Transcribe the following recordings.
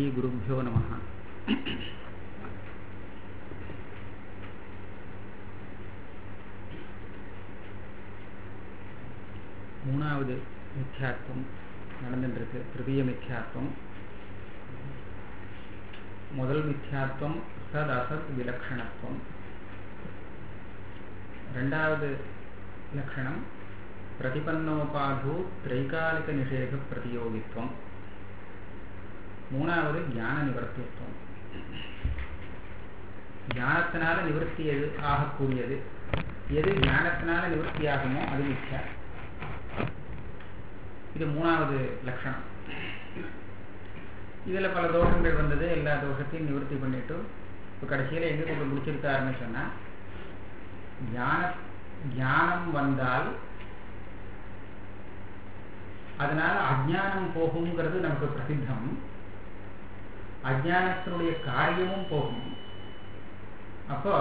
ஸ்ரீகுருப்போ நம மூணாவது மித்யாத்வம் நடந்துருக்கு திருதிய மித்யாத்வம் முதல் மித்யாத்வம் சத் அசத் விலக்ஷணத்துவம் ரெண்டாவது லக்ஷணம் பிரதிபன்னோபாது திரைகாலிக நிஷேக பிரதியோகித்துவம் மூணாவது ஞான நிவர்த்தித்துவம் ஞானத்தினால நிவர்த்தி எது ஆகக்கூடியது எது ஞானத்தினால நிவர்த்தி ஆகுமோ அது மித்யா இது மூணாவது லட்சணம் இதுல பல தோஷங்கள் வந்தது எல்லா தோஷத்தையும் நிவர்த்தி பண்ணிட்டு இப்போ கடைசியில எங்க கொண்டு முடிச்சிருக்காருன்னு சொன்னா ஞான ஞானம் வந்தால் அதனால அஜானம் போகுங்கிறது நமக்கு பிரசித்தம் அஜானத்தினுடைய காரியமும் போகும் அப்போ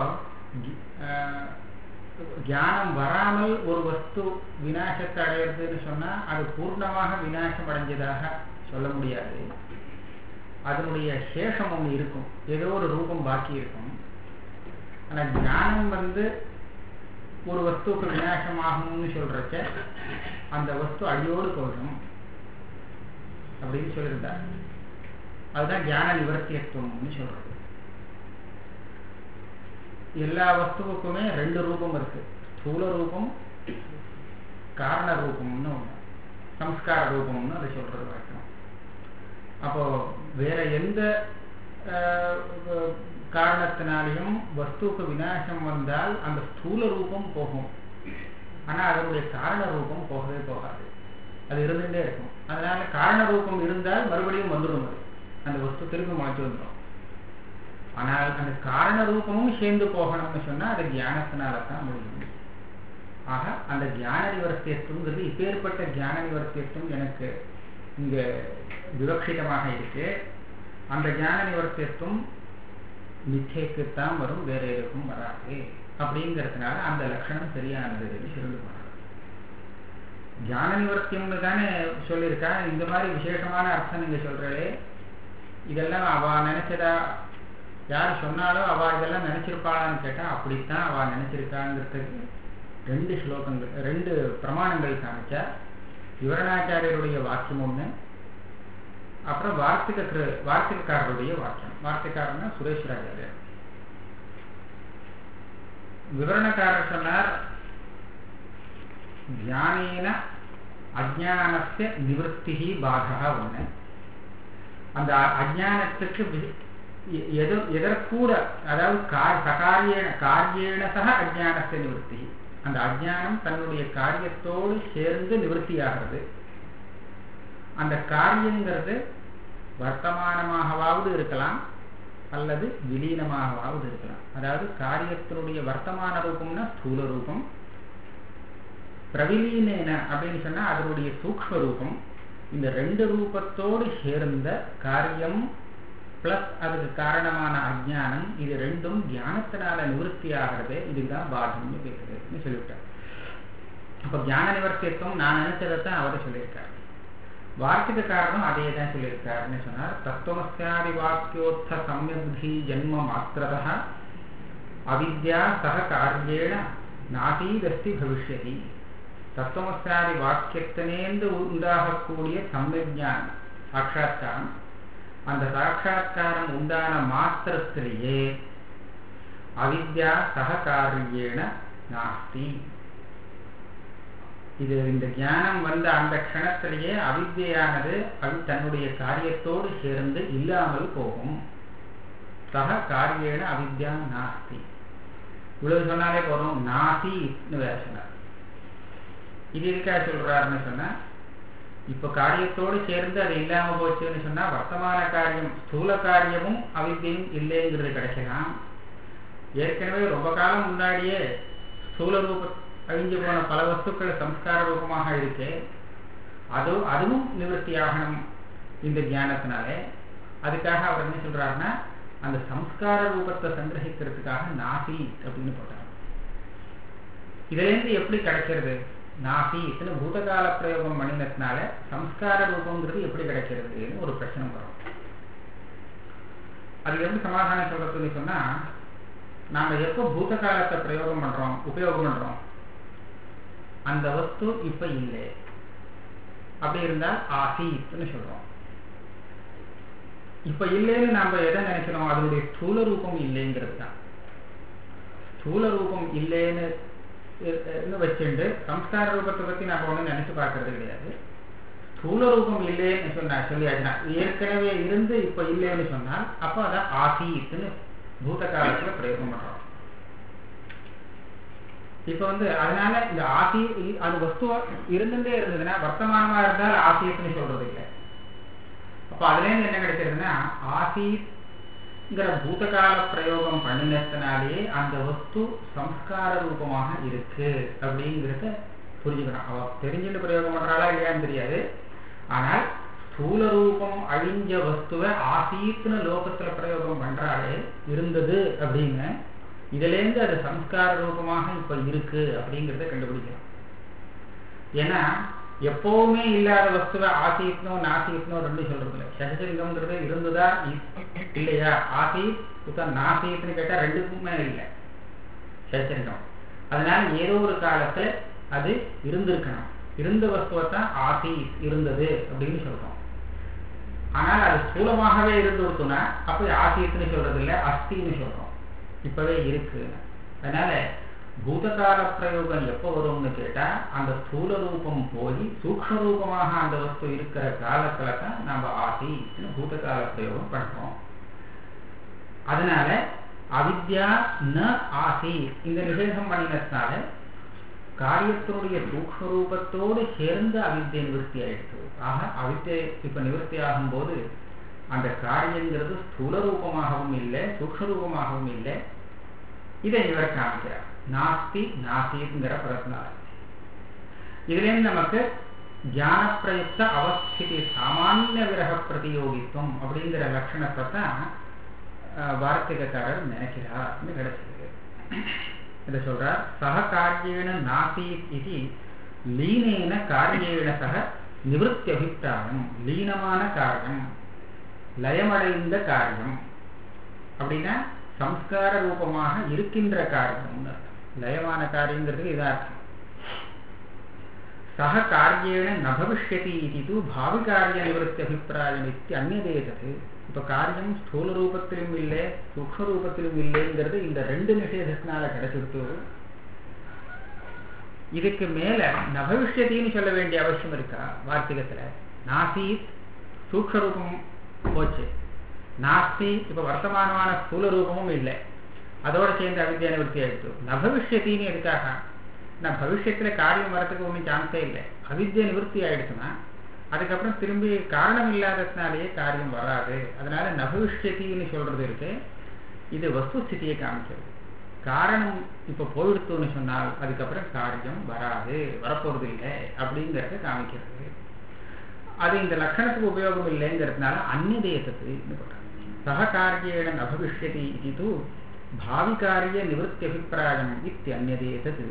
ஞானம் வராமல் ஒரு வஸ்து விநாசத்தை அடையிறதுன்னு சொன்னா அது பூர்ணமாக விநாசம் அடைஞ்சதாக சொல்ல முடியாது அதனுடைய சேஷம் ஒன்று இருக்கும் ஏதோ ஒரு ரூபம் பாக்கி இருக்கும் ஆனா ஞானம் வந்து ஒரு வஸ்துக்கு விநாசமாகும்னு சொல்றச்ச அந்த வஸ்து அடியோடு போயிடும் அப்படின்னு சொல்லியிருந்தார் அதுதான் ஞான நிவர்த்தியத்துவம்னு சொல்றது எல்லா வஸ்துவுக்குமே ரெண்டு ரூபம் இருக்கு ஸ்தூல ரூபம் காரண ரூபம்னு ஒண்ணு சம்ஸ்கார ரூபம்னு அதை சொல்றது வழக்கம் அப்போ வேற எந்த காரணத்தினாலையும் வஸ்துக்கு விநாசம் வந்தால் அந்த ஸ்தூல ரூபம் போகும் ஆனா அதனுடைய காரண ரூபம் போகவே போகாது அது இருந்துட்டே இருக்கும் அதனால காரண ரூபம் இருந்தால் மறுபடியும் வந்துடும் அது அந்த வஸ்து திருப்பி முளைச்சு வந்துடும் ஆனால் அந்த காரண ரூபமும் சேர்ந்து போகணும்னு சொன்னா அது தியானத்தினால தான் முடியும் ஆக அந்த தியான நிவர்த்தியத்துவங்கிறது இப்பேற்பட்ட தியான நிவர்த்தியத்துவம் எனக்கு இங்க விவக்ஷிதமாக இருக்கு அந்த ஞான நிவர்த்தியத்துவம் மிச்சைக்குத்தான் வரும் வேற எதுக்கும் வராது அப்படிங்கிறதுனால அந்த லட்சணம் சரியானதுன்னு சொல்லி போனார் ஞான நிவர்த்தியம்னு தானே சொல்லியிருக்கா இந்த மாதிரி விசேஷமான அர்த்தம் நீங்க சொல்றே இதெல்லாம் அவ நினைச்சதா யார் சொன்னாலும் அவ இதெல்லாம் நினைச்சிருப்பாளான்னு கேட்டா அப்படித்தான் அவ நினைச்சிருக்காங்கிறதுக்கு ரெண்டு ஸ்லோகங்கள் ரெண்டு பிரமாணங்கள் காமிச்சா விவரணாச்சாரியருடைய வாக்கியம் ஒண்ணு அப்புறம் வார்த்திக வார்த்திகக்காரருடைய வாக்கியம் வார்த்தைக்காரர்னா சுரேஸ்வராச்சாரியர் விவரணக்காரர் சொன்னார் தியானேன அஜானஸ்ய நிவர்த்தி பாதகா ஒண்ணு அந்த அஜானத்துக்கு எது எதற்கூட அதாவது சகாரியேன காரியேன சக அஜானஸ்ய நிவர்த்தி அந்த அஜானம் தன்னுடைய காரியத்தோடு சேர்ந்து நிவர்த்தியாகிறது அந்த காரியங்கிறது வர்த்தமானமாகவாவது இருக்கலாம் அல்லது விலீனமாகவாவது இருக்கலாம் அதாவது காரியத்தினுடைய வர்த்தமான ரூபம்னா ஸ்தூல ரூபம் பிரவிலீனேன அப்படின்னு சொன்னா அதனுடைய சூக்ம ரூபம் இந்த ரெண்டு ரூபத்தோடு சேர்ந்த காரியம் பிளஸ் அதுக்கு காரணமான அஜானம் இது ரெண்டும் தியானத்தினால நிவர்த்தி ஆகிறது இதுதான் பாதம்னு பேசுறதுன்னு சொல்லிவிட்டார் அப்ப தியான நிவர்த்தியத்துவம் நான் நினைச்சதைத்தான் அவர் சொல்லியிருக்கார் வார்த்திகக்காரனும் அதே தான் சொல்லியிருக்காருன்னு சொன்னார் தத்துவமஸ்யாதி வாக்கியோத்த சம்யக்தி ஜென்ம மாத்திரதா அவித்யா சக காரியேன நாசீதஸ்தி பவிஷ்யதி தத்துவமஸ்யாதி வாக்கியத்தினேந்து உண்டாகக்கூடிய சம்யஜானம் சாட்சா்காரம் அந்த சாட்சா்காரம் உண்டான மாத்திரத்திலேயே அவித்யா சக காரியேன நாஸ்தி இது இந்த ஞானம் வந்த அந்த க்ஷணத்திலேயே அவித்தியானது அது தன்னுடைய காரியத்தோடு சேர்ந்து இல்லாமல் போகும் சக காரியேன அவித்யா நாஸ்தி இவ்வளவு சொன்னாலே போதும் நாசின்னு வேற சொன்னார் இது இருக்கா சொல்றாருன்னு சொன்னா இப்ப காரியத்தோடு சேர்ந்து அது இல்லாம போச்சுன்னு சொன்னா வர்த்தமான காரியம் ஸ்தூல காரியமும் அவித்தியும் இல்லைங்கிறது கிடைக்கலாம் ஏற்கனவே ரொம்ப காலம் முன்னாடியே ஸ்தூல ரூப அழிஞ்சு போன பல வஸ்துக்கள் சம்ஸ்கார ரூபமாக இருக்கு அது அதுவும் நிவர்த்தி ஆகணும் இந்த தியானத்தினாலே அதுக்காக அவர் என்ன சொல்றாருன்னா அந்த சம்ஸ்கார ரூபத்தை சங்கிரகிக்கிறதுக்காக நாசி அப்படின்னு போட்டார் இதுல இருந்து எப்படி கிடைக்கிறது நாசி இத்தனை பூதகால பிரயோகம் பண்ணினதுனால சம்ஸ்கார ரூபங்கிறது எப்படி கிடைக்கிறதுன்னு ஒரு பிரச்சனை வரும் அது எப்படி சமாதானம் சொல்றதுன்னு சொன்னா நாம எப்போ பூத காலத்தை பிரயோகம் பண்றோம் உபயோகம் பண்றோம் அந்த வஸ்து இப்ப இல்லை அப்படி இருந்தால் ஆசீத்னு சொல்றோம் இப்ப இல்லைன்னு நாம எதை நினைக்கிறோம் அதனுடைய ஸ்தூல ரூபம் இல்லைங்கிறது தான் ஸ்தூல ரூபம் இல்லைன்னு வச்சுட்டு சம்ஸ்கார ரூபத்தை பத்தி நாம ஒண்ணும் நினைச்சு பார்க்கறது கிடையாது ஸ்தூல ரூபம் இல்லைன்னு சொன்னா சொல்லியாச்சுன்னா ஏற்கனவே இருந்து இப்ப இல்லைன்னு சொன்னால் அப்போ அதை ஆசீத்துன்னு பூத காலத்துல பிரயோகம் பண்றோம் இப்ப வந்து அதனால இந்த ஆசி அது வஸ்துவா இருந்துட்டே இருந்ததுன்னா வர்த்தமானமா இருந்தால் ஆசியத்துன்னு சொல்றது இல்லை அப்ப அதுல இருந்து என்ன கிடைக்கிறதுன்னா ஆசீத்ங்கிற பூதகால பிரயோகம் பண்ணினத்தினாலே அந்த வஸ்து சம்ஸ்கார ரூபமாக இருக்கு அப்படிங்கிறத புரிஞ்சுக்கணும் அவ தெரிஞ்சுட்டு பிரயோகம் பண்றாளா இல்லையான்னு தெரியாது ஆனால் ஸ்தூல ரூபம் அழிஞ்ச வஸ்துவை ஆசீத்னு லோகத்துல பிரயோகம் பண்றாளே இருந்தது அப்படின்னு இதுல இருந்து அது சம்ஸ்கார ரூபமாக இப்ப இருக்கு அப்படிங்கிறத கண்டுபிடிக்கணும் ஏன்னா எப்பவுமே இல்லாத வஸ்துவை ஆசீத்னோ நாசீத்னோ ரெண்டு சொல்றது இல்லை சகசலிங்கம்ங்கிறது இருந்ததா இல்லையா ஆசீத் இப்ப நாசீத்னு கேட்டா ரெண்டுக்குமே இல்லை சகசலிங்கம் அதனால ஏதோ ஒரு காலத்துல அது இருந்திருக்கணும் இருந்த வஸ்துவை தான் ஆசீத் இருந்தது அப்படின்னு சொல்றோம் ஆனால் அது ஸ்தூலமாகவே இருந்து விட்டுனா அப்ப ஆசீத்னு சொல்றது இல்லை அஸ்தின்னு சொல்றோம் இப்பவே இருக்கு அதனால பூதகால பிரயோகம் எப்போ வரும்னு கேட்டா அந்த ஸ்தூல ரூபம் போய் சூக்ம ரூபமாக அந்த வஸ்து இருக்கிற காலத்துல தான் நம்ம ஆசி பூதகால பிரயோகம் பண்றோம் அதனால அவித்யா ந ஆசி இந்த நிஷேதம் பண்ணினதுனால காரியத்தினுடைய சூக்ம ரூபத்தோடு சேர்ந்து அவித்தியை நிவர்த்தி ஆயிடுச்சு ஆக அவித்தை இப்ப நிவர்த்தி ஆகும் போது அந்த காரியங்கிறது ஸ்தூல ரூபமாகவும் இல்லை சூக்ம ரூபமாகவும் இல்லை இதை இவர் காமிக்கிறார் நாஸ்தி நாசிங்கிற பதத்தினால இதுல இருந்து நமக்கு ஞான பிரயுக்த அவஸ்திதி சாமானிய விரக பிரதியோகித்துவம் அப்படிங்கிற லட்சணத்தை தான் வார்த்திகக்காரர் நினைக்கிறார்னு கிடைச்சிருக்கு இதை சொல்றார் சக காரியேன நாசீத் இது லீனேன காரியேன சக நிவൃத்தி அபிப்பிராயம் லீனமான காரியம் லயமடைந்த காரியம் அப்படின்னா சம்ஸ்கார ரூபமாக இருக்கின்ற காரியம் லயமான காரியங்கிறதுக்கு இதார்த்தம் சக காரியேன நபவிஷ்யதி இது பாவி காரிய நிவൃத்தி அபிப்பிராயம் இத்தி அந்நதேதது இப்ப காரியம் ஸ்தூல ரூபத்திலும் இல்லை சூக்ம ரூபத்திலும் இல்லைங்கிறது இந்த ரெண்டு நிஷேதத்தினால கிடைச்சிருத்து இதுக்கு மேல நபவிஷ்யத்தின்னு சொல்ல வேண்டிய அவசியம் இருக்கா வார்த்திகத்துல நாசீத் சூக்ம ரூபம் போச்சு நாஸ்தி இப்ப வர்த்தமானமான ஸ்தூல ரூபமும் இல்லை அதோட சேர்ந்து அவித்யா நிவர்த்தி ஆயிடுச்சு நபவிஷ்யத்தின்னு எதுக்காக நான் பவிஷ்யத்துல காரியம் வரத்துக்கு ஒன்றும் சான்ஸே இல்லை அவித்யா நிவர்த்தி ஆயிடுச்சுன்னா அதுக்கப்புறம் திரும்பி காரணம் இல்லாததுனாலேயே காரியம் வராது அதனால நபவிஷ்யத்தின்னு சொல்றது இருக்கு இது வஸ்துஸ்திதியை காமிக்கிறது காரணம் இப்ப போயிடுத்துன்னு சொன்னால் அதுக்கப்புறம் காரியம் வராது வரப்போறது இல்லை அப்படிங்கறத காமிக்கிறது அது இந்த லட்சணத்துக்கு உபயோகம் இல்லைங்கிறதுனால அந்நியதேசத்து சக காரியேன நபவிஷ்யதி இது பாவி காரிய நிவൃத்தி அபிப்பிராயம் இத்தியன்யதேசத்து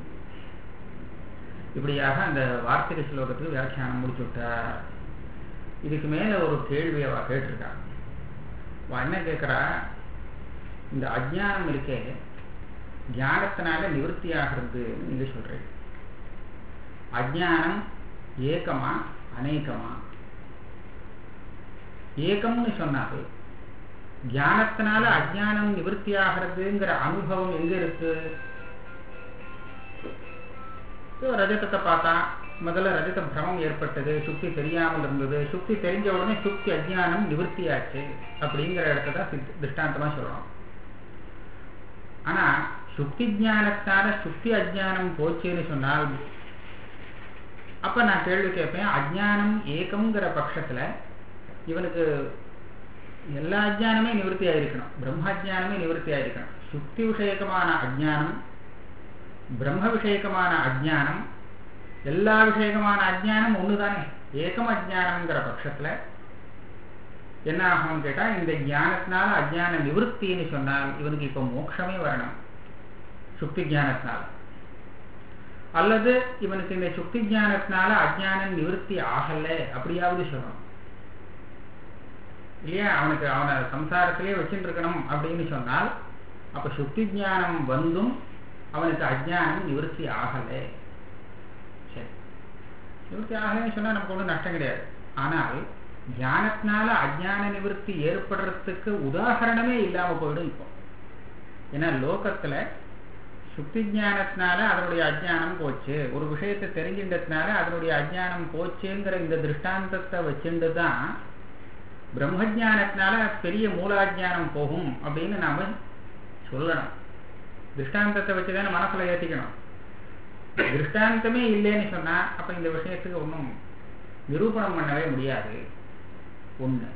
இப்படியாக அந்த வார்த்திக ஸ்லோகத்துக்கு வியாக்கியானம் முடிச்சு விட்டார் இதுக்கு மேல ஒரு கேள்வி அவ கேட்டிருக்கா அவ என்ன கேட்கிறா இந்த அஜ்ஞானம் இருக்கே ஞானத்தினால நிவர்த்தி ஆகிறதுன்னு நீங்க சொல்றீங்க அஜ்ஞானம் ஏக்கமா அநேகமா ஏகம்னு சொன்னாரு ஞானத்தினால அஜ்ஞானம் நிவர்த்தி ஆகிறதுங்கிற அனுபவம் எங்க இருக்கு ரஜதத்தை பார்த்தா முதல்ல ரஜத பிரமம் ஏற்பட்டது சுக்தி தெரியாமல் இருந்தது சுக்தி தெரிஞ்ச உடனே சுக்தி அஜ்ஞானம் நிவர்த்தியாச்சு அப்படிங்கிற இடத்த தான் திருஷ்டாந்தமா சொல்றோம் ஆனா சுக்தி ஜானத்தால சுக்தி அஜ்ஞானம் போச்சுன்னு சொன்னால் அப்ப நான் கேள்வி கேட்பேன் அஜ்ஞானம் ஏகம்ங்கிற பட்சத்துல இவனுக்கு எல்லா அஜ்ஞானமே நிவர்த்தி ஆயிருக்கணும் பிரம்மாஜானமே நிவர்த்தி ஆயிருக்கணும் சுக்தி விஷயகமான அஜ்ஞானம் பிரம்ம விஷயகமான அஜ்ஞானம் எல்லா விஷயகமான அஜ்ஞானம் ஒண்ணுதானே ஏகம் அஜ்ஞானம்ங்கிற பட்சத்துல என்ன ஆகும்னு கேட்டா இந்த ஞானத்தினால அஜ்ஞான நிவர்த்தின்னு சொன்னால் இவனுக்கு இப்ப மோட்சமே வரணும் சுக்தி ஜானத்தினால அல்லது இவனுக்கு இந்த சுக்தி ஜானத்தினால அஜ்ஞானம் நிவர்த்தி ஆகல அப்படியாவது சொல்லணும் இல்லையா அவனுக்கு அவனை சம்சாரத்திலேயே வச்சுட்டு இருக்கணும் அப்படின்னு சொன்னால் அப்ப சுக்தி ஞானம் வந்தும் அவனுக்கு அஜ்ஞானம் நிவர்த்தி ஆகலை சரி நிவர்த்தி ஆகலைன்னு சொன்னா நமக்கு ஒன்றும் நஷ்டம் கிடையாது ஆனால் ஞானத்தினால அஜ்ஞான நிவர்த்தி ஏற்படுறதுக்கு உதாகரணமே இல்லாம போயிடும் இப்போ ஏன்னா லோகத்துல சுக்தி ஞானத்தினால அதனுடைய அஜ்ஞானம் போச்சு ஒரு விஷயத்தை தெரிஞ்சின்றதுனால அதனுடைய அஜ்ஞானம் போச்சுங்கிற இந்த திருஷ்டாந்தத்தை வச்சுட்டு தான் பிரம்மஜானத்தினால பெரிய மூலாஜானம் போகும் அப்படின்னு நாம சொல்லணும் திருஷ்டாந்தத்தை வச்சுதானே மனசுல ஏத்திக்கணும் திருஷ்டாந்தமே இல்லைன்னு சொன்னா அப்ப இந்த விஷயத்துக்கு ஒன்றும் நிரூபணம் பண்ணவே முடியாது ஒண்ணு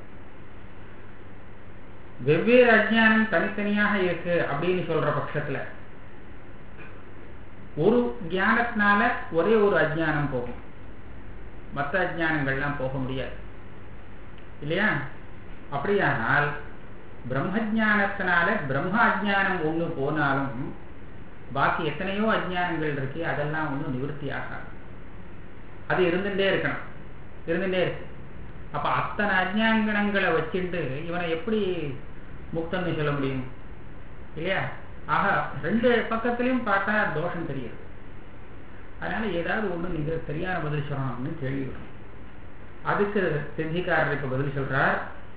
வெவ்வேறு அஜ்ஞானம் தனித்தனியாக இருக்கு அப்படின்னு சொல்ற பட்சத்துல ஒரு ஞானத்தினால ஒரே ஒரு அஜ்ஞானம் போகும் மற்ற அஜ்ஞானங்கள்லாம் போக முடியாது இல்லையா அப்படியானால் பிரம்மஜானத்தினால பிரம்ம அஜ்ஞானம் ஒண்ணு போனாலும் பாக்கி எத்தனையோ அஜ்ஞானங்கள் இருக்கு அதெல்லாம் ஒன்றும் நிவர்த்தி ஆகாது அது இருந்துட்டே இருக்கணும் இருந்துட்டே இருக்கு அப்ப அத்தனை அஜ்ஞானங்களை வச்சுட்டு இவனை எப்படி முக்தன்னு சொல்ல முடியும் இல்லையா ஆக ரெண்டு பக்கத்திலையும் பார்த்தா தோஷம் தெரியுது அதனால ஏதாவது ஒண்ணு நீங்க சரியான பதில் சொல்லணும்னு கேள்வி வரும் அதுக்கு சித்திக்காரருக்கு பதில் சொல்றார்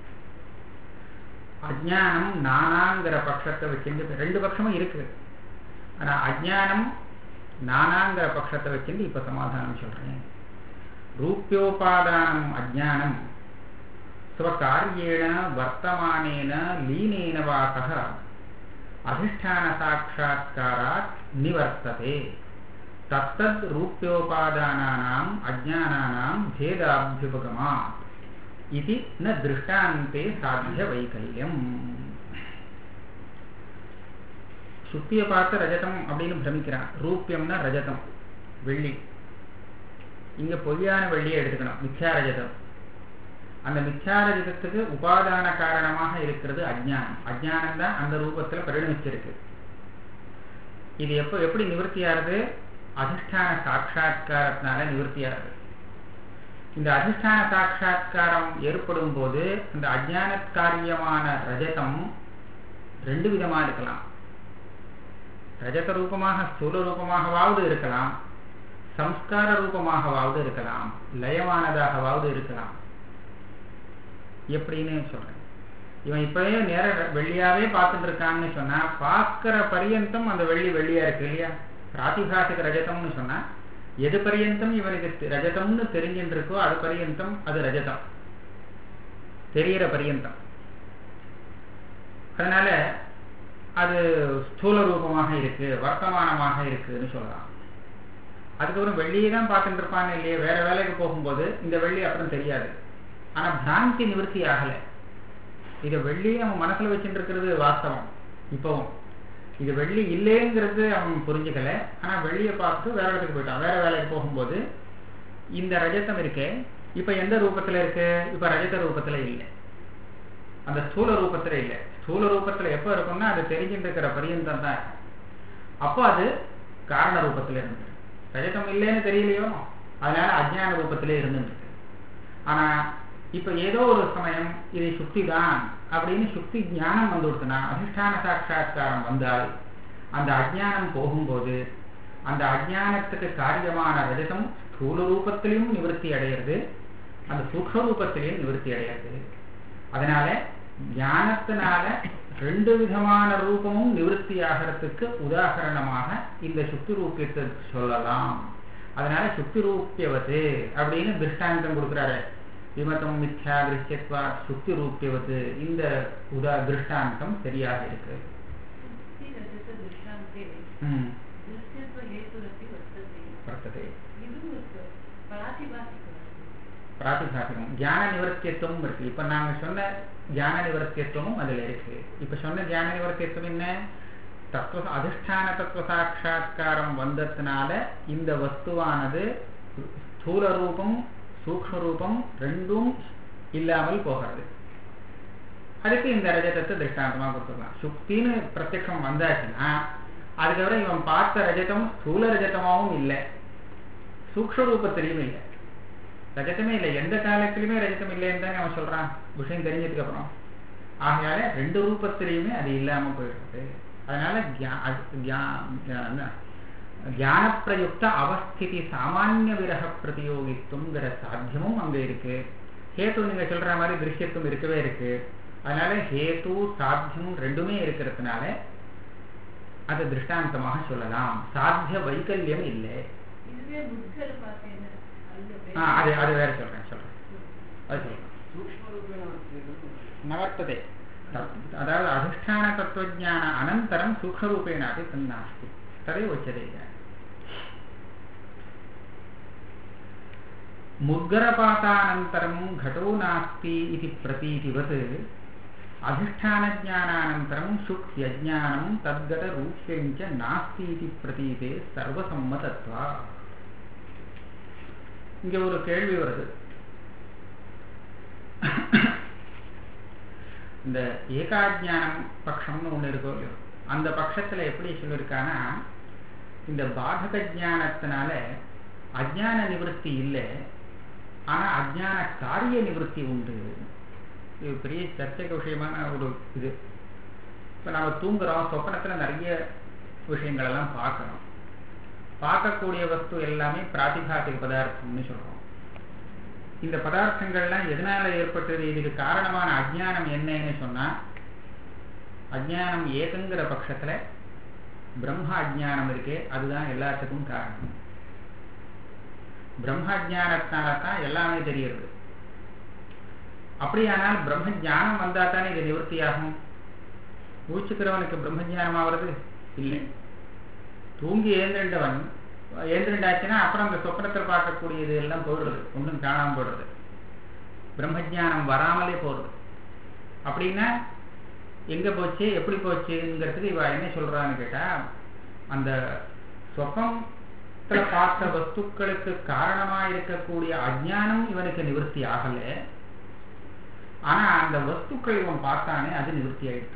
அஜ்ஞானம் நானாங்கிற பட்சத்தை வச்சுட்டு ரெண்டு பட்சமும் இருக்கு ஆனா அஜ்ஞானம் நானாங்கிற பட்சத்தை வச்சுட்டு இப்ப சமாதானம் சொல்றேன் ரூபியோபாதானம் அஜ்ஞானம் ஸ்வகாரியேன வர்த்தமானேன லீனேன வா சக அதிஷ்டான சாட்சா்காராத் நிவர்த்ததே தத்தத் ரூபியோபாதானானாம் அஜ்ஞானானாம் பேதாபியுபகமாத் இது ந திருஷ்டாந்தே சாத்திய வைகல்யம் சுத்தியை பார்த்து ரஜதம் அப்படின்னு பிரமிக்கிறான் ரூபியம்னா ரஜதம் வெள்ளி இங்க பொய்யான வெள்ளியை எடுத்துக்கணும் மித்யா ரஜதம் அந்த மித்யா ரஜதத்துக்கு உபாதான காரணமாக இருக்கிறது அஜ்ஞானம் அஜ்ஞானம் தான் அந்த ரூபத்துல பரிணமிச்சிருக்கு இது எப்போ எப்படி நிவர்த்தியாருது அதிஷ்டான சாட்சா்காரத்தினால நிவர்த்தியாருது இந்த அதிஷ்டான சாட்சா்காரம் ஏற்படும் போது அந்த அஜான காரியமான ரஜதம் ரெண்டு விதமா இருக்கலாம் ரஜத ரூபமாக ஸ்தூல ரூபமாகவாவது இருக்கலாம் சம்ஸ்கார ரூபமாகவாவது இருக்கலாம் லயமானதாகவாவது இருக்கலாம் எப்படின்னு சொல்றேன் இவன் இப்பவே நேர வெள்ளியாவே பார்த்துட்டு இருக்கான்னு சொன்னா பார்க்கிற பரியந்தம் அந்த வெள்ளி வெள்ளியா இருக்கு இல்லையா பிராத்திகாசிக ரஜதம்னு சொன்னா எது பரியந்தம் இவனுக்கு ரஜதம்னு தெரிஞ்சுட்டு இருக்கோ அது பரியந்தம் அது ரஜதம் தெரியற பரியந்தம் அதனால அது ஸ்தூல ரூபமாக இருக்கு வர்த்தமானமாக இருக்குன்னு சொல்லலாம் அதுக்கப்புறம் வெள்ளியை தான் பார்த்துட்டு இருப்பான்னு இல்லையே வேற வேலைக்கு போகும்போது இந்த வெள்ளி அப்புறம் தெரியாது ஆனா பிராந்தி நிவர்த்தி ஆகலை இதை வெள்ளியை அவன் மனசுல வச்சுட்டு இருக்கிறது வாஸ்தவம் இப்பவும் இது வெள்ளி இல்லைங்கிறது அவன் புரிஞ்சுக்கல ஆனா வெள்ளியை பார்த்து வேற இடத்துக்கு போயிட்டான் வேற வேலைக்கு போகும்போது இந்த ரஜத்தம் இருக்கே இப்ப எந்த ரூபத்துல இருக்கு இப்ப ரஜத ரூபத்துல இல்லை அந்த ஸ்தூல ரூபத்துல இல்லை ஸ்தூல ரூபத்துல எப்ப இருக்கும்னா அது தெரிஞ்சுட்டு இருக்கிற பரியந்தம் தான் இருக்கும் அப்போ அது காரண ரூபத்துல இருந்து ரஜதம் இல்லைன்னு தெரியலையோ அதனால அஜ்ஞான ரூபத்திலே இருந்துட்டு ஆனா இப்ப ஏதோ ஒரு சமயம் இது சுக்தி தான் அப்படின்னு சுக்தி ஞானம் வந்து கொடுத்தனா அதிஷ்டான சாட்சா்காரம் வந்தால் அந்த அஜ்ஞானம் போகும்போது அந்த அஜ்ஞானத்துக்கு காரியமான ரஜதம் ஸ்தூல ரூபத்திலையும் நிவர்த்தி அடையிறது அந்த சூக்ஷ ரூபத்திலையும் நிவர்த்தி அடையிறது அதனால ஞானத்தினால ரெண்டு விதமான ரூபமும் நிவர்த்தி ஆகிறதுக்கு உதாகரணமாக இந்த சுக்தி ரூபியத்தை சொல்லலாம் அதனால சுக்தி ரூபியவது அப்படின்னு திருஷ்டாந்தம் கொடுக்குறாரு விமதம் மித்யா திருஷ்யத்வா சுக்தி ரூபியவது இந்த உதா திருஷ்டாந்தம் சரியாக இருக்கு ம் வர்த்ததே பிராத்திகாசிகம் ஞான நிவர்த்தியத்துவம் இருக்கு இப்ப நாங்க சொன்ன ஞான நிவர்த்தியத்துவமும் அதுல இருக்கு இப்ப சொன்ன ஞான நிவர்த்தியத்துவம் என்ன தத்துவ அதிஷ்டான தத்துவ சாட்சா்காரம் வந்ததுனால இந்த வஸ்துவானது ஸ்தூல ரூபம் சூக்ம ரூபம் ரெண்டும் இல்லாமல் போகிறது அதுக்கு இந்த ரஜதத்தை திருஷ்டாந்தமா கொடுத்துக்கலாம் சுக்தின்னு பிரத்யக்ஷம் வந்தாச்சுன்னா அதுக்கப்புறம் இவன் பார்த்த ரஜதம் ஸ்தூல ரஜதமாவும் இல்லை சூக்ம ரூபத்திலையும் இல்லை ரஜதமே இல்லை எந்த காலத்திலுமே ரஜதம் இல்லைன்னு தானே அவன் சொல்றான் விஷயம் தெரிஞ்சதுக்கு அப்புறம் ஆகையால ரெண்டு ரூபத்திலையுமே அது இல்லாம போயிடுறது அதனால தியான பிரயுக்த அவஸ்திதி சாமானிய விரக பிரதியோகித்துவங்கிற சாத்தியமும் அங்க இருக்கு ஹேத்து நீங்க சொல்ற மாதிரி திருஷ்யத்துவம் இருக்கவே இருக்கு அதனால ஹேத்து சாத்தியம் ரெண்டுமே இருக்கிறதுனால அதை திருஷ்டாந்தமாக சொல்லலாம் சாத்திய வைக்கல்யம் இல்லை இதுவே புத்தர் பார்த்தீங்கன்னா அந்த ஆ, அது அது வேற சொல்றேன் சொல்றேன் அது சொல்றேன் நவர்த்ததே அதாவது அதிஷ்டான தத்துவஜான அனந்தரம் சூக்மரூபேணாपि तन्नास्ति तदेव उच्यते मुद्गरपातानन्तरं घटो नास्ति इति प्रतीतिवत् अधिष्ठानज्ञानानन्तरं सुक् यज्ञानं तद्गतरूप्यं च नास्ति इति प्रतीते सर्वसम्मतत्वा இங்க ஒரு கேள்வி வருது இந்த ஏகாஜானம் பட்சம்னு ஒண்ணு இருக்கும் இல்லையோ அந்த பட்சத்துல எப்படி சொல்லியிருக்கானா இந்த பாதக ஜானத்தினால அஜான நிவர்த்தி இல்லை ஆனா அஜான காரிய நிவர்த்தி உண்டு இது பெரிய சர்ச்சைக்கு விஷயமான ஒரு இது இப்ப நாம தூங்குறோம் சொப்பனத்துல நிறைய விஷயங்கள் எல்லாம் பார்க்கறோம் பார்க்கக்கூடிய வஸ்து எல்லாமே பிராதிபாசிக பதார்த்தம்னு சொல்றோம் இந்த பதார்த்தங்கள்லாம் எதனால ஏற்பட்டது இதுக்கு காரணமான அஜ்ஞானம் என்னன்னு சொன்னா அஜ்ஞானம் ஏகங்கிற பட்சத்துல பிரம்ம அஜ்ஞானம் இருக்கே அதுதான் எல்லாத்துக்கும் காரணம் பிரம்ம அஜ்ஞானத்தால தான் எல்லாமே தெரியுது அப்படியானால் பிரம்ம ஞானம் வந்தா தானே இது நிவர்த்தியாகும் ஊச்சுக்கிறவனுக்கு பிரம்ம ஞானம் ஆவறது இல்லை தூங்கி ஏந்திரண்டவன் ஏந்திரண்டாச்சுன்னா அப்புறம் அந்த சொப்னத்தில் பார்க்கக்கூடியது எல்லாம் போயிடுறது ஒன்றும் காணாம போயிடுறது பிரம்மஜானம் வராமலே போறது அப்படின்னா எங்க போச்சு எப்படி போச்சுங்கிறதுக்கு இவ என்ன சொல்றான்னு கேட்டா அந்த சொப்பனத்துல பார்த்த வஸ்துக்களுக்கு காரணமா இருக்கக்கூடிய அஜ்ஞானம் இவனுக்கு நிவர்த்தி ஆகல ஆனா அந்த வஸ்துக்கள் இவன் பார்த்தானே அது நிவர்த்தி ஆயிட்டு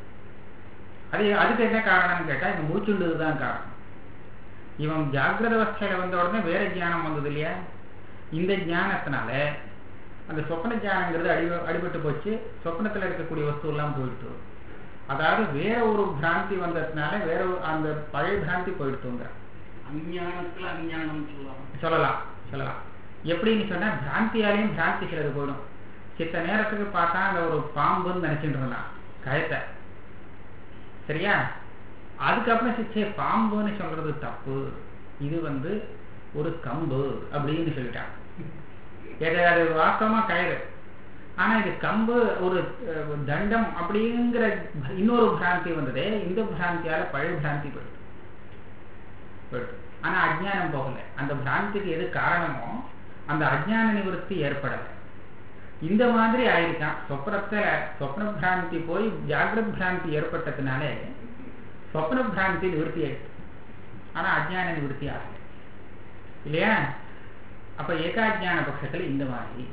அது அதுக்கு என்ன காரணம்னு கேட்டா இவன் மூச்சுண்டதுதான் காரணம் இவன் ஜாகிரத அவஸ்தையில வந்த உடனே வேற ஞானம் வந்தது இல்லையா இந்த ஞானத்தினால அந்த சொப்ன ஞானங்கிறது அடி அடிபட்டு போச்சு சொப்னத்துல இருக்கக்கூடிய வஸ்து எல்லாம் போயிட்டு அதாவது வேற ஒரு பிராந்தி வந்ததுனால வேற ஒரு- அந்த பழைய பிராந்தி போயிடுத்துங்க அஞ்ஞானத்துல அஞ்ஞானம் சொல்லலாம் சொல்லலாம் சொல்லலாம் எப்படின்னு சொன்னா பிராந்தியாலையும் பிராந்தி சிலது போயிடும் சித்த நேரத்துக்கு பார்த்தா அந்த ஒரு பாம்புன்னு நினைச்சிட்டு இருந்தான் கயத்தை சரியா அதுக்கப்புறம் சிச்சே பாம்புன்னு சொல்றது தப்பு இது வந்து ஒரு கம்பு அப்படின்னு சொல்லிட்டான் எது அது வாஸ்தவமா கயிறு ஆனா இது கம்பு ஒரு அஹ், தண்டம் அப்படிங்கிற இன்னொரு பிராந்தி வந்ததே இந்த பிராந்தியால பழைய பிராந்தி போயிடுது போயிடுது ஆனா அஜ்ஞானம் போகல அந்த பிராந்திக்கு எது காரணமோ அந்த அஜ்ஞான நிவர்த்தி ஏற்படலை இந்த மாதிரி ஆயிருக்கான் சொப்னத்துல சொப்ன பிராந்தி போய் ஜாகிரத் பிராந்தி ஏற்பட்டதுனால சொப்ன பிராந்தி நிவர்த்தி ஆயிடுச்சு ஆனா அஜ்ஞான நிவர்த்தி ஆகல இல்லையா அப்ப ஏகாஜான பட்சத்துல இந்த மாதிரி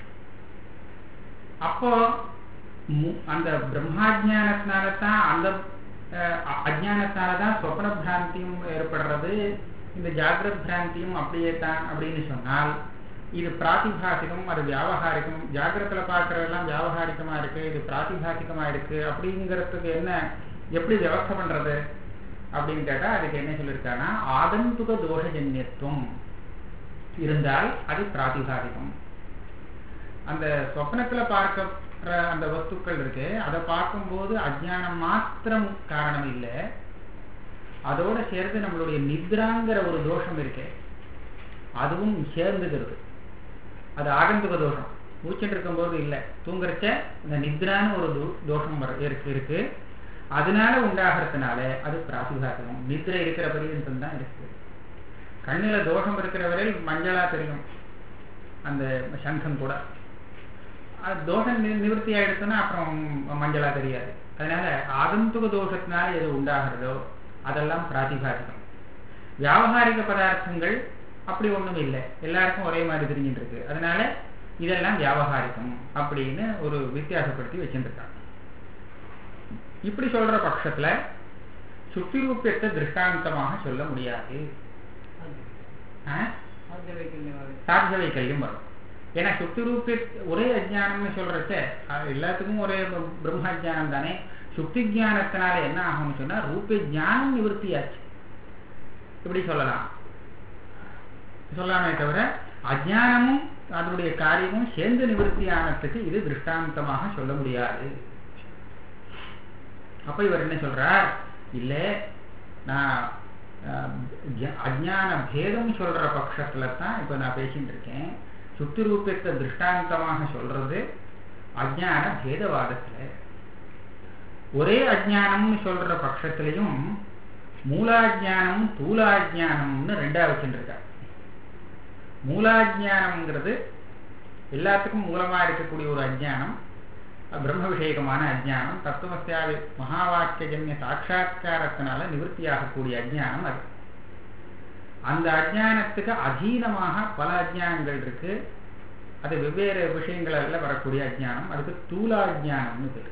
அப்போ மு- அந்த பிரம்மாஜானத்தினால தான் அந்த அஹ், அ- அஜ்ஞானத்தால தான் சொப்ன பிராந்தியும் ஏற்படுறது இந்த ஜாகிரத் பிராந்தியும் அப்படியே தான் அப்படின்னு சொன்னால் இது பிராத்திபாசிகம் அது வியாபகாரிகம் ஜாகிரத்துல பார்க்கறதெல்லாம் வியாபகாரிகமா இருக்கு இது பிராத்திபாசிகமா இருக்கு அப்படிங்கிறதுக்கு என்ன எப்படி வியவஸ்தை பண்றது அப்படின்னு கேட்டா அதுக்கு என்ன சொல்லியிருக்காங்கன்னா ஆகந்துக தோஷஜன்யத்துவம் இருந்தால் அது பிராத்திபாசிகம் அந்த சொப்னத்துல பார்க்கிற அந்த வஸ்துக்கள் இருக்கு அதை பார்க்கும்போது அஜ்ஞானம் மாத்திரம் காரணம் இல்லை அதோட சேர்த்து நம்மளுடைய நித்ராங்கிற ஒரு தோஷம் இருக்கு அதுவும் சேர்ந்துக்கிறது அது ஆகந்துக தோஷம் மூச்சுட்டு இருக்கும்போது இல்லை தூங்குறச்ச இந்த நித்ரான்னு ஒரு தோ- தோஷம் வர- இருக்கு இருக்கு அதனால உண்டாகிறதுனால அது பிராத்திபாசிகம் நித்ரை இருக்கிற பரியந்தம் தான் இருக்கு கண்ணுல தோஷம் இருக்கிற வரையில் மஞ்சளா தெரியும் அந்த சங்கம் கூட அது தோஷம் நி- நிவர்த்தி ஆயிடுச்சுன்னா அப்புறம் மஞ்சளா தெரியாது அதனால ஆகந்துக தோஷத்தினால எது உண்டாகிறதோ அதெல்லாம் பிராத்திபாசிகம் வியாபகாரிக பதார்த்தங்கள் அப்படி ஒண்ணும் இல்லை எல்லாருக்கும் ஒரே மாதிரி தெரிஞ்சுட்டு இருக்கு அதனால இதெல்லாம் வியாபகாரிகம் அப்படின்னு ஒரு வித்தியாசப்படுத்தி வச்சிருக்காங்க இப்படி சொல்ற பட்சத்துல சுத்தி ரூபியத்தை திருஷ்டாந்தமாக சொல்ல முடியாது ஆ? சாத்திய வைக்கல்யம் வரும் ஏன்னா சுத்தி ரூபி ஒரே அஜ்ஞானம்னு சொல்றச்ச அது எல்லாத்துக்கும் ஒரே ப- பிரம்ம ஜானம் தானே சுக்தி ஞானத்தினால என்ன ஆகும்னு சொன்னா ரூப ஞானம் நிவர்த்தியாச்சு இப்படி சொல்லலாம் சொல்லாமே தவிர அஜ்ஞானமும் அதனுடைய காரியமும் சேர்ந்து நிவர்த்தியானதுக்கு இது திருஷ்டாந்தமாக சொல்ல முடியாது அப்ப இவர் என்ன சொல்றார் இல்ல நான் அஹ், ஜ- அஜ்ஞான பேதம் சொல்ற பட்சத்துல தான் இப்ப நான் பேசிட்டு இருக்கேன் சுத்தி ரூபத்தை திருஷ்டாந்தமாக சொல்றது அஜ்ஞான பேதவாதத்துல ஒரே அஜ்ஞானம்னு சொல்ற பட்சத்திலையும் மூலாஜ்ஞானம் தூலாஜ்ஞானம்னு ரெண்டா வச்சுருக்கார் மூலாஜ்ஞானம்ங்கிறது எல்லாத்துக்கும் மூலமா இருக்கக்கூடிய ஒரு அஜ்ஞானம் அது பிரம்ம விஷயகமான அஜ்ஞானம் தத்துவஸ்யாவி மகா வாக்கியஜன்ய சாட்சா்காரத்தினால நிவர்த்தியாகக்கூடிய அஜ்ஞானம் அது அந்த அஜ்ஞானத்துக்கு அதீனமாக பல அஜ்ஞானங்கள் இருக்கு அது வெவ்வேறு விஷயங்கள்ல வரக்கூடிய அஜ்ஞானம் அதுக்கு தூலாஜ்ஞானம்னு பேரு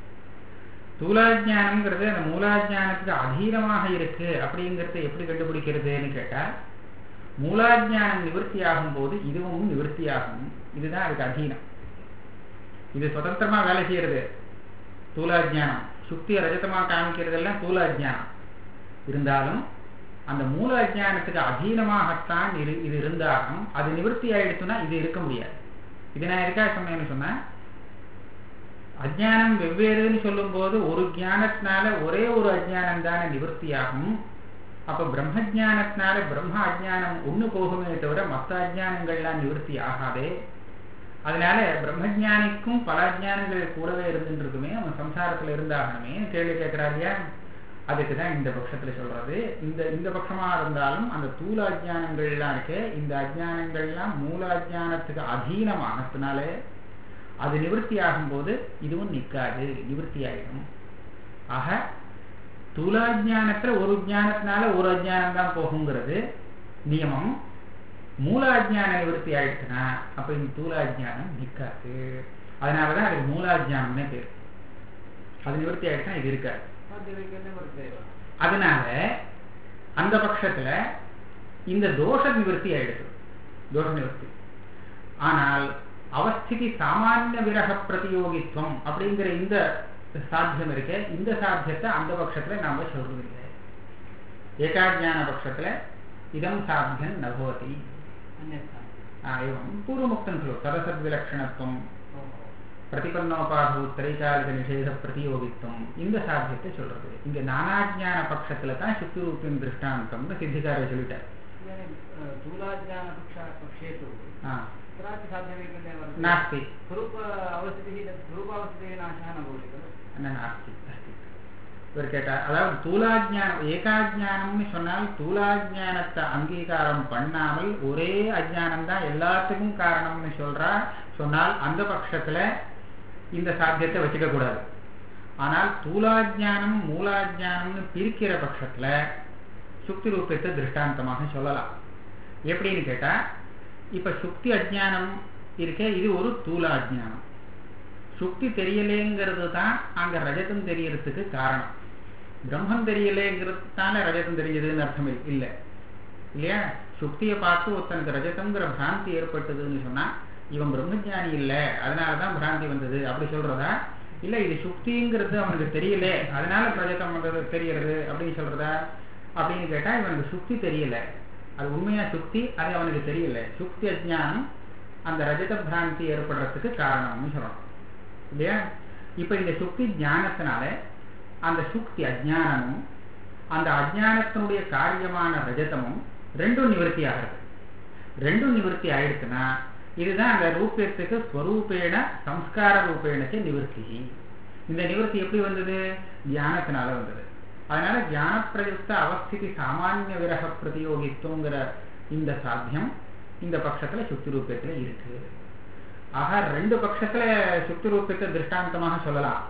தூலாஜ்ஞானம்ங்கிறது அந்த மூலாஜ்ஞானத்துக்கு அதீனமாக இருக்கு அப்படிங்கிறத எப்படி கண்டுபிடிக்கிறதுன்னு கேட்டா மூலாஜ்ஞானம் நிவர்த்தியாகும் போது இதுவும் நிவர்த்தியாகும் இதுதான் அதுக்கு அதீனம் இது சுதந்திரமா வேலை செய்யறது தூலாஜ்ஞானம் சுக்திய ரஜதமா காமிக்கிறதெல்லாம் தூலாஜ்ஞானம் இருந்தாலும் அந்த மூல அஜ்ஞானத்துக்கு அதீனமாகத்தான் இரு இது இருந்தாலும் அது நிவர்த்தி ஆயிடுச்சுன்னா இது இருக்க முடியாது இது நான் எதுக்காக சொன்னேன்னு சொன்னா அஜ்ஞானம் வெவ்வேறுன்னு சொல்லும்போது ஒரு ஞானத்தினால ஒரே ஒரு அஜ்ஞானம் தானே நிவர்த்தியாகும் அப்ப பிரம்ம ஜானத்தினால பிரம்ம அஜ்ஞானம் ஒண்ணு போகுமே தவிர மற்ற அஜ்ஞானங்கள்லாம் நிவர்த்தி ஆகாதே அதனால பிரம்மஜானிக்கும் பல அஜ்ஞானங்கள் கூடவே இருந்துட்டு இருக்குமே அவன் சம்சாரத்துல இருந்தாகணுமே கேள்வி கேட்கிறார் இல்லையா அதுக்கு தான் இந்த பட்சத்துல சொல்றது இந்த இந்த பட்சமா இருந்தாலும் அந்த தூல அஜ்ஞானங்கள்லாம் இருக்கு இந்த அஜ்ஞானங்கள்லாம் மூல அஜ்ஞானத்துக்கு அதீனமானதுனால அது நிவர்த்தி ஆகும்போது இதுவும் நிற்காது நிவர்த்தி ஆயிடும் ஆக தூலாஜானத்துல ஒரு ஜானத்தினால ஒரு அஜ்ஞானம் தான் போகுங்கிறது நியமம் மூலாஜான நிவர்த்தி ஆயிடுச்சுன்னா அப்ப இந்த தூலாஜானம் நிற்காது அதனாலதான் அதுக்கு மூலாஜானம்னே பேர் அது நிவர்த்தி ஆயிடுச்சுன்னா இது இருக்காது ಸಾಧ್ಯವಿಲ್ಲದೆ ಬರ್ತೇವೆ அதனால அந்த பட்சத்துல இந்த தோஷ நிவர்த்தி ஆயிடுது தோஷ நிவர்த்தி ஆனால் அவஸ்திதி சாமானிய விரக பிரதியோகித்துவம் அப்படிங்கிற இந்த சாத்தியம் இருக்கு இந்த சாத்தியத்தை அந்த பட்சத்துல நாம சொல்றது இல்லை ஏகாஜான பட்சத்துல இதம் சாத்தியம் நபவதி ಅನ್ಯಥಾ एवं पूर्वमुक्तं खलु तदसद्विलक्षणत्वं ಓಹೋ. பிரதிபன்னோபாது திரைகாலிக நிஷேத பிரதியோகித்துவம் இந்த சாத்தியத்தை சொல்றது இங்க நானாஜான பட்சத்துல தான் சுத்தி ரூபின் திருஷ்டாந்தம்னு சித்திகாரை சொல்லிட்டார் ಇದಾनीಂ, ಆ, ಸ್ಥೂಲಾಜ್ಞಾನ ಪಕ್ಷ ಪಕ್ಷೇತು ஆ, कुत्रापि साध्यविकल्ये वर्तते नास्ति स्वरूप अवस्थितिः तत् स्वरूपावस्थितिः नाशः न भवति खलु என்ன நாஸ்தி அஸ்தி இவர் கேட்டார் அதாவது தூலாஜானம் ஏகாஜானம்னு சொன்னால் தூலாஜானத்தை அங்கீகாரம் பண்ணாமல் ஒரே அஜானம் தான் எல்லாத்துக்கும் காரணம்னு சொல்றா சொன்னால் அந்த பட்சத்துல இந்த சாத்தியத்தை வச்சுக்க கூடாது ஆனால் தூலாஜானம் மூலாஜானம்னு பிரிக்கிற பட்சத்துல சுக்தி ரூபத்தை திருஷ்டாந்தமாக சொல்லலாம் எப்படின்னு கேட்டா இப்ப சுக்தி அஜ்ஞானம் இருக்கே இது ஒரு தூலாஜானம் சுக்தி தெரியலேங்கிறது தான் அங்க ரஜதம் தெரியறதுக்கு காரணம் பிரம்மம் தெரியலேங்கிறதுனால ரஜதம் தெரிஞ்சதுன்னு அர்த்தம் இல்- இல்ல இல்லையா சுக்தியை பார்த்து ஒருத்தனுக்கு ரஜதம்ங்கிற பிராந்தி ஏற்பட்டதுன்னு சொன்னா இவன் பிரம்மஜானி இல்ல அதனாலதான் பிராந்தி வந்தது அப்படி சொல்றதா இல்ல இது சுக்திங்கிறது அவனுக்கு தெரியல அதனால ரஜதம் வந்தது தெரியறது அப்படின்னு சொல்றதா அப்படின்னு கேட்டா இவனுக்கு சுக்தி தெரியல அது உண்மையா சுக்தி அது அவனுக்கு தெரியல சுக்தி அஜ்ஞானம் அந்த ரஜத பிராந்தி ஏற்படுறதுக்கு காரணம்னு சொல்லணும் இல்லையா இப்ப இந்த சுக்தி ஞானத்தினால அந்த சுக்தி அஜ்ஞானமும் அந்த அஜ்ஞானத்தினுடைய காரியமான ரஜதமும் ரெண்டும் நிவர்த்தி ஆகிறது ரெண்டும் நிவர்த்தி ஆயிடுச்சுன்னா இதுதான் அந்த ரூபத்துக்கு ஸ்வரூபேண சம்ஸ்கார ரூபேணுக்கு நிவர்த்தி இந்த நிவர்த்தி எப்படி வந்தது ஞானத்தினால வந்தது அதனால ஞான பிரயுக்த அவஸ்திதி சாமானிய விரக பிரதியோகித்துவங்கிற இந்த சாத்தியம் இந்த பட்சத்துல சுத்தி ரூபத்துல இருக்கு ஆக ரெண்டு பட்சத்துல சுத்தி ரூபத்தை திருஷ்டாந்தமாக சொல்லலாம்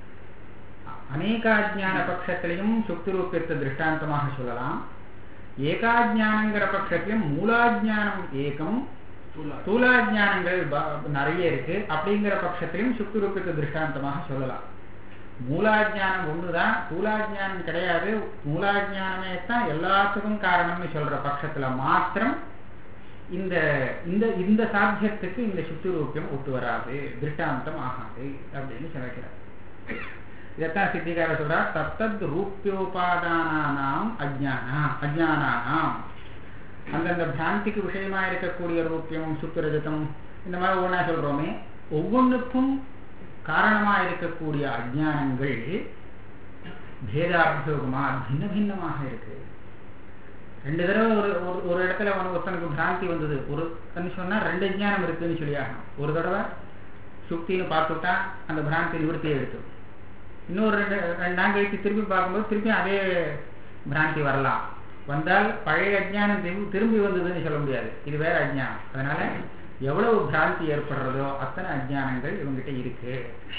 அநேகாஜான பட்சத்திலையும் சுக்தி ரூபத்தை திருஷ்டாந்தமாக சொல்லலாம் ஏகாஜானங்கிற பட்சத்திலும் மூலாஜானம் ஏகம் ಸ್ಥೂಲ தூலாஜானங்கள் நிறைய இருக்கு அப்படிங்கிற பட்சத்திலும் சுக்தி ரூபத்தை திருஷ்டாந்தமாக சொல்லலாம் மூலாஜானம் ஒண்ணுதான் தூலாஜானம் கிடையாது மூலாஜானமே தான் எல்லாத்துக்கும் காரணம்னு சொல்ற பட்சத்துல மாத்திரம் இந்த இந்த இந்த சாத்தியத்துக்கு இந்த சுத்தி ரூபியம் ஒத்து வராது திருஷ்டாந்தம் ஆகாது அப்படின்னு சொல்லிக்கிறார் இதைத்தான் சித்திகார சொல்றார் தத்தத் ரூபியோபாதானாம் அஜ்ஞானா அஜ்ஞானானாம் அந்தந்த பிராந்திக்கு விஷயமா இருக்கக்கூடிய ரூபியம் சுத்திரஜதம் இந்த மாதிரி ஒவ்வொன்றா சொல்றோமே ஒவ்வொன்றுக்கும் காரணமா இருக்கக்கூடிய அஜ்ஞானங்கள் பேதாபியோகமா பின்ன பின்னமாக இருக்கு ரெண்டு தடவை ஒரு ஒரு- ஒரு இடத்துல அவன் ஒருத்தனுக்கு பிராந்தி வந்தது ஒரு சொன்னா ரெண்டு அஜ்ஞானம் இருக்குன்னு சொல்லி ஆகணும் ஒரு தடவை சுக்தின்னு பார்த்துட்டா அந்த பிராந்தி நிவர்த்தியை எடுத்து இன்னொரு ரெண்டு ரெண்டு நாள் கழித்து திருப்பி பார்க்கும்போது திருப்பி அதே பிராந்தி வரலாம் வந்தால் பழைய அஜ்ஞானம் திரும்பி திரும்பி வந்ததுன்னு சொல்ல முடியாது இது வேற அஜ்ஞானம் அதனால எவ்வளவு பிராந்தி ஏற்படுறதோ அத்தனை அஜ்ஞானங்கள் இவங்கிட்ட இருக்கு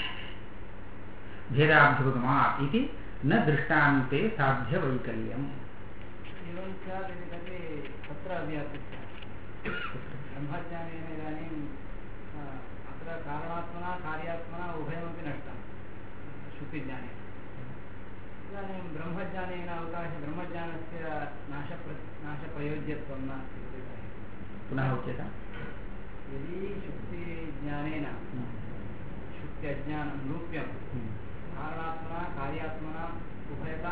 பேதாபியுகமா இது ந திருஷ்டாந்தே சாத்திய வைக்கல்யம் एवं स्यात् इति कति तत्र अव्याप्तिः ब्रह्मज्ञानेन इदानीं अ, अत्र कारणात्मना कार्यात्मना उभयमपि नष्टं शुद्धिज्ञाने इदानीं ब्रह्मज्ञानेन अवकाश ब्रह्मज्ञानस्य नाशप्र नाशप्रयोज्यत्वं नास्ति इति कारणेन। पुनः उच्यता यदि शुक्तिज्ञानेन शुक्त्यज्ञानं रूप्यं कारणात्मना कार्यात्मना उभयता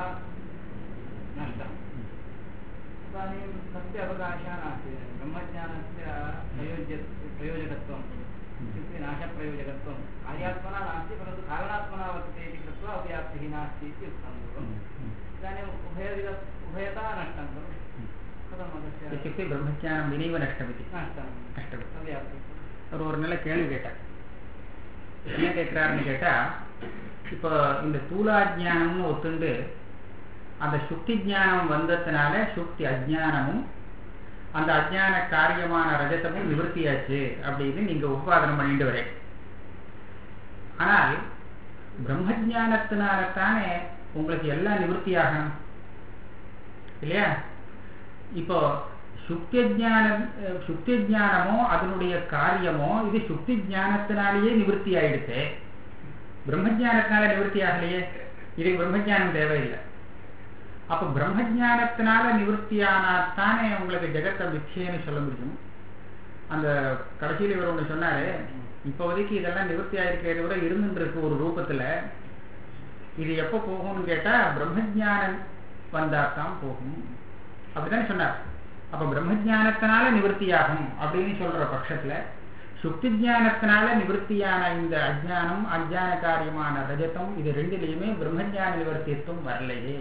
नष्टम् इदानीं तस्य अवकाशः नास्ति ब्रह्मज्ञानस्य प्रयोज्य प्रयोजकत्वम् इत्युक्ते नाशप्रयोजकत्वं कार्यात्मना नास्ति परन्तु कारणात्मना वर्तते इति कृत्वा अव्याप्तिः नास्ति इति उक्तं पूर्वम् इदानीम् उभयविध उभयता नष्टं खलु कथं तस्य इत्युक्ते ब्रह्मज्ञानं विनैव नष्टमिति नष्टम् नष्टम् अव्याप्तिः அவர் ஒரு நல்ல கேள்வி கேட்டார் என்ன கேட்கிறாருன்னு கேட்டா இப்போ இந்த தூலாஜானம்னு ஒத்துண்டு அந்த சுக்தி ஞானம் வந்ததுனால சுக்தி அஜ்ஞானமும் அந்த அஜ்ஞான காரியமான ரஜதமும் நிவர்த்தியாச்சு அப்படின்னு நீங்க உபாதனம் பண்ணிட்டு வரேன் ஆனால் பிரம்மஜானத்தினால தானே உங்களுக்கு எல்லாம் நிவர்த்தியாகணும் இல்லையா இப்போ சுக்தி ஜானம் சுக்தி ஜானமோ அதனுடைய காரியமோ இது சுக்தி ஜானத்தினாலேயே நிவர்த்தி ஆயிடுச்சு பிரம்மஜானத்தினால நிவர்த்தி ஆகலையே இதுக்கு பிரம்மஜானம் தேவையில்லை அப்ப பிரம்மஜானத்தினால நிவர்த்தியானாத்தானே உங்களுக்கு ஜெகத்தை மிச்சேன்னு சொல்ல முடியும் அந்த கடைசியில் இவர் ஒன்று சொன்னாரு இப்போதைக்கு இதெல்லாம் நிவர்த்தி ஆயிருக்கிறத விட இருந்துட்டு இருக்கு ஒரு ரூபத்துல இது எப்போ போகும்னு கேட்டா பிரம்மஜானம் வந்தாத்தான் போகும் அப்படித்தானே சொன்னார் அப்ப பிரம்மஜானத்தினால நிவர்த்தியாகும் அப்படின்னு சொல்ற பட்சத்துல சுக்தி ஜானத்தினால நிவர்த்தியான இந்த அஜ்ஞானம் அஜ்ஞான காரியமான ரஜதம் இது ரெண்டுலயுமே பிரம்மஜான நிவர்த்தியத்துவம் வரலையே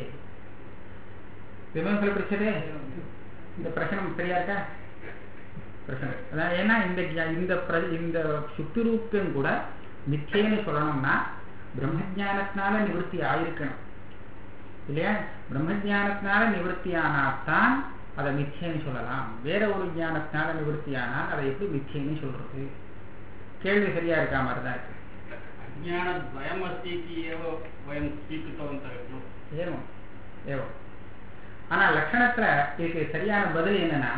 விமர்சனம் பிடிச்சதே இந்த பிரச்சனை சரியா இருக்கா பிரச்சனை அதான் ஏன்னா இந்த ஜ- இந்த பிர- இந்த சுக்தி ரூபம் கூட மிச்சேன்னு சொல்லணும்னா பிரம்மஜானத்தினால நிவர்த்தி ஆயிருக்கணும் இல்லையா பிரம்மஜானத்தினால நிவர்த்தி ஆனாத்தான் அதை மிச்சேன்னு சொல்லலாம் வேற ஒரு ஞானத்தினால நிவர்த்தி ஆனால் அதை எப்படி மிச்சேன்னு சொல்றது கேள்வி சரியா இருக்கா மாதிரி தான் இருக்கு अज्ञानद्वयमस्ति इति एव वयं स्वीकृतवन्तः खलु ஏவம் ஏவம் ஆனா லட்சணத்துல இதுக்கு சரியான பதில் என்னன்னா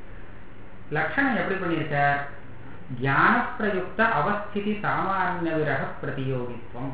லட்சணம் எப்படி பண்ணியிருக்கார் ஞான பிரயுக்த அவஸ்திதி சாமானிய விரக பிரதியோகித்துவம்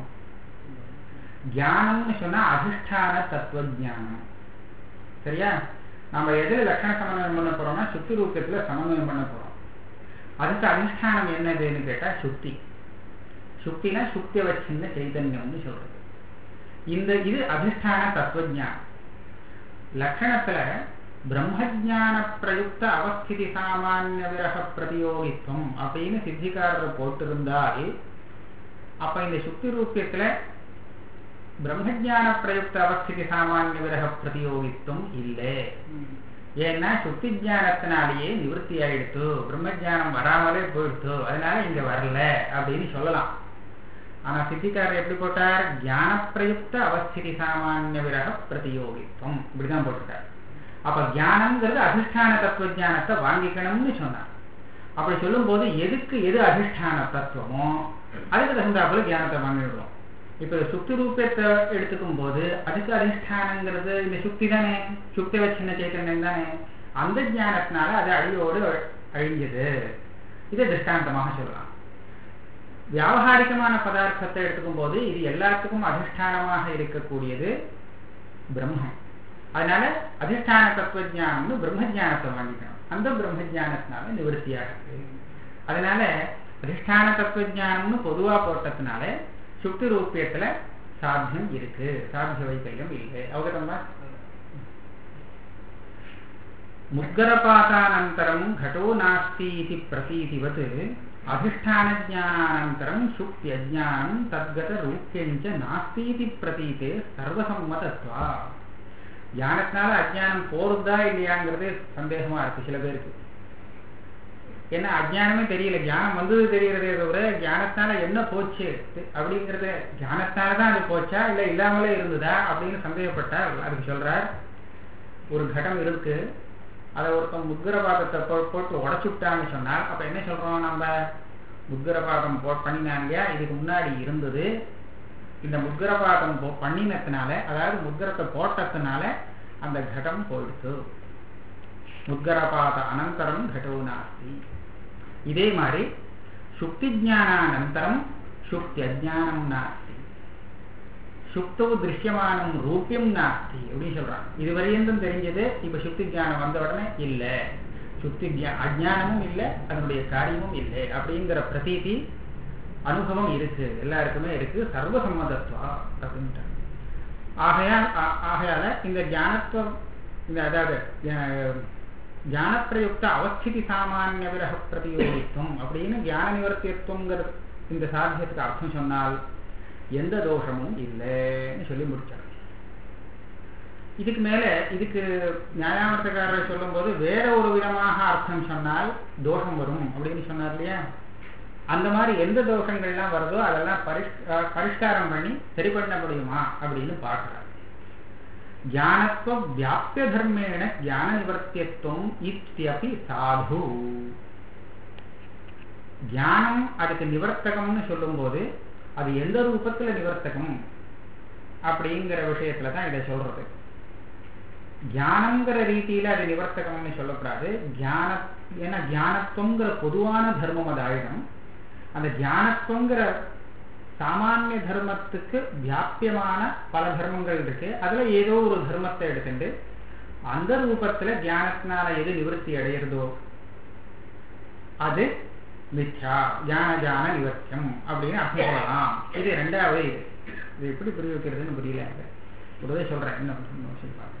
ஞானம்னு சொன்னா அதிஷ்டான தத்துவ ஞானம் சரியா நம்ம எதுல லட்சண சமன்வயம் பண்ண போறோம்னா சுத்தி ரூபத்துல சமன்வயம் பண்ண போறோம் அதுக்கு அதிஷ்டானம் என்னதுன்னு கேட்டா சுத்தி சுத்தினா சுத்திய வச்சிருந்த சைதன்யம்னு சொல்றது இந்த இது அதிஷ்டான தத்துவஜானம் லட்சணத்துல பிரம்மஜான பிரயுக்த அவஸ்திதி சாமானிய விரக பிரதியோகித்துவம் அப்படின்னு சித்திகாரர் போட்டிருந்தால் அப்ப இந்த சுத்தி ரூபியத்துல பிரம்மஜான பிரயுக்த அவஸ்திதி சாமானிய விரக பிரதியோகித்துவம் இல்லை ஏன்னா சுத்தி ஜானத்தினாலேயே நிவர்த்தி ஆயிடுத்து பிரம்மஜானம் வராமலே போயிடுத்து அதனால இங்க வரல அப்படின்னு சொல்லலாம் ஆனா சித்திக்காரர் எப்படி போட்டார் ஞான பிரயுக்த அவஸ்திதி சாமானிய விரக பிரதியோகித்துவம் இப்படிதான் போட்டிருக்கார் அப்ப ஞானம்ங்கிறது அதிஷ்டான தத்துவ ஞானத்தை வாங்கிக்கணும்னு சொன்னார் அப்படி சொல்லும்போது எதுக்கு எது அதிஷ்டான தத்துவமோ அதுக்கு தகுந்தாப்புல ஞானத்தை வாங்கிடுவோம் இப்ப சுத்தி ரூபத்தை எடுத்துக்கும் போது அதுக்கு அதிஷ்டானங்கிறது இந்த சுத்தி தானே சுத்தி வச்சின்ன சைத்தன்யம் தானே அந்த ஞானத்தினால அது அழியோடு அழிஞ்சது இதை திருஷ்டாந்தமாக சொல்லலாம் வியாவகாரிகமான பதார்த்தத்தை எடுத்துக்கும் போது இது எல்லாத்துக்கும் அதிஷ்டானமாக இருக்கக்கூடியது பிரம்மம் அதனால அதிஷ்டான தத்துவஜானம்னு பிரம்மஜானத்தை வாங்கிக்கணும் அந்த பிரம்மஜானத்தினால நிவர்த்தியாகுது அதனால அதிஷ்டான தத்துவஜானம்னு பொதுவா போட்டதுனால சுக்தி ரூபியத்துல சாத்தியம் இருக்கு சாத்திய வைக்கல்யம் இல்லை அவகதமா ముద్గరపాతానంతరం ఘటో నాస్తి ఇది ప్రతీతివత్ అధిష్టానజ్ఞానానంతరం శుక్త్యజ్ఞానం తద్గత రూప్యంచ నాస్తి ప్రతీతే சர்வசம்மதத்வ ஞானத்தினால அஜ்ஞானம் போறதா இல்லையாங்கிறது சந்தேகமா இருக்கு சில பேருக்கு ஏன்னா அஜ்ஞானமே தெரியல ஞானம் வந்தது தெரியறதே தவிர ஞானத்தினால என்ன போச்சு அப்படிங்கறது ஞானத்தினால தான் அது போச்சா இல்ல இல்லாமலே இருந்ததா அப்படின்னு சந்தேகப்பட்டார் அதுக்கு சொல்றார் ஒரு கடம் இருக்கு அதை ஒருத்தன் முத்கரபாதத்தை போ- போட்டு உடச்சுட்டான்னு சொன்னால் அப்ப என்ன சொல்றோம் நம்ம முத்கரபாதம் போ பண்ணினான் இல்லையா இதுக்கு முன்னாடி இருந்தது இந்த முத்கரபாதம் போ- பண்ணினதுனால அதாவது முத்கரத்தை போட்டதுனால அந்த கடம் போயிடுச்சு முத்கரபாத அனந்தரம் கடோ நாஸ்தி இதே மாதிரி சுக்தி ஜானானந்தரம் சுக்தி அஜானம் நாஸ்தி சுக்தோ திருஷ்யமானம் ரூபியம் நாஸ்தி அப்படின்னு சொல்றாங்க இது வரையும் தெரிஞ்சது இப்ப சுக்தி ஞானம் வந்த உடனே இல்ல சுக்தி ஜா- அஜ்ஞானமும் இல்ல அதனுடைய காரியமும் இல்லை அப்படிங்கிற பிரதீதி அனுபவம் இருக்கு எல்லாருக்குமே இருக்கு சர்வசம்மதத்துவா அப்படின்ட்டாங்க ஆகையால் ஆ- ஆகையால இந்த ஞானத்துவம் இந்த அதாவது அஹ், ஞானப்பிரயுக்த அவஸ்திதி சாமானிய விரக பிரதியோகித்துவம் அப்படின்னு ஞான நிவர்த்தியத்துவங்கிற இந்த சாத்தியத்துக்கு அர்த்தம் சொன்னால் எந்த தோஷமும் இல்லைன்னு சொல்லி முடிச்சார் இதுக்கு மேல இதுக்கு நியாயாமர்த்தக்காரர் சொல்லும்போது வேற ஒரு விதமாக அர்த்தம் சொன்னால் தோஷம் வரும் அப்படின்னு சொன்னார் இல்லையா அந்த மாதிரி எந்த தோஷங்கள்லாம் வருதோ அதெல்லாம் பரிஷ் அஹ் பரிஷ்காரம் பண்ணி சரி பண்ண முடியுமா அப்படின்னு பார்க்கிறார் ஞானத்துவ வியாபிய தர்மேண ஞான நிவர்த்தியத்துவம் இத்தியபி சாது ஞானம் அதுக்கு நிவர்த்தகம்னு சொல்லும்போது அது எந்த ரூபத்துல நிவர்த்தகம் அப்படிங்கிற விஷயத்துல தான் இதை சொல்றது ஞானங்கிற ரீதியில அது நிவர்த்தகம்னு சொல்லக்கூடாது ஞான ஏன்னா ஞானத்துவங்கிற பொதுவான தர்மம் அது ஆயிடும் அந்த ஞானத்துவங்கிற சாமானிய தர்மத்துக்கு வியாபியமான பல தர்மங்கள் இருக்கு அதுல ஏதோ ஒரு தர்மத்தை எடுத்துட்டு அந்த ரூபத்துல ஞானத்தினால எது நிவர்த்தி அடையிறதோ அது மித்யா ஞான ஜான நிவர்த்தியம் அப்படின்னு அர்த்தம் சொல்லலாம் இது ரெண்டாவது இது இது எப்படி புரிய வைக்கிறதுன்னு புரியல எனக்கு உடனே சொல்றேன் என்ன பண்ணணும் சொல்லி பார்க்கிறேன்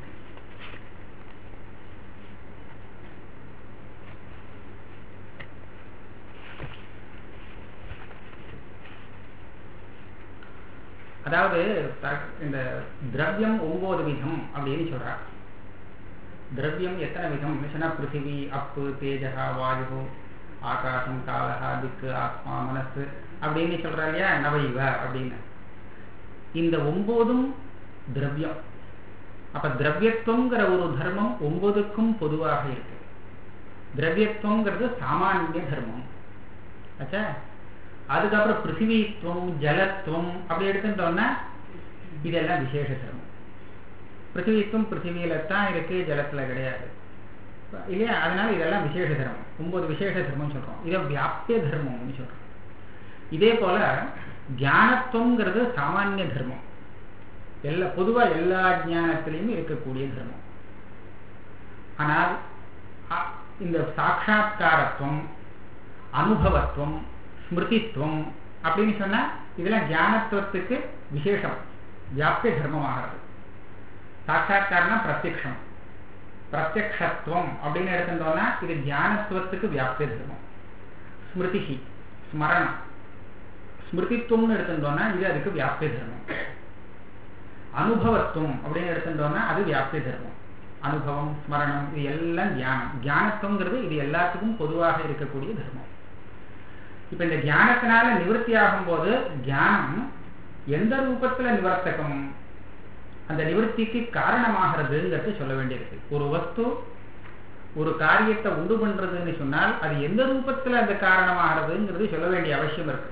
அதாவது த- இந்த திரவியம் ஒன்பது விதம் அப்படின்னு சொல்றார் திரவியம் எத்தனை விதம் சொன்னா பிருத்திவி அப்பு தேஜகா வாயு ஆகாசம் காலகா திக்கு ஆத்மா மனசு அப்படின்னு சொல்றா இல்லையா நவைவ அப்படின்னு இந்த ஒன்பதும் திரவியம் அப்ப திரவியத்துவங்கிற ஒரு தர்மம் ஒன்பதுக்கும் பொதுவாக இருக்கு திரவியத்துவங்கிறது சாமானிய தர்மம் ஆச்சா அதுக்கப்புறம் பிருத்திவித்துவம் ஜலத்துவம் அப்படி எடுத்துட்டோம்னா இதெல்லாம் விசேஷ தர்மம் பிருத்திவித்துவம் பிருத்திவியில தான் இருக்கு ஜலத்துல கிடையாது இல்லையா அதனால இதெல்லாம் விசேஷ தர்மம் ஒன்பது விசேஷ தர்மம் சொல்றோம் இதை வியாபிய தர்மம்னு சொல்றோம் இதே போல தியானத்துவங்கிறது சாமானிய தர்மம் எல்லா பொதுவா எல்லா ஞானத்திலையும் இருக்கக்கூடிய தர்மம் ஆனால் அ- இந்த சாட்சா்காரத்துவம் அனுபவத்துவம் ஸ்மிருதித்துவம் அப்படின்னு சொன்னா இதெல்லாம் ஞானத்துவத்துக்கு விசேஷம் வியாபிய தர்மமாகிறது சாட்சா்காரனா பிரத்யக்ஷம் பிரத்யக்ஷத்துவம் அப்படின்னு எடுத்துட்டோம்னா இது தியானத்துவத்துக்கு வியாபிய தர்மம் ஸ்மிருதி ஸ்மரணம் ஸ்மிருதித்துவம்னு எடுத்துட்டோம்னா இது அதுக்கு வியாபிய தர்மம் அனுபவத்துவம் அப்படின்னு எடுத்துட்டோம்னா அது வியாபிய தர்மம் அனுபவம் ஸ்மரணம் இது எல்லாம் தியானம் தியானத்துவங்கிறது இது எல்லாத்துக்கும் பொதுவாக இருக்கக்கூடிய தர்மம் இப்ப இந்த தியானத்தினால நிவர்த்தி ஆகும்போது தியானம் எந்த ரூபத்துல நிவர்த்தகம் அந்த நிவர்த்திக்கு காரணமாகிறதுங்கிறது சொல்ல வேண்டியிருக்கு ஒரு வஸ்து ஒரு காரியத்தை உண்டு பண்றதுன்னு சொன்னால் அது எந்த ரூபத்துல அந்த காரணமாகிறதுங்கிறது சொல்ல வேண்டிய அவசியம் இருக்கு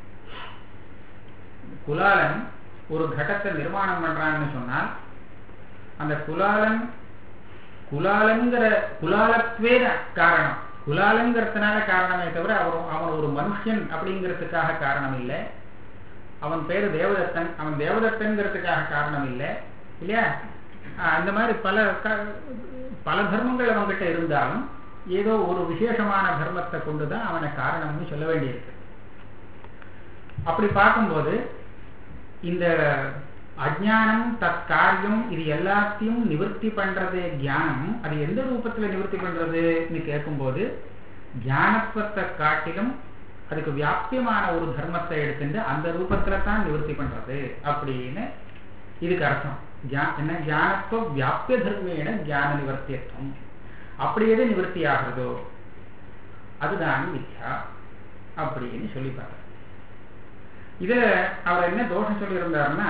குலாலன் ஒரு கடத்தை நிர்மாணம் பண்றான்னு சொன்னால் அந்த குலாலன் குலாலங்கிற குலாலத்வே காரணம் குலாலங்கிறதுனால காரணமே தவிர அவர் அவன் ஒரு மனுஷன் அப்படிங்கிறதுக்காக காரணம் இல்லை அவன் பேரு தேவதத்தன் அவன் தேவதத்தன்கிறதுக்காக காரணம் இல்லை இல்லையா ஆஹ் இந்த மாதிரி பல க- பல தர்மங்கள் அவன்கிட்ட இருந்தாலும் ஏதோ ஒரு விசேஷமான தர்மத்தை கொண்டுதான் அவனை காரணம்னு சொல்ல வேண்டியிருக்கு அப்படி பார்க்கும்போது இந்த அஜ்ஞானம் தற்காரியம் இது எல்லாத்தையும் நிவர்த்தி பண்றது ஞானம் அது எந்த ரூபத்துல நிவர்த்தி பண்றதுன்னு கேட்கும்போது ஞானத்துவத்தை காட்டிலும் அதுக்கு வியாபியமான ஒரு தர்மத்தை எடுத்துட்டு அந்த ரூபத்துல தான் நிவர்த்தி பண்றது அப்படின்னு இதுக்கு அர்த்தம் ஜா- என்ன ஞானத்துவ வியாபிய தர்மேன ஞான நிவர்த்தியத்துவம் அப்படி எது நிவர்த்தி ஆகிறதோ அதுதான் மித்யா அப்படின்னு சொல்லி பார்த்தார் இதுல அவர் என்ன தோஷம் சொல்லியிருந்தாருன்னா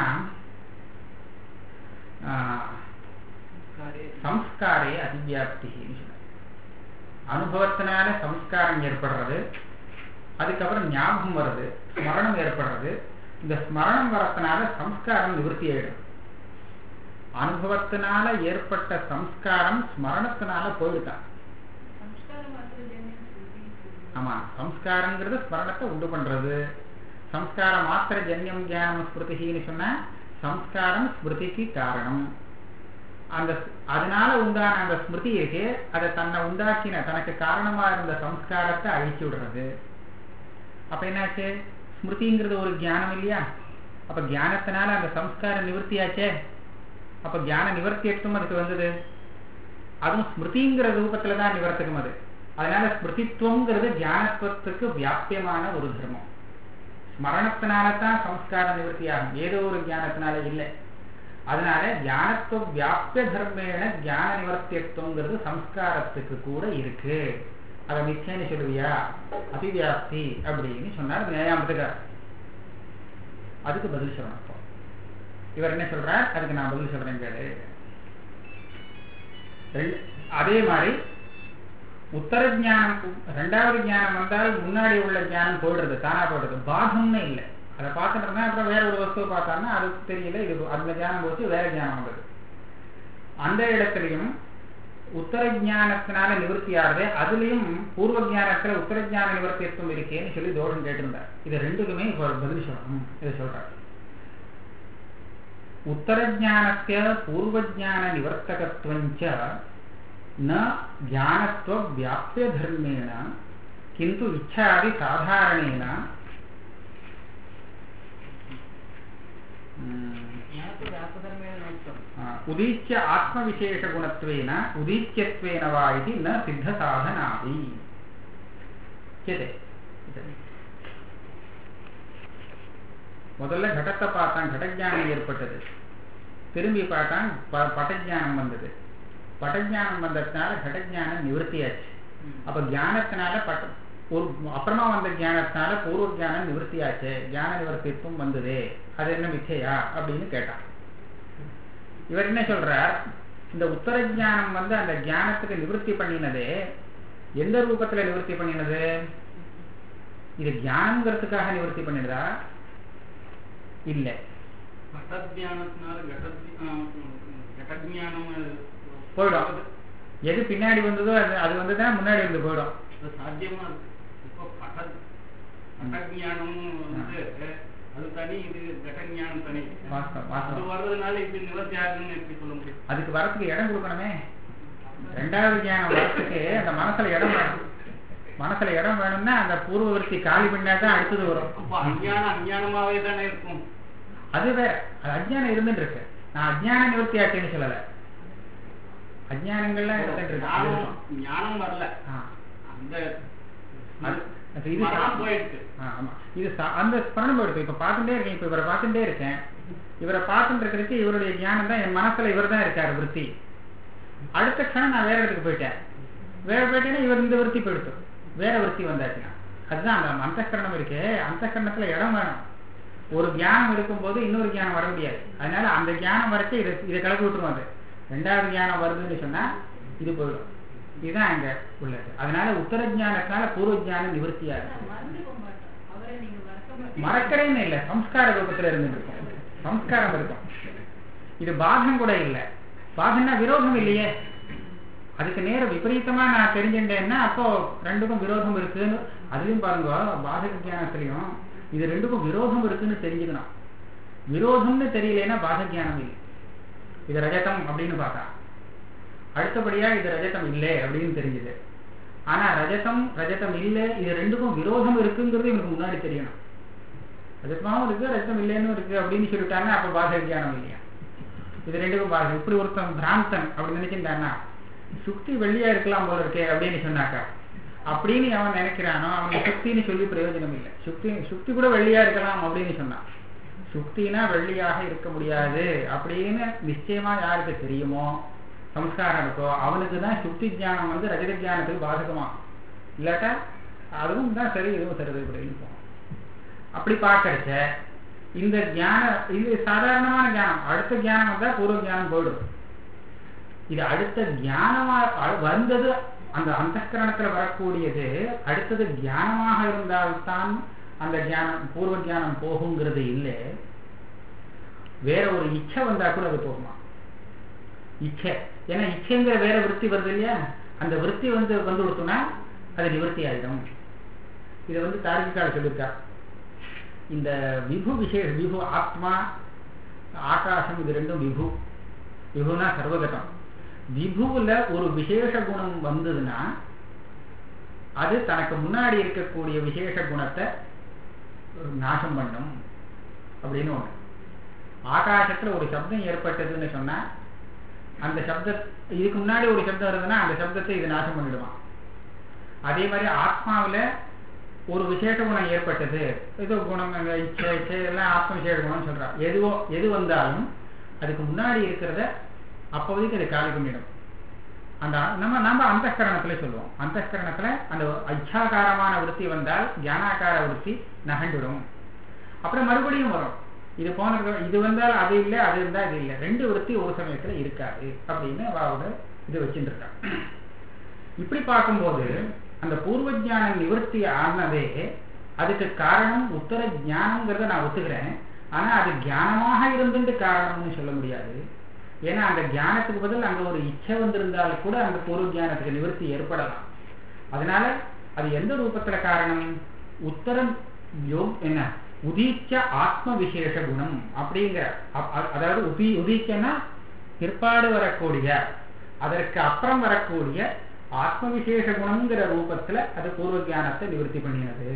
ஆஹ், சம்ஸ்காரே அதிவியாப்தின்னு சொன்னார் அனுபவத்தினால சம்ஸ்காரம் ஏற்படுறது அதுக்கப்புறம் ஞாபகம் வருது ஸ்மரணம் ஏற்படுறது இந்த ஸ்மரணம் வரத்தினால சம்ஸ்காரம் நிவர்த்தி ஆயிடும் அனுபவத்தினால ஏற்பட்ட சம்ஸ்காரம் ஸ்மரணத்தினால போயிடுதான் ಸಂಸ್ಕಾರ ಮಾತ್ರ ಜನ್ಯ ಸ್ಮೃತಿ ಸ್ಮೃತಿ. ஆமா சம்ஸ்காரங்கிறது ஸ்மரணத்தை உண்டு பண்றது சம்ஸ்கார மாத்திர ஜன்யம் ஞானம் ஸ்மிருதின்னு சொன்னா சம்ஸ்காரம் ஸ்மிருதிக்கு காரணம் அந்த ஸ்- அதனால உண்டான அந்த ஸ்மிருதி இருக்கு அதை தன்னை உண்டாக்கின தனக்கு காரணமா இருந்த சம்ஸ்காரத்தை அழிச்சு விடுறது அப்ப என்னாச்சு ஸ்மிருதிங்கிறது ஒரு ஞானம் இல்லையா அப்ப ஞானத்தினால அந்த சம்ஸ்கார நிவர்த்தியாச்சே அப்ப ஞான நிவர்த்தியத்துவம் அதுக்கு வந்தது அதுவும் ஸ்மிருதிங்கிற ரூபத்துல தான் நிவர்த்தகம் அது அதனால ஸ்மிருதித்துவங்கிறது ஞானத்துவத்துக்கு வியாபியமான ஒரு தர்மம் ஸ்மரணத்தினால தான் சம்ஸ்கார நிவர்த்தியாகும் ஏதோ ஒரு ஞானத்தினால இல்லை அதனால ஞானத்துவ வியாபிய தர்மேன ஞான நிவர்த்தியத்துவங்கிறது சம்ஸ்காரத்துக்கு கூட இருக்கு அதை மிச்சேன்னு சொல்லுவியா அதிவியாப்தி அப்படின்னு சொன்னார் நியாயாமத்துக்கார் அதுக்கு பதில் சொல்லணும் இப்போ இவர் என்ன சொல்றார் அதுக்கு நான் பதில் சொல்றேன் கேளு ரெண்டு- அதே மாதிரி உத்தர ஞானம் ரெண்டாவது ஞானம் வந்தால் முன்னாடி உள்ள ஞானம் போயிடுறது தானா போயிடுறது பாதம்னு இல்லை அதை பார்த்துட்டு இருந்தா அப்புறம் வேற ஒரு வஸ்துவை பார்த்தான்னா அது தெரியல இது அந்த ஞானம் போச்சு வேற ஞானம் வந்தது அந்த இடத்துலையும் உத்தர ஞானத்தினால நிவர்த்தி ஆகுது அதுலயும் பூர்வ ஞானத்துல உத்தர ஞான நிவர்த்தியத்துவம் இருக்கேன்னு சொல்லி தோஷம் கேட்டிருந்தார் இது ரெண்டுக்குமே இப்போ ஒரு பதில் சொல்லணும் இதை சொல்றார் உத்தரஜானஸ்ய பூர்வஜான நிவர்த்தகத்வஞ்ச न ज्ञानत्व व्याप्य धर्मेण किन्तु इच्छादि साधारणेन ज्ञानत्व व्यापधर्मेण नोक्तम् उदीच्य आत्मविशेषगुणत्वेन उदीच्यत्वेन वा इति न सिद्धसाधनादि உச்சதே முதல்ல கடத்தை பார்த்தான் கடஜானம் ஏற்பட்டது திரும்பி பார்த்தான் ப- பட்டஜானம் வந்தது பட்டஜானம் வந்ததுனால கடஜானம் நிவர்த்தியாச்சு அப்ப ஞானத்தினால பட்ட ஒரு அப்புறமா வந்த ஞானத்தினால பூர்வ ஞானம் நிவர்த்தியாச்சு ஞான நிவர்த்தித்துவம் வந்ததே அது என்ன மிச்சையா அப்படின்னு கேட்டான் இவர் என்ன சொல்றார் இந்த உத்தர ஞானம் வந்து அந்த ஞானத்துக்கு நிவர்த்தி பண்ணினதே எந்த ரூபத்துல நிவர்த்தி பண்ணினது இது ஞானங்கிறதுக்காக நிவர்த்தி பண்ணினதா இல்ல घटज्ञानத்தினால घटज्ञाனம் போயிடும் எது பின்னாடி வந்ததோ அது அது வந்துதான் முன்னாடி வந்து போயிடும் அது சாத்தியமா இருக்கு இப்போ பட பட்டஜானம் வந்து அது தனி இது கடஞானம் தனி வாஸ்தவம், அது வாஸ்தவம். வர்றதுனால இது நிவர்த்தி ஆகுதுன்னு எப்படி சொல்ல முடியும் அதுக்கு வரத்துக்கு இடம் கொடுக்கணுமே ரெண்டாவது ஞானம் வரத்துக்கு அந்த மனசுல இடம் வேணும் மனசுல இடம் வேணும்னா அந்த பூர்வவர்த்தி காலி பண்ணா தான் அடுத்தது வரும் அப்போ அஞ்ஞானம் அஞ்ஞானமாவே தானே இருக்கும் அது வேற அது அஜ்ஞானம் இருந்துட்டு இருக்கு நான் அஜ்ஞான நிவர்த்தி ஆச்சுன்னு சொல்லல அஜ்ஞானங்கள்லாம் இருந்துட்டு ஞானம் இருக்கு ஞானம் வரல ஆ. அந்த அது- அது இது மனம் போயிடுச்சு ஆ, ஆமா இது ச- அந்த ஸ்மரணம் போயிடுது இப்ப பார்த்துட்டே இருக்கேன் இப்ப இவரை பார்த்துட்டே இருக்கேன் இவரை பார்த்துட்டு இருக்கிறதுக்கு இவருடைய ஞானம் தான் என் மனசுல இவர் தான் இருக்காரு விருத்தி அடுத்த க்ஷணம் நான் வேற இடத்துக்கு போயிட்டேன் வேற போயிட்டேன்னா இவர் இந்த விருத்தி போயிடுத்து வேற விருத்தி வந்தாச்சுன்னா அதுதான் அந்த அந்தகரணம் இருக்கு அந்தகரணத்துல இடம் வேணும் ஒரு ஞானம் இருக்கும்போது இன்னொரு ஞானம் வர முடியாது அதனால அந்த ஞானம் வரைக்கும் இதை இதை கலக்கி விட்டுரும் அது ரெண்டாவது ஞானம் வருதுன்னு சொன்னா இது போயிடும் இதுதான் அங்க உள்ளது அதனால உத்தர ஞானத்தினால பூர்வ ஞானம் நிவர்த்தியா ஆனா இருக்கு மறந்துக்க மாட்டோம் அவரை நீங்க மறக்க மாட்டீங்க மறக்கிறேன்னு இல்லை சம்ஸ்கார ரூபத்துல இருந்துட்டு இருக்கும் சம்ஸ்காரம் இருக்கும் இது பாகம் கூட இல்லை பாகம்னா விரோதம் இல்லையே அதுக்கு நேர விபரீதமா நான் தெரிஞ்சுட்டேன்னா அப்போ ரெண்டுக்கும் விரோதம் இருக்குன்னு அதுலயும் பாருங்க பாதக ஞானத்திலையும் இது ரெண்டுக்கும் விரோதம் இருக்குன்னு தெரிஞ்சுக்கணும் விரோதம்னு தெரியலன்னா பாத ஞானம் இல்லை இது ரஜதம் அப்படின்னு பார்த்தா அடுத்தபடியா இது ரஜதம் இல்லை அப்படின்னு தெரிஞ்சுது ஆனா ரஜதம் ரஜதம் இல்லை இது ரெண்டுக்கும் விரோதம் இருக்குங்கிறது இவனுக்கு முன்னாடி தெரியணும் ரஜதமாவும் இருக்கு ரஜதம் இல்லைன்னு இருக்கு அப்படின்னு சொல்லிட்டாங்கன்னா அப்ப பாத விஞ்ஞானம் இல்லையா இது ரெண்டுக்கும் பாருங்க இப்படி ஒருத்தன் பிராந்தன் அப்படி நினைச்சிருந்தான்னா சுக்தி வெள்ளியா இருக்கலாம் போல இருக்கே அப்படின்னு சொன்னாக்கா அப்படின்னு அவன் நினைக்கிறானோ அவனுக்கு சுக்தின்னு சொல்லி பிரயோஜனம் இல்லை சுக்தி சுக்தி கூட வெள்ளியா இருக்கலாம் அப்படின்னு சொன்னான் சுக்தினா வெள்ளியாக இருக்க முடியாது அப்படின்னு நிச்சயமா யாருக்கு தெரியுமோ சம்ஸ்காரம் இருக்கோ அவனுக்கு தான் சுக்தி ஞானம் வந்து ரஜத ஞானத்துக்கு பாதகமாகும் இல்லாட்டா அதுவும் தான் சரி இதுவும் சரி இப்படின்னு போகும் அப்படி பார்க்கறச்ச இந்த ஞான இது சாதாரணமான ஞானம் அடுத்த ஞானம் வந்தா பூர்வ ஞானம் போயிடும் இது அடுத்த ஞானமா அ- வந்தது அந்த அந்தஸ்கரணத்துல வரக்கூடியது அடுத்தது ஞானமாக இருந்தால்தான் அந்த ஞானம் பூர்வ ஞானம் போகுங்கிறது இல்லை வேற ஒரு இச்சை வந்தா கூட அது போகுமா இச்சை ஏன்னா இச்சைங்கிற வேற விருத்தி வருது இல்லையா அந்த விருத்தி வந்து வந்து கொடுத்தோம்னா அது நிவர்த்தி ஆயிடும் இதை வந்து தார்கிகால் சொல்லியிருக்கா இந்த விபு விசேஷ விபு ஆத்மா ஆகாசம் இது ரெண்டும் விபு விபுனா சர்வகதம் விபுவுல ஒரு விசேஷ குணம் வந்ததுன்னா அது தனக்கு முன்னாடி இருக்கக்கூடிய விசேஷ குணத்தை நாசம் பண்ணும் அப்படின்னு ஒண்ணு ஆகாசத்துல ஒரு சப்தம் ஏற்பட்டதுன்னு சொன்னா அந்த சப்த இதுக்கு முன்னாடி ஒரு சப்தம் இருந்ததுன்னா அந்த சப்தத்தை இது நாசம் பண்ணிடுவான் அதே மாதிரி ஆத்மாவுல ஒரு விசேஷ குணம் ஏற்பட்டது ஏதோ குணம் அங்க இச்சை இச்சை எல்லாம் ஆத்ம விசேஷ குணம்னு சொல்றான் எதுவோ எது வந்தாலும் அதுக்கு முன்னாடி இருக்கிறத அப்போதைக்கு அது காலி பண்ணிடும் அந்த நம்ம நம்ம அந்தஸ்கரணத்துல சொல்லுவோம் அந்தஸ்கரணத்துல அந்த இச்சாகாரமான விருத்தி வந்தால் ஞானாகார விருத்தி நகண்டுடும் அப்புறம் மறுபடியும் வரும் இது போனது இது வந்தால் அது இல்லை அது இருந்தா இது இல்லை ரெண்டு விருத்தி ஒரு சமயத்துல இருக்காது அப்படின்னு அவாவோட இது வச்சுட்டு இருக்காங்க இப்படி பார்க்கும்போது அந்த பூர்வ ஞானம் நிவர்த்தி ஆனதே அதுக்கு காரணம் உத்தர ஞானம்ங்கிறத நான் ஒத்துக்கிறேன் ஆனா அது ஞானமாக இருந்துட்டு காரணம்னு சொல்ல முடியாது ஏன்னா அந்த ஞானத்துக்கு பதில் அங்க ஒரு இச்சை வந்திருந்தாலும் கூட அந்த பூர்வ ஞானத்துக்கு நிவர்த்தி ஏற்படலாம் அதனால அது எந்த ரூபத்துல காரணம் உத்தரம் யோக் என்ன உதீச்ச ஆத்ம விசேஷ குணம் அப்படிங்கிற அ- அ- அதாவது உதி உதீச்சனா பிற்பாடு வரக்கூடிய அதற்கு அப்புறம் வரக்கூடிய ஆத்ம விசேஷ குணம்ங்கிற ரூபத்துல அது பூர்வ ஞானத்தை நிவர்த்தி பண்ணினது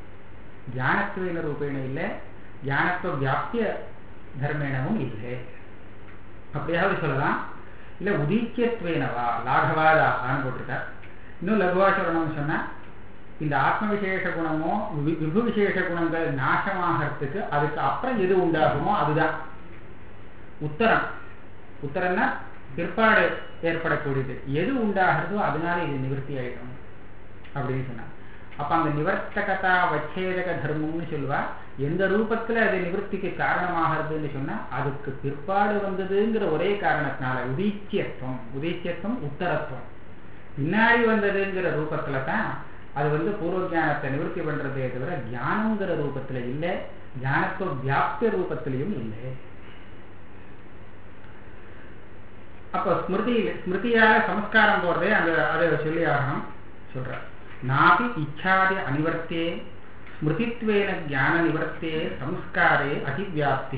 ஞானத்துவ ரூபேண இல்லை ஞானத்துவ வியாப்திய தர்மேனவும் இல்லை அப்படியாவது சொல்லலாம் இல்ல உதீக்கியத்வேனவா லாகவாதாகான்னு போட்டிருக்கார் இன்னும் லகுவா சொல்லணும்னு சொன்னா இந்த ஆத்ம விசேஷ குணமோ வி- விபு விசேஷ குணங்கள் நாசமாகறதுக்கு அதுக்கு அப்புறம் எது உண்டாகுமோ அதுதான் உத்தரம் உத்தரம்னா பிற்பாடு ஏற்படக்கூடியது எது உண்டாகிறதோ அதனால இது நிவர்த்தி ஆயிடும் அப்படின்னு சொன்னார் அப்ப அந்த நிவர்த்தகதா வச்சேதக தர்மம்னு சொல்லுவா எந்த ரூபத்துல அது நிவர்த்திக்கு காரணமாகிறதுன்னு சொன்னா அதுக்கு பிற்பாடு வந்ததுங்கிற ஒரே காரணத்தினால உதீச்சியத்துவம் உதீச்சியத்துவம் உத்தரத்துவம் பின்னாடி வந்ததுங்கிற ரூபத்துல தான் அது வந்து பூர்வ ஞானத்தை நிவர்த்தி பண்றதே தவிர ஞானங்கிற ரூபத்துல இல்லை ஞானத்துவ வியாப்திய ரூபத்திலையும் இல்லை அப்ப ஸ்மிருதி ஸ்மிருதியால சமஸ்காரம் போடுறதே அந்த அதை சொல்லி ஆகணும் சொல்ற நாபி இச்சாதி அனிவர்த்தே ஸ்மிருதித்வேன ஞான நிவர்த்தே சம்ஸ்காரே அதிவியாப்தி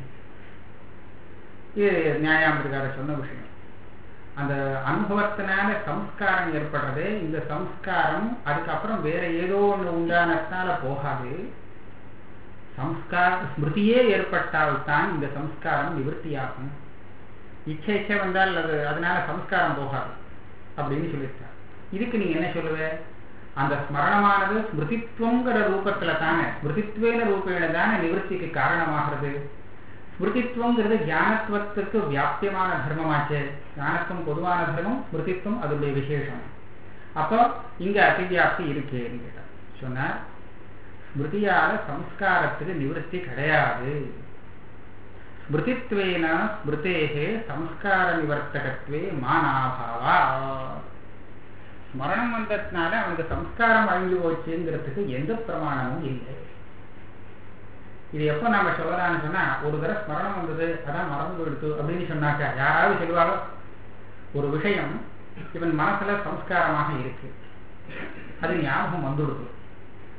இது நியாயாமிருக்கார சொன்ன விஷயம் அந்த அனுபவத்தினால சம்ஸ்காரம் ஏற்படுறது இந்த சம்ஸ்காரம் அதுக்கப்புறம் வேற ஏதோ ஒண்ணு உண்டானதுனால போகாது சம்ஸ்கார ஸ்மிருதியே ஏற்பட்டால்தான் இந்த சம்ஸ்காரம் நிவர்த்தியாகும் இச்சை இச்சை வந்தால் அது அதனால சம்ஸ்காரம் போகாது அப்படின்னு சொல்லியிருக்கார் இதுக்கு நீங்க என்ன சொல்லுவ அந்த ஸ்மரணமானது ஸ்மிருதித்துவங்கிற ரூபத்துல தானே ஸ்மிருதித்வேன ரூபேண தானே நிவர்த்திக்கு காரணமாகிறது ஸ்மிருதித்துவங்கிறது ஞானத்துவத்துக்கு வியாப்தியமான தர்மமாச்சு ஞானத்துவம் பொதுவான தர்மம் ஸ்மிருதித்துவம் அதனுடைய விசேஷம் அப்போ இங்க அதிவியாப்தி இருக்கேன்னு கேட்டார் சொன்னார் ஸ்மிருதியால சம்ஸ்காரத்துக்கு நிவர்த்தி கிடையாது ஸ்மிருதித்வேன ஸ்மிருதேகே சம்ஸ்கார நிவர்த்தகத்வே மானாபாவா ஸ்மரணம் வந்ததுனால அவனுக்கு சம்ஸ்காரம் அழிஞ்சு போச்சுங்கிறதுக்கு எந்த பிரமாணமும் இல்லை இது எப்ப நாம சொல்லலாம்னு சொன்னா ஒரு தடவை ஸ்மரணம் வந்தது அதான் மறந்து போயிடுத்து அப்படின்னு சொன்னாக்கா யாராவது சொல்லுவாங்க ஒரு விஷயம் இவன் மனசுல சம்ஸ்காரமாக இருக்கு அது ஞாபகம் வந்துடுது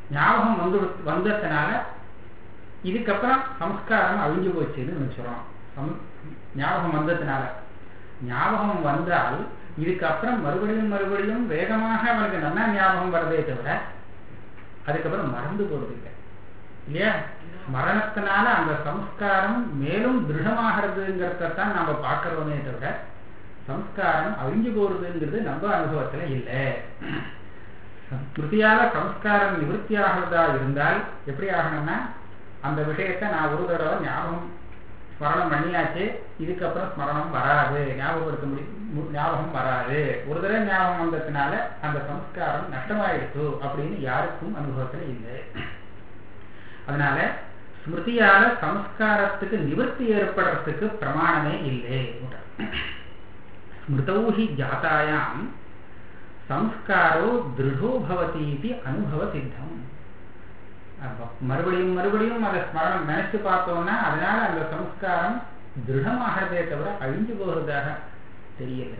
ஞாபகம் வந்து வந்ததுனால இதுக்கப்புறம் சம்ஸ்காரம் அழிஞ்சு போச்சுன்னு நம்ம சொல்றோம் சம்- ஞாபகம் வந்ததுனால ஞாபகம் வந்தால் இதுக்கப்புறம் மறுபடியும் மறுபடியும் வேகமாக அவனுக்கு நல்லா ஞாபகம் வரதே தவிர அதுக்கப்புறம் மறந்து போறது இல்லை இல்லையா மரணத்தினால அந்த சம்ஸ்காரம் மேலும் திருடமாகிறதுங்கிறதான் நாம பார்க்கறோமே தவிர சம்ஸ்காரம் அழிஞ்சு போறதுங்கிறது நம்ம அனுபவத்துல இல்லை ஸ்மிருதியால சம்ஸ்காரம் நிவர்த்தி ஆகிறதா இருந்தால் எப்படி ஆகணும்னா அந்த விஷயத்தை நான் ஒரு தடவை ஞாபகம் ஸ்மரணம் பண்ணியாச்சு இதுக்கப்புறம் ஸ்மரணம் வராது ஞாபகப்படுத்த முடியும் ஞாபகம் வராது ஒரு தடவை ஞாபகம் வந்ததுனால அந்த சம்ஸ்காரம் நஷ்டமாயிடுச்சு அப்படின்னு யாருக்கும் அனுபவத்துல இல்லை அதனால ஸ்மிருதியால சம்ஸ்காரத்துக்கு நிவர்த்தி ஏற்படுறதுக்கு பிரமாணமே இல்லை ஸ்மிருதௌ ஹி ஜாத்தாயாம் சம்ஸ்காரோ திருடோ பவதி இது அனுபவ சித்தம் அப்ப மறுபடியும் மறுபடியும் அதை ஸ்மரணம் நினைச்சு பார்த்தோம்னா அதனால அந்த சம்ஸ்காரம் திருடமாகிறதே தவிர அழிஞ்சு போகிறதாக தெரியல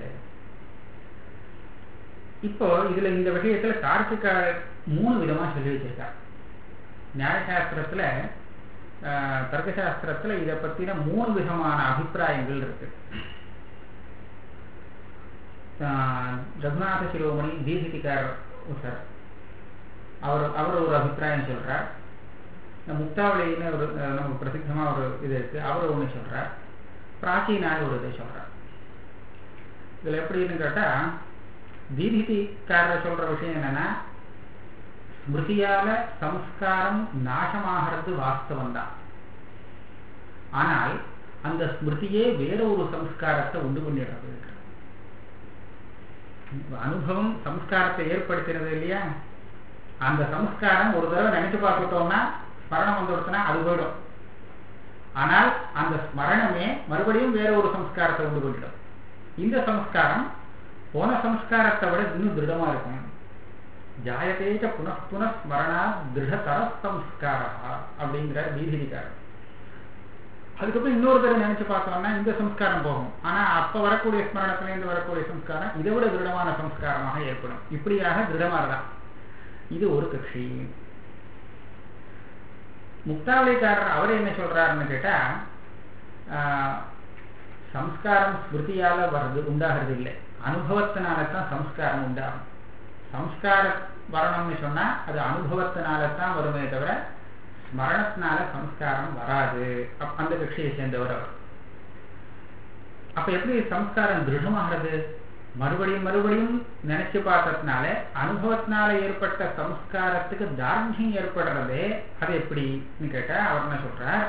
இப்போ இதுல இந்த விஷயத்துல கார்த்திகார் மூணு விதமா சொல்லி வச்சிருக்கார் நியாயசாஸ்திரத்துல ஆஹ், தர்க்கசாஸ்திரத்துல இதை பத்தின மூணு விதமான அபிப்பிராயங்கள் இருக்கு ஆஹ், ரகுநாத சிரோமணி தீபிதிகார் சார் அவர் அவர் ஒரு அபிப்பிராயம் சொல்றார் இந்த முக்தாவளின்னு ஒரு அஹ், நமக்கு பிரசித்தமா ஒரு இது இருக்கு அவர் ஒண்ணு சொல்றார் பிராச்சீனான்னு ஒரு இதை சொல்றார் இதுல எப்படின்னு கேட்டா தீபிதிக்காரர் சொல்ற விஷயம் என்னன்னா ஸ்மிருதியால சம்ஸ்காரம் நாசமாகிறது வாஸ்தவம் தான் ஆனால் அந்த ஸ்மிருதியே வேற ஒரு சம்ஸ்காரத்தை உண்டு பண்ணிடுறது அனுபவம் சம்ஸ்காரத்தை ஏற்படுத்துறது இல்லையா அந்த சம்ஸ்காரம் ஒரு தடவை நினைச்சு பார்த்துட்டோம்னா ஸ்மரணம் வந்துடுச்சுன்னா அது போயிடும் ஆனால் அந்த ஸ்மரணமே மறுபடியும் வேற ஒரு சம்ஸ்காரத்தை உண்டு பண்ணிடும் இந்த சம்ஸ்காரம் போன சம்ஸ்காரத்தை விட இன்னும் திருடமா இருக்கும் ஜாயதேச்ச புனః புனഃ ஸ்மரணா திருடதர சம்ஸ்காரா அப்படிங்கிற தீதிகாரம் அதுக்கப்புறம் இன்னொரு தடவை நினைச்சு பார்த்தோம்னா இந்த சம்ஸ்காரம் போகும் ஆனா அப்ப வரக்கூடிய ஸ்மரணத்துல இருந்து வரக்கூடிய சம்ஸ்காரம் இதை விட திருடமான சம்ஸ்காரமாக ஏற்படும் இப்படியாக திருடமாறதான் இது ஒரு கட்சி முக்தாவளிக்காரர் அவர் என்ன சொல்றாருன்னு கேட்டா ஆஹ், சம்ஸ்காரம் ஸ்மிருதியால வர்றது உண்டாகிறது இல்லை அனுபவத்தினால தான் சம்ஸ்காரம் உண்டாகும் சம்ஸ்கார வரணும்னு சொன்னா அது அனுபவத்தினால தான் வருமே தவிர ஸ்மரணத்தினால சம்ஸ்காரம் வராது அப்- அந்த கட்சியை சேர்ந்தவர் அவர் அப்ப எப்படி சம்ஸ்காரம் திருடமாகிறது மறுபடியும் மறுபடியும் நினைச்சு பார்த்ததுனால அனுபவத்தினால ஏற்பட்ட சம்ஸ்காரத்துக்கு தார்மியம் ஏற்படுறதே அது எப்படின்னு கேட்டா அவர் என்ன சொல்றார்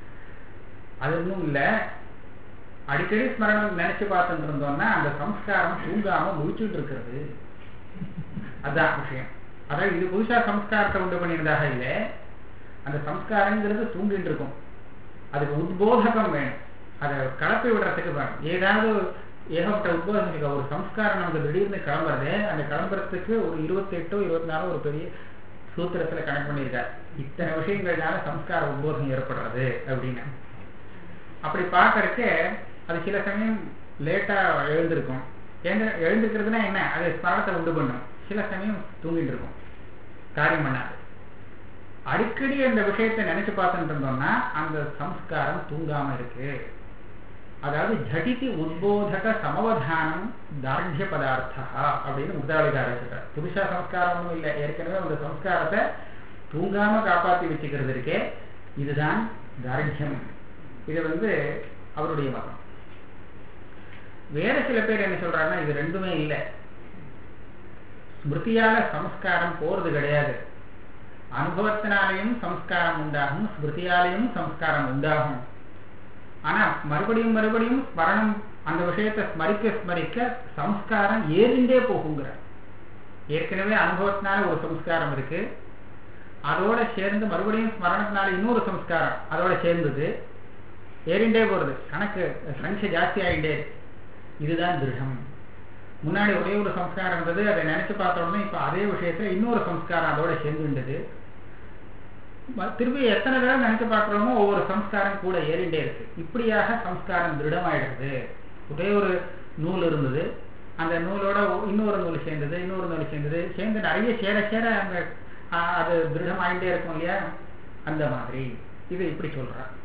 அது ஒன்றும் இல்ல அடிக்கடி ஸ்மரணம் நினைச்சு பார்த்துட்டு இருந்தோம்னா அந்த சம்ஸ்காரம் தூங்காம முழிச்சுட்டு இருக்கிறது அதான் விஷயம் அதாவது இது புதுசா சம்ஸ்காரத்தை உண்டு பண்ணியிருந்தாக இல்லை அந்த சம்ஸ்காரங்கிறது தூங்கிட்டு இருக்கும் அதுக்கு உத்போதகம் வேணும் அதை கலப்பி விடுறதுக்கு வேணும் ஏதாவது ஏகப்பட்ட உத்போதம் இருக்கு ஒரு சம்ஸ்காரம் நமக்கு திடீர்னு கிளம்புறது அந்த கிளம்புறதுக்கு ஒரு இருபத்தெட்டோ இருபத்தி நாலோ ஒரு பெரிய சூத்திரத்துல கணக்கு பண்ணியிருக்கார் இத்தனை விஷயங்கள்னால சம்ஸ்கார உத்போதம் ஏற்படுறது அப்படின்னு அப்படி பார்க்கறதுக்கு அது சில சமயம் லேட்டா எழுந்திருக்கும் எழுந்து எழுந்திருக்கிறதுனா என்ன அது ஸ்மரணத்தை உண்டு பண்ணும் சில சமயம் தூங்கிட்டு இருக்கும் காரியம் பண்ணாது அடிக்கடி அந்த விஷயத்தை நினைச்சு பார்த்துட்டு இருந்தோம்னா அந்த சம்ஸ்காரம் தூங்காம இருக்கு அதாவது ஜடிதி உத்போதக சமவதானம் தார்ಢ்ய பதார்த்தா அப்படின்னு முக்தாவளிக்காரர் சொல்றார் புதுசா சம்ஸ்காரம் ஒன்றும் இல்லை ஏற்கனவே அந்த சம்ஸ்காரத்தை தூங்காம காப்பாத்தி வச்சுக்கிறது இருக்கே இதுதான் தார்ಢ்யம் இது வந்து அவருடைய மதம் வேற சில பேர் என்ன சொல்றாங்கன்னா இது ரெண்டுமே இல்லை ஸ்மிருதியால சம்ஸ்காரம் போறது கிடையாது அனுபவத்தினாலேயும் சம்ஸ்காரம் உண்டாகும் ஸ்மிருதியாலேயும் சம்ஸ்காரம் உண்டாகும் ஆனா மறுபடியும் மறுபடியும் ஸ்மரணம் அந்த விஷயத்தை ஸ்மரிக்க ஸ்மரிக்க சம்ஸ்காரம் ஏறிண்டே போகுங்கிற ஏற்கனவே அனுபவத்தினால ஒரு சம்ஸ்காரம் இருக்கு அதோட சேர்ந்து மறுபடியும் ஸ்மரணத்தினால இன்னொரு சம்ஸ்காரம் அதோட சேர்ந்தது ஏறிண்டே போறது கணக்கு சங்கம் ஜாஸ்தி ஆகிட்டே இருக்கு. இதுதான் திருடம் முன்னாடி ஒரே ஒரு சம்ஸ்காரம் இருந்தது அதை நினைச்சு பார்த்த உடனே இப்ப அதே விஷயத்துல இன்னொரு சம்ஸ்காரம் அதோட சேர்ந்துட்டது ம- திரும்பி எத்தனை தடவை நினைச்சு பார்க்கிறோமோ ஒவ்வொரு சம்ஸ்காரம் கூட ஏறிண்டே இருக்கு இப்படியாக சம்ஸ்காரம் திருடமாயிடுறது ஒரே ஒரு நூல் இருந்தது அந்த நூலோட ஒ- இன்னொரு நூல் சேர்ந்தது இன்னொரு நூல் சேர்ந்தது சேர்ந்து நிறைய சேர சேர அந்த ஆ, அது திருடமாயிட்டே இருக்கும் இல்லையா அந்த மாதிரி இது இப்படி சொல்றார்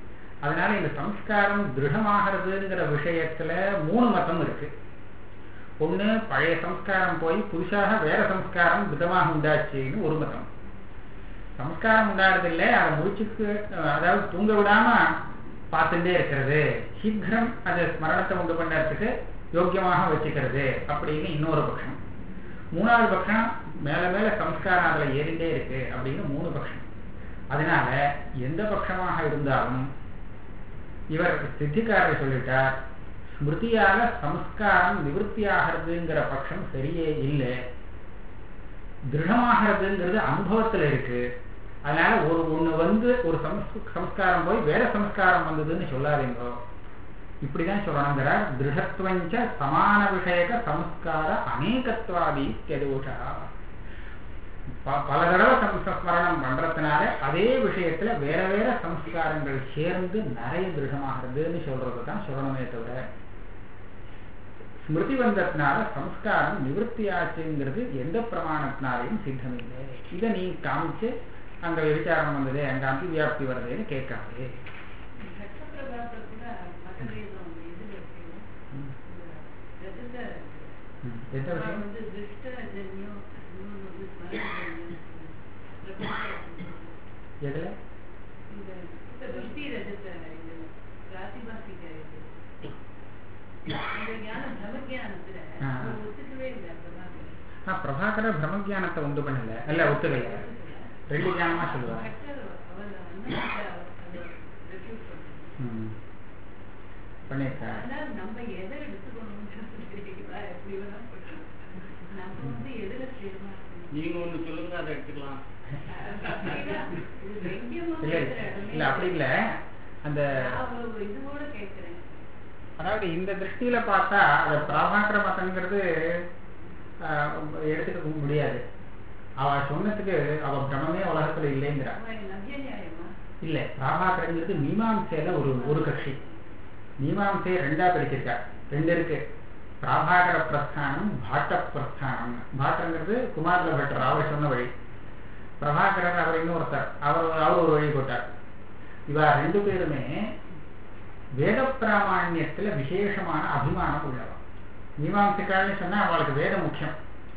அதனால இந்த சம்ஸ்காரம் திருடமாகிறதுங்கிற விஷயத்துல மூணு மதம் இருக்கு ஒண்ணு பழைய சம்ஸ்காரம் போய் புதுசாக வேற சம்ஸ்காரம் விதமாக உண்டாச்சுன்னு ஒரு மதம் சம்ஸ்காரம் உண்டாடுறதில்லை அதை முடிச்சுக்கு அதாவது தூங்க விடாம பார்த்துட்டே இருக்கிறது சீக்கிரம் அது ஸ்மரணத்தை உண்டு பண்ணுறதுக்கு யோக்கியமாக வச்சுக்கிறது அப்படின்னு இன்னொரு பட்சம் மூணாவது பட்சம் மேல மேல சம்ஸ்காரம் அதுல ஏறிண்டே இருக்கு அப்படின்னு மூணு பட்சம் அதனால எந்த பட்சமாக இருந்தாலும் இவர் சித்திக்காரர் சொல்லிட்டார் ஸ்மிருதியால சம்ஸ்காரம் நிவர்த்தி ஆகிறதுங்கிற பட்சம் சரியே இல்லை திருடமாகிறதுங்கிறது அனுபவத்துல இருக்கு அதனால ஒரு ஒண்ணு வந்து ஒரு சம்ஸ்- சம்ஸ்காரம் போய் வேற சம்ஸ்காரம் வந்ததுன்னு சொல்லாதீங்க இப்படிதான் சொல்லணுங்கிறார் திருடத்துவஞ்ச சமான விஷயக சம்ஸ்கார அநேகத்வாதி தெதோஷா ப- பல தடவை சம்ஸ்மரணம் பண்றதுனால அதே விஷயத்துல வேற வேற சம்ஸ்காரங்கள் சேர்ந்து நிறைய திருடமாகிறதுன்னு சொல்றது தான் சொல்லணுமே தவிர ஸ்மிருதி வந்ததுனால சம்ஸ்காரம் நிவர்த்தி ஆச்சுங்கிறது எந்த பிரமாணத்தினாலையும் சித்தமில்லை இதை நீ காமிச்சு அங்க விசாரம் வந்தது அங்க அம்பி வியாப்தி வருதுன்னு கேட்காது சட்டப்பிரபாவத்தை கூட மதவேதம் இதுல இருக்கு. ம். இந்த ரஜத ம். எந்த அப்புறம் விஷயம் வந்து திருஷ்டஜன்யம், இன்னொன்னு வந்து ஸ்மரணஜன்யம். பிரபஞ்சஜன்யம். எதுல இந்த இந்த திருஷ்டி ரஜத இது பிராதிபாசிக இது. இந்த ஞானம் பிரம்மஞானத்துல ஆ. அவர் ஒத்துக்கவே இல்லை பிரபாகரன். ஆ பிரபாகர பிரம்மஜானத்தை உண்டு பண்ணல இல்ல ஒத்துக்கல ஒத்துக்கல. ரெண்டு ஞானமா சொல்லுவாங்க பட்டர் அவர் வந்து அதை refute பண்ணார். ம். பண்ணியிருக்காரு அதனால நம்ம எதை எடுத்துக்கணும்னு தெரியல எப்படி வேணா போயிக்கலாம். நம்ம வந்து எதுல ஸ்ரீமா நீங்க ஒண்ணு சொல்லுங்க அதை எடுத்துக்கலாம் இல்ல இல்ல அப்படி இல்ல அந்த இதுவோட கேட்கிறேன் அதாவது இந்த திருஷ்டியில பார்த்தா அது பிரபாகர மதங்கிறது ஆஹ், எடுத்துக்க முடியாது அவ சொன்னதுக்கு அவ பிரமமே உலகத்துல இல்லைங்கிறா அவன் நவ்ய நியாயமா இல்ல பிரபாகரங்கிறது மீமாம்சையில ஒரு ஒரு கட்சி மீமாம்சையை ரெண்டா பிரிச்சிருக்கா ரெண்டு இருக்கு பிராபாகர பிரஸ்தானம் பாட்ட பிரஸ்தானம் பாட்டங்கிறது குமாரில பட்டர் அவர் சொன்ன வழி பிரபாகரர் அவர் இன்னொருத்தர் அவர் அவர் ஒரு வழி போட்டார் இவா ரெண்டு பேருமே வேத பிராமாண்யத்துல விசேஷமான அபிமானம் உள்ளவா மீமாம்சிக்கால்னு சொன்னா அவளுக்கு வேதம் முக்கியம்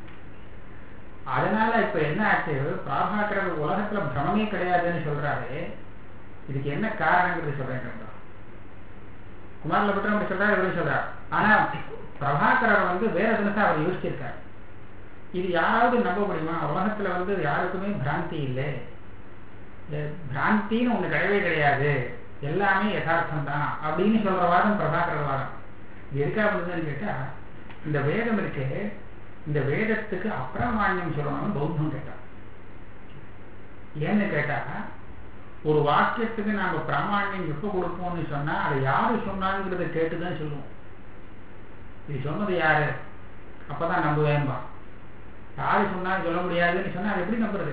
அதனால இப்ப என்ன ஆச்சு பிராபாகரர் உலகத்துல பிரமமே கிடையாதுன்னு சொல்றாரு இதுக்கு என்ன காரணங்கிறது சொல்றேன் கேட்டா. குமாரில பட்டம் அப்படி சொல்றாரு இவரும் சொல்றாரு ஆனா பிரபாகரர் வந்து வேற தினசா அவர் யோசிச்சிருக்காரு இது யாராவது நம்ப முடியுமா உலகத்துல வந்து யாருக்குமே பிராந்தி இல்லை இந்த பிராந்தின்னு ஒண்ணு கிடையவே கிடையாது எல்லாமே யதார்த்தம் தான் அப்படின்னு சொல்ற வாதம் பிரபாகரர் வாதம் இது எதுக்காக வந்ததுன்னு கேட்டா இந்த வேதம் இருக்கு இந்த வேதத்துக்கு அப்பிரமாண்யம் சொல்லணும்னு பௌத்தம் கேட்டான் ஏன்னு கேட்டா ஒரு வாக்கியத்துக்கு நாம பிராமாண்யம் எப்ப கொடுப்போம்னு சொன்னா அதை யாரு சொன்னாங்கிறத கேட்டுதான் சொல்லுவோம் இது சொன்னது யாரு அப்பதான் நம்புவேன்பா யாரு சொன்னாலும் சொல்ல முடியாதுன்னு சொன்னா அது எப்படி நம்புறது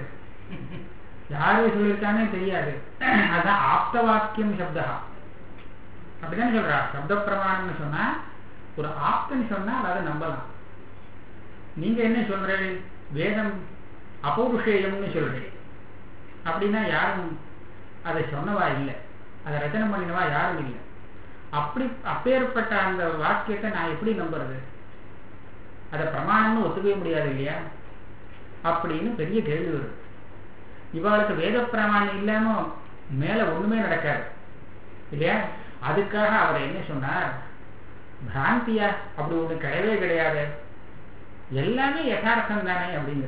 யாரு சொல்லியிருக்கானே தெரியாது அதான் ஆப்த வாக்கியம் சப்தா அப்படிதானே சொல்றா சப்த பிரமாணம்னு சொன்னா ஒரு ஆப்தன்னு சொன்னா அதை நம்பலாம் நீங்க என்ன சொல்றீங்க வேதம் அபௌருஷேயம்னு சொல்றீங்க அப்படின்னா யாரும் அதை சொன்னவா இல்லை அதை ரச்சனை பண்ணினவா யாரும் இல்லை அப்படி அப்பேற்பட்ட அந்த வாக்கியத்தை நான் எப்படி நம்புறது அதை பிரமாணம்னு ஒத்துக்கவே முடியாது இல்லையா அப்படின்னு பெரிய கேள்வி வருது இவாளுக்கு வேத பிரமாணம் இல்லாம மேல ஒண்ணுமே நடக்காது இல்லையா அதுக்காக அவர் என்ன சொன்னார் பிராந்தியா அப்படி ஒண்ணு கிடையவே கிடையாது எல்லாமே யதார்த்தம் தானே அப்படிங்கிற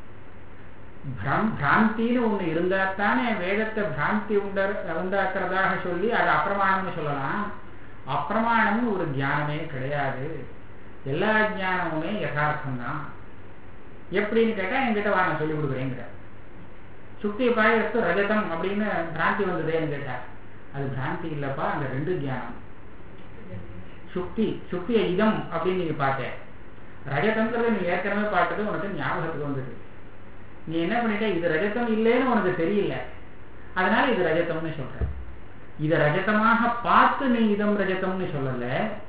பிரம்- பிராந்தின்னு ஒண்ணு இருந்தா தானே வேதத்தை பிராந்தி உண்ட உண்டாக்குறதாக சொல்லி அது அப்பிரமாணம்னு சொல்லலாம் அப்பிரமாணம்னு ஒரு ஞானமே கிடையாது எல்லா ஞானமுமே யதார்த்தம் தான் எப்படின்னு கேட்டா என்கிட்ட வா நான் சொல்லி கொடுக்குறேங்கிற சுத்தி பாயத்து ரஜதம் அப்படின்னு பிராந்தி வந்ததேன்னு கேட்டா அது பிராந்தி இல்லப்பா அந்த ரெண்டு ஞானம் சுக்தி சுக்திய இதம் அப்படின்னு நீங்க பார்த்தேன் ரஜதங்கிறது நீ ஏற்கனவே பார்த்தது உனக்கு ஞாபகத்துக்கு வந்தது நீ என்ன பண்ணிட்ட இது ரஜதம் இல்லைன்னு உனக்கு தெரியல அதனால இது ரஜதம்னு சொல்ற இத ரஜதமாக பார்த்து நீ இதம் ரஜதம்னு சொல்லல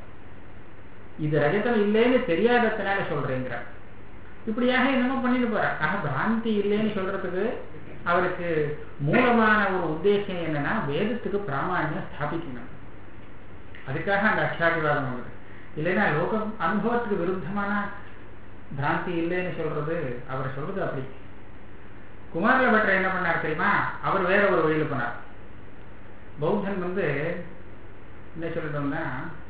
இது ரஜதம் இல்லைன்னு தெரியாததுனால சொல்றேங்கிற இப்படியாக என்னமோ பண்ணிட்டு போற ஆக பிராந்தி இல்லைன்னு சொல்றதுக்கு அவருக்கு மூலமான ஒரு உத்தேசம் என்னன்னா வேதத்துக்கு பிராமணியம் ஸ்தாபிக்கணும் அதுக்காக அந்த அக்ஷாதிவாதம் வந்தது இல்லைன்னா லோக அனுபவத்துக்கு விருத்தமான பிராந்தி இல்லைன்னு சொல்றது அவர் சொல்றது அப்படி குமாரில பட்டர் என்ன பண்ணார் தெரியுமா அவர் வேற ஒரு வழியில போனார் பௌத்தன் வந்து என்ன சொல்லிட்டோம்னா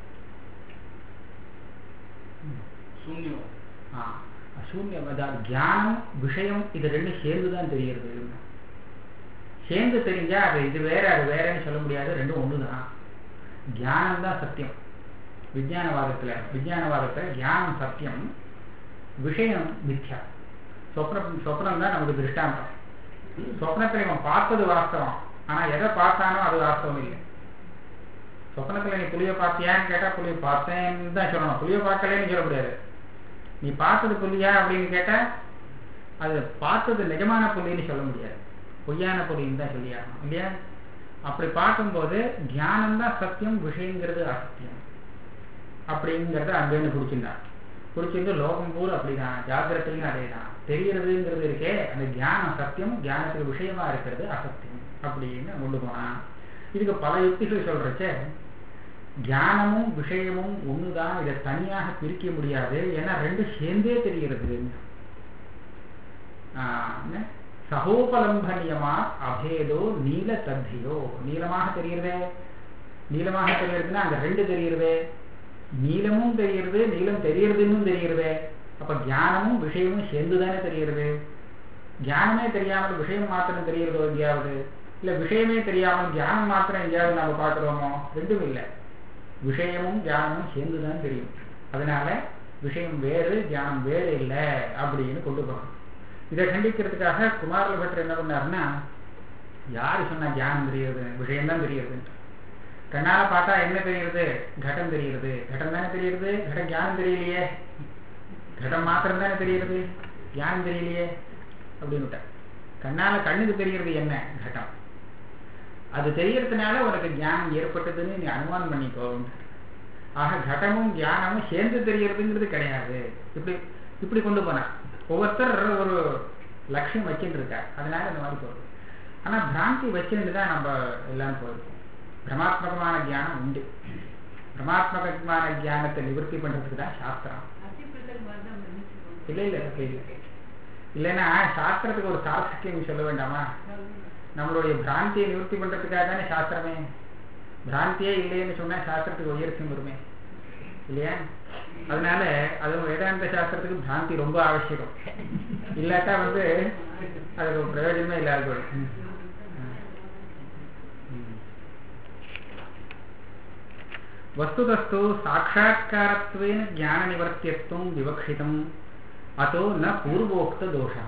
சூன்யம் ஆ, சூன்யம் அதாவது தியானம் விஷயம் இது ரெண்டும் சேர்ந்துதான் தெரிகிறது சேர்ந்து தெரிஞ்சா அது இது வேற அது வேறன்னு சொல்ல முடியாது ரெண்டும் ஒண்ணுதான் தியானம் தான் சத்தியம் விஞ்ஞானவாதத்துல விஞ்ஞானவாதத்துல தியானம் சத்தியம் விஷயம் மித்யா சொப்னம் சொப்னம் தான் நமக்கு திருஷ்டாந்தம் சொப்னத்துல இவன் பார்த்தது வாஸ்தவம் ஆனா எதை பார்த்தானோ அது வாஸ்தவம் இல்லை சொப்னத்துல நீ புளிய பார்த்தியான்னு கேட்டா புளிய பார்த்தேன்னு தான் சொல்லணும் புளிய பார்க்கலன்னு சொல்ல முடியாது நீ பார்த்தது புலியா அப்படின்னு கேட்டா அது பார்த்தது நிஜமான புலின்னு சொல்ல முடியாது பொய்யான புலின்னு தான் சொல்லியாகணும் இல்லையா அப்படி பார்க்கும்போது தியானம் தான் சத்தியம் விஷயங்கிறது அசத்தியம் அப்படிங்கிறத அங்கேருந்து பிடிச்சிருந்தா பிடிச்சிருந்து லோகம் பூரா அப்படிதான் ஜாகிரத்தையும் அதே தான் தெரியறதுங்கிறது இருக்கே அந்த தியானம் சத்தியம் தியானத்துக்கு விஷயமா இருக்கிறது அசத்தியம் அப்படின்னு கொண்டு போனான் இதுக்கு பல யுக்திகள் சொல்றச்சே தியானமும் விஷயமும் ஒண்ணுதான் இதை தனியாக பிரிக்க முடியாது ஏன்னா ரெண்டும் சேர்ந்தே தெரிகிறது ஆஹ் என்ன? சகோபலம்பனியமா அபேதோ நீல தத்தியோ நீளமாக தெரிகிறதே நீளமாக தெரியறதுன்னா அங்க ரெண்டு தெரிகிறதே நீளமும் தெரிகிறது நீளம் தெரியறதுன்னு தெரிகிறதே அப்ப தியானமும் விஷயமும் சேர்ந்துதானே தெரிகிறது தியானமே தெரியாமல் விஷயம் மாத்திரம் தெரிகிறதோ எங்கேயாவது இல்ல விஷயமே தெரியாமல் தியானம் மாத்திரம் எங்கேயாவது நாம பார்க்கிறோமோ ரெண்டும் இல்லை விஷயமும் தியானமும் சேர்ந்துதான் தெரியும் அதனால விஷயம் வேறு தியானம் வேறு இல்லை அப்படின்னு கொண்டு போகணும் இதை கண்டிக்கிறதுக்காக குமாரில் பட்டர் என்ன பண்ணாருன்னா யாரு சொன்னா தியானம் தெரியுது விஷயம்தான் தெரியுது கண்ணால பார்த்தா என்ன தெரியுது கடம் தெரியுது கடம் தானே தெரியுது கடம் தியானம் தெரியலையே கடம் மாத்திரம் தானே தெரியுது தியானம் தெரியலையே அப்படின்னு விட்டார். கண்ணால கண்ணுக்கு தெரிகிறது என்ன கட்டம் அது தெரியறதுனால உனக்கு ஞானம் ஏற்பட்டதுன்னு நீ அனுமானம் பண்ணிக்கோ ஆக கடமும் தியானமும் சேர்ந்து தெரியறதுங்கிறது கிடையாது இப்படி இப்படி கொண்டு போனா ஒவ்வொருத்தர் ஒரு லட்சியம் வச்சுட்டு இருக்கார் அதனால இந்த மாதிரி போகுது ஆனா பிராந்தி வச்சுட்டு தான் நம்ம எல்லாம் போயிருக்கோம் பிரமாத்மகமான தியானம் உண்டு பிரமாத்மகமான தியானத்தை நிவர்த்தி பண்றதுக்கு தான் சாஸ்திரம் அசிபிரசல் மாதிரி தான் நினைச்சுக்கோங்க. இல்ல இல்ல அப்படி இல்லை இல்லைன்னா சாஸ்திரத்துக்கு ஒரு சாஸ்திரியம் சொல்ல வேண்டாமா நம்மளுடைய பிராந்தியை நிவர்த்தி பண்றதுக்காக தானே சாஸ்திரமே பிராந்தியே இல்லைன்னு சொன்னா சாஸ்திரத்துக்கு உயர்த்தியும் வருமே இல்லையா அதனால அது வேதாந்த சாஸ்திரத்துக்கு பிராந்தி ரொம்ப அவசியம் இல்லாட்டா வந்து அதுக்கு ஒரு பிரயோஜனமே இல்லாத போயிடும் ம். ம். वस्तुतस्तु साक्षात्कारत्वेन ज्ञाननिवर्त्यत्वं विवक्षितम् अतो न पूर्वोक्तदोषः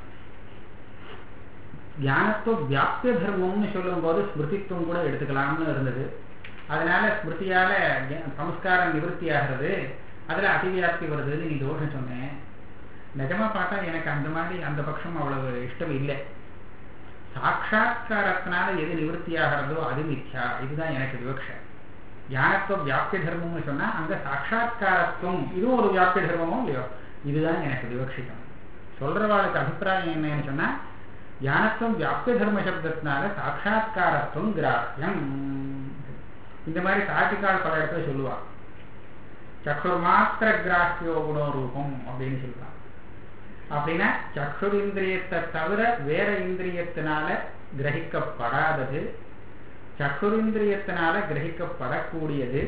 ஞானத்துவ வியாபிய தர்மம்னு சொல்லும்போது ஸ்மிருதித்துவம் கூட எடுத்துக்கலாம்னு இருந்தது அதனால ஸ்மிருதியால ஞ- சம்ஸ்காரம் நிவர்த்தி ஆகிறது அதுல அதிவியாப்தி வருதுன்னு நீ தோஷம் சொன்னேன் நிஜமா பார்த்தா எனக்கு அந்த மாதிரி அந்த பட்சம் அவ்வளவு இஷ்டம் இல்லை சாட்சா்காரத்தினால எது நிவர்த்தி ஆகிறதோ அது மித்யா இதுதான் எனக்கு விவக்ஷை ஞானத்துவ வியாபிய தர்மம்னு சொன்னா அங்க சாட்சா்காரத்துவம் இதுவும் ஒரு வியாபிய தர்மமோ இல்லையோ இதுதான் எனக்கு விவக்ஷிதம் சொல்றவாளுக்கு அபிப்பிராயம் என்னன்னு சொன்னா ஞானத்துவம் வியாபிய தர்ம சப்தத்தினால சாட்சா்காரத்துவம் கிராஹ்யம் இந்த மாதிரி சாட்டிக்கால் பல இடத்துல சொல்லுவா சக்ஷுர் மாத்திர கிராஹ்யோ குணோ ரூபம் அப்படின்னு சொல்லுவாங்க அப்படின்னா சக்ஷுர் இந்திரியத்தை தவிர வேற இந்திரியத்தினால கிரகிக்கப்படாதது சக்ஷுரிந்திரியத்தினால கிரகிக்கப்படக்கூடியது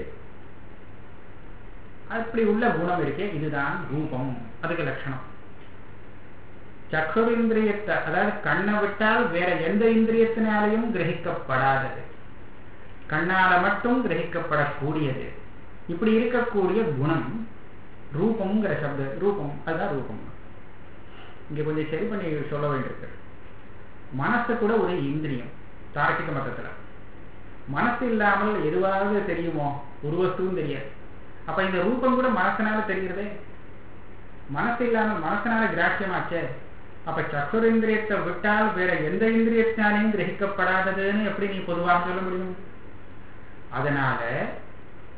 அப்படி உள்ள குணம் இருக்கே இதுதான் ரூபம் அதுக்கு லட்சணம் சக்ஷுரிந்திரியத்தை அதாவது கண்ணை விட்டால் வேற எந்த இந்திரியத்தினாலையும் கிரகிக்கப்படாதது கண்ணால மட்டும் கிரகிக்கப்படக்கூடியது இப்படி இருக்கக்கூடிய குணம் ரூபம்ங்கிற சப்த ரூபம் அதுதான் ரூபம் இங்க கொஞ்சம் சரி பண்ணி சொல்ல வேண்டியிருக்கு மனசு கூட ஒரு இந்திரியம் தார்க்கிக மதத்துல மனசு இல்லாமல் எதுவாவது தெரியுமோ ஒரு வஸ்துவும் தெரியாது அப்ப இந்த ரூபம் கூட மனசனால தெரிகிறதே மனசு இல்லாமல் மனசனால கிராட்சியமாச்சே அப்ப சக்குரேந்திரியத்தை விட்டால் வேற எந்த இந்திரியத்தினாலையும் கிரகிக்கப்படாததுன்னு எப்படி நீ பொதுவாக சொல்ல முடியும் அதனால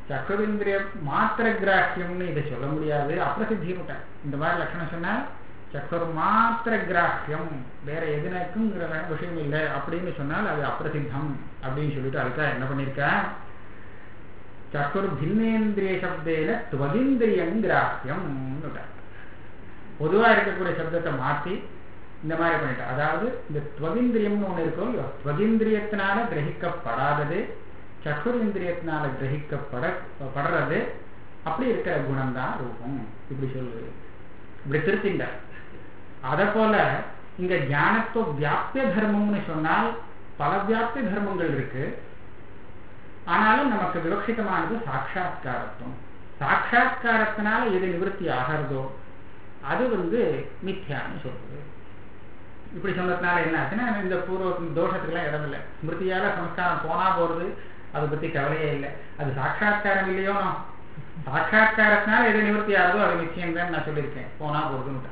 சக்கரேந்திரிய மாத்திர கிராஹ்யம்னு இதை சொல்ல முடியாது அப்பிரசித்தியும் இந்த மாதிரி லட்சணம் சொன்னா சக்ஷுர் மாத்திர கிராஹ்யம் வேற எதுனக்கும் விஷயம் இல்லை அப்படின்னு சொன்னால் அது அப்பிரசித்தம் அப்படின்னு சொல்லிட்டு அதுக்காக என்ன பண்ணியிருக்கேன் சக்ஷுர் பின்னேந்திரிய சப்தேன துவகிந்திரியம் கிராஹ்யம் பொதுவா இருக்கக்கூடிய சப்தத்தை மாத்தி இந்த மாதிரி பண்ணிட்டேன் அதாவது இந்த துவகிந்திரியம்னு ஒண்ணு இருக்கும் இல்லையோ துவகிந்திரியத்தினால கிரகிக்கப்படாதது சக்ஷுர் இந்திரியத்தினால கிரகிக்கப்பட படுறது அப்படி இருக்கிற குணம் தான் ரூபம் இப்படி சொல்லு இப்படி திருத்திண்டார் அத போல இங்க ஞானத்துவ வியாபிய தர்மம்னு சொன்னால் பல வியாபிய தர்மங்கள் இருக்கு ஆனாலும் நமக்கு விவக்ஷிதமானது சாட்சா்காரத்துவம் சாட்சா்காரத்தினால எது நிவர்த்தி ஆகிறதோ அது வந்து மித்யான்னு சொல்றது இப்படி சொன்னதுனால என்ன ஆச்சுன்னா இந்த பூர்வ தோஷத்துக்கெல்லாம் இடம் இல்லை ஸ்மிருதியால சம்ஸ்காரம் போனா போறது அதை பத்தி கவலையே இல்லை அது சாட்சா்காரம் இல்லையோ சாட்சா்காரத்தினால எது நிவர்த்தி ஆகுதோ அது நிச்சயம் தான் நான் சொல்லியிருக்கேன் போனா போறதுன்னு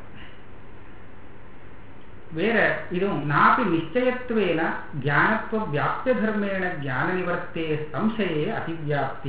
வேற இதுவும் நாப்பி நிச்சயத்துவேன ஞானத்துவ வியாப்திய தர்மேண ஞான நிவர்த்தே சம்சயே அதிவியாப்தி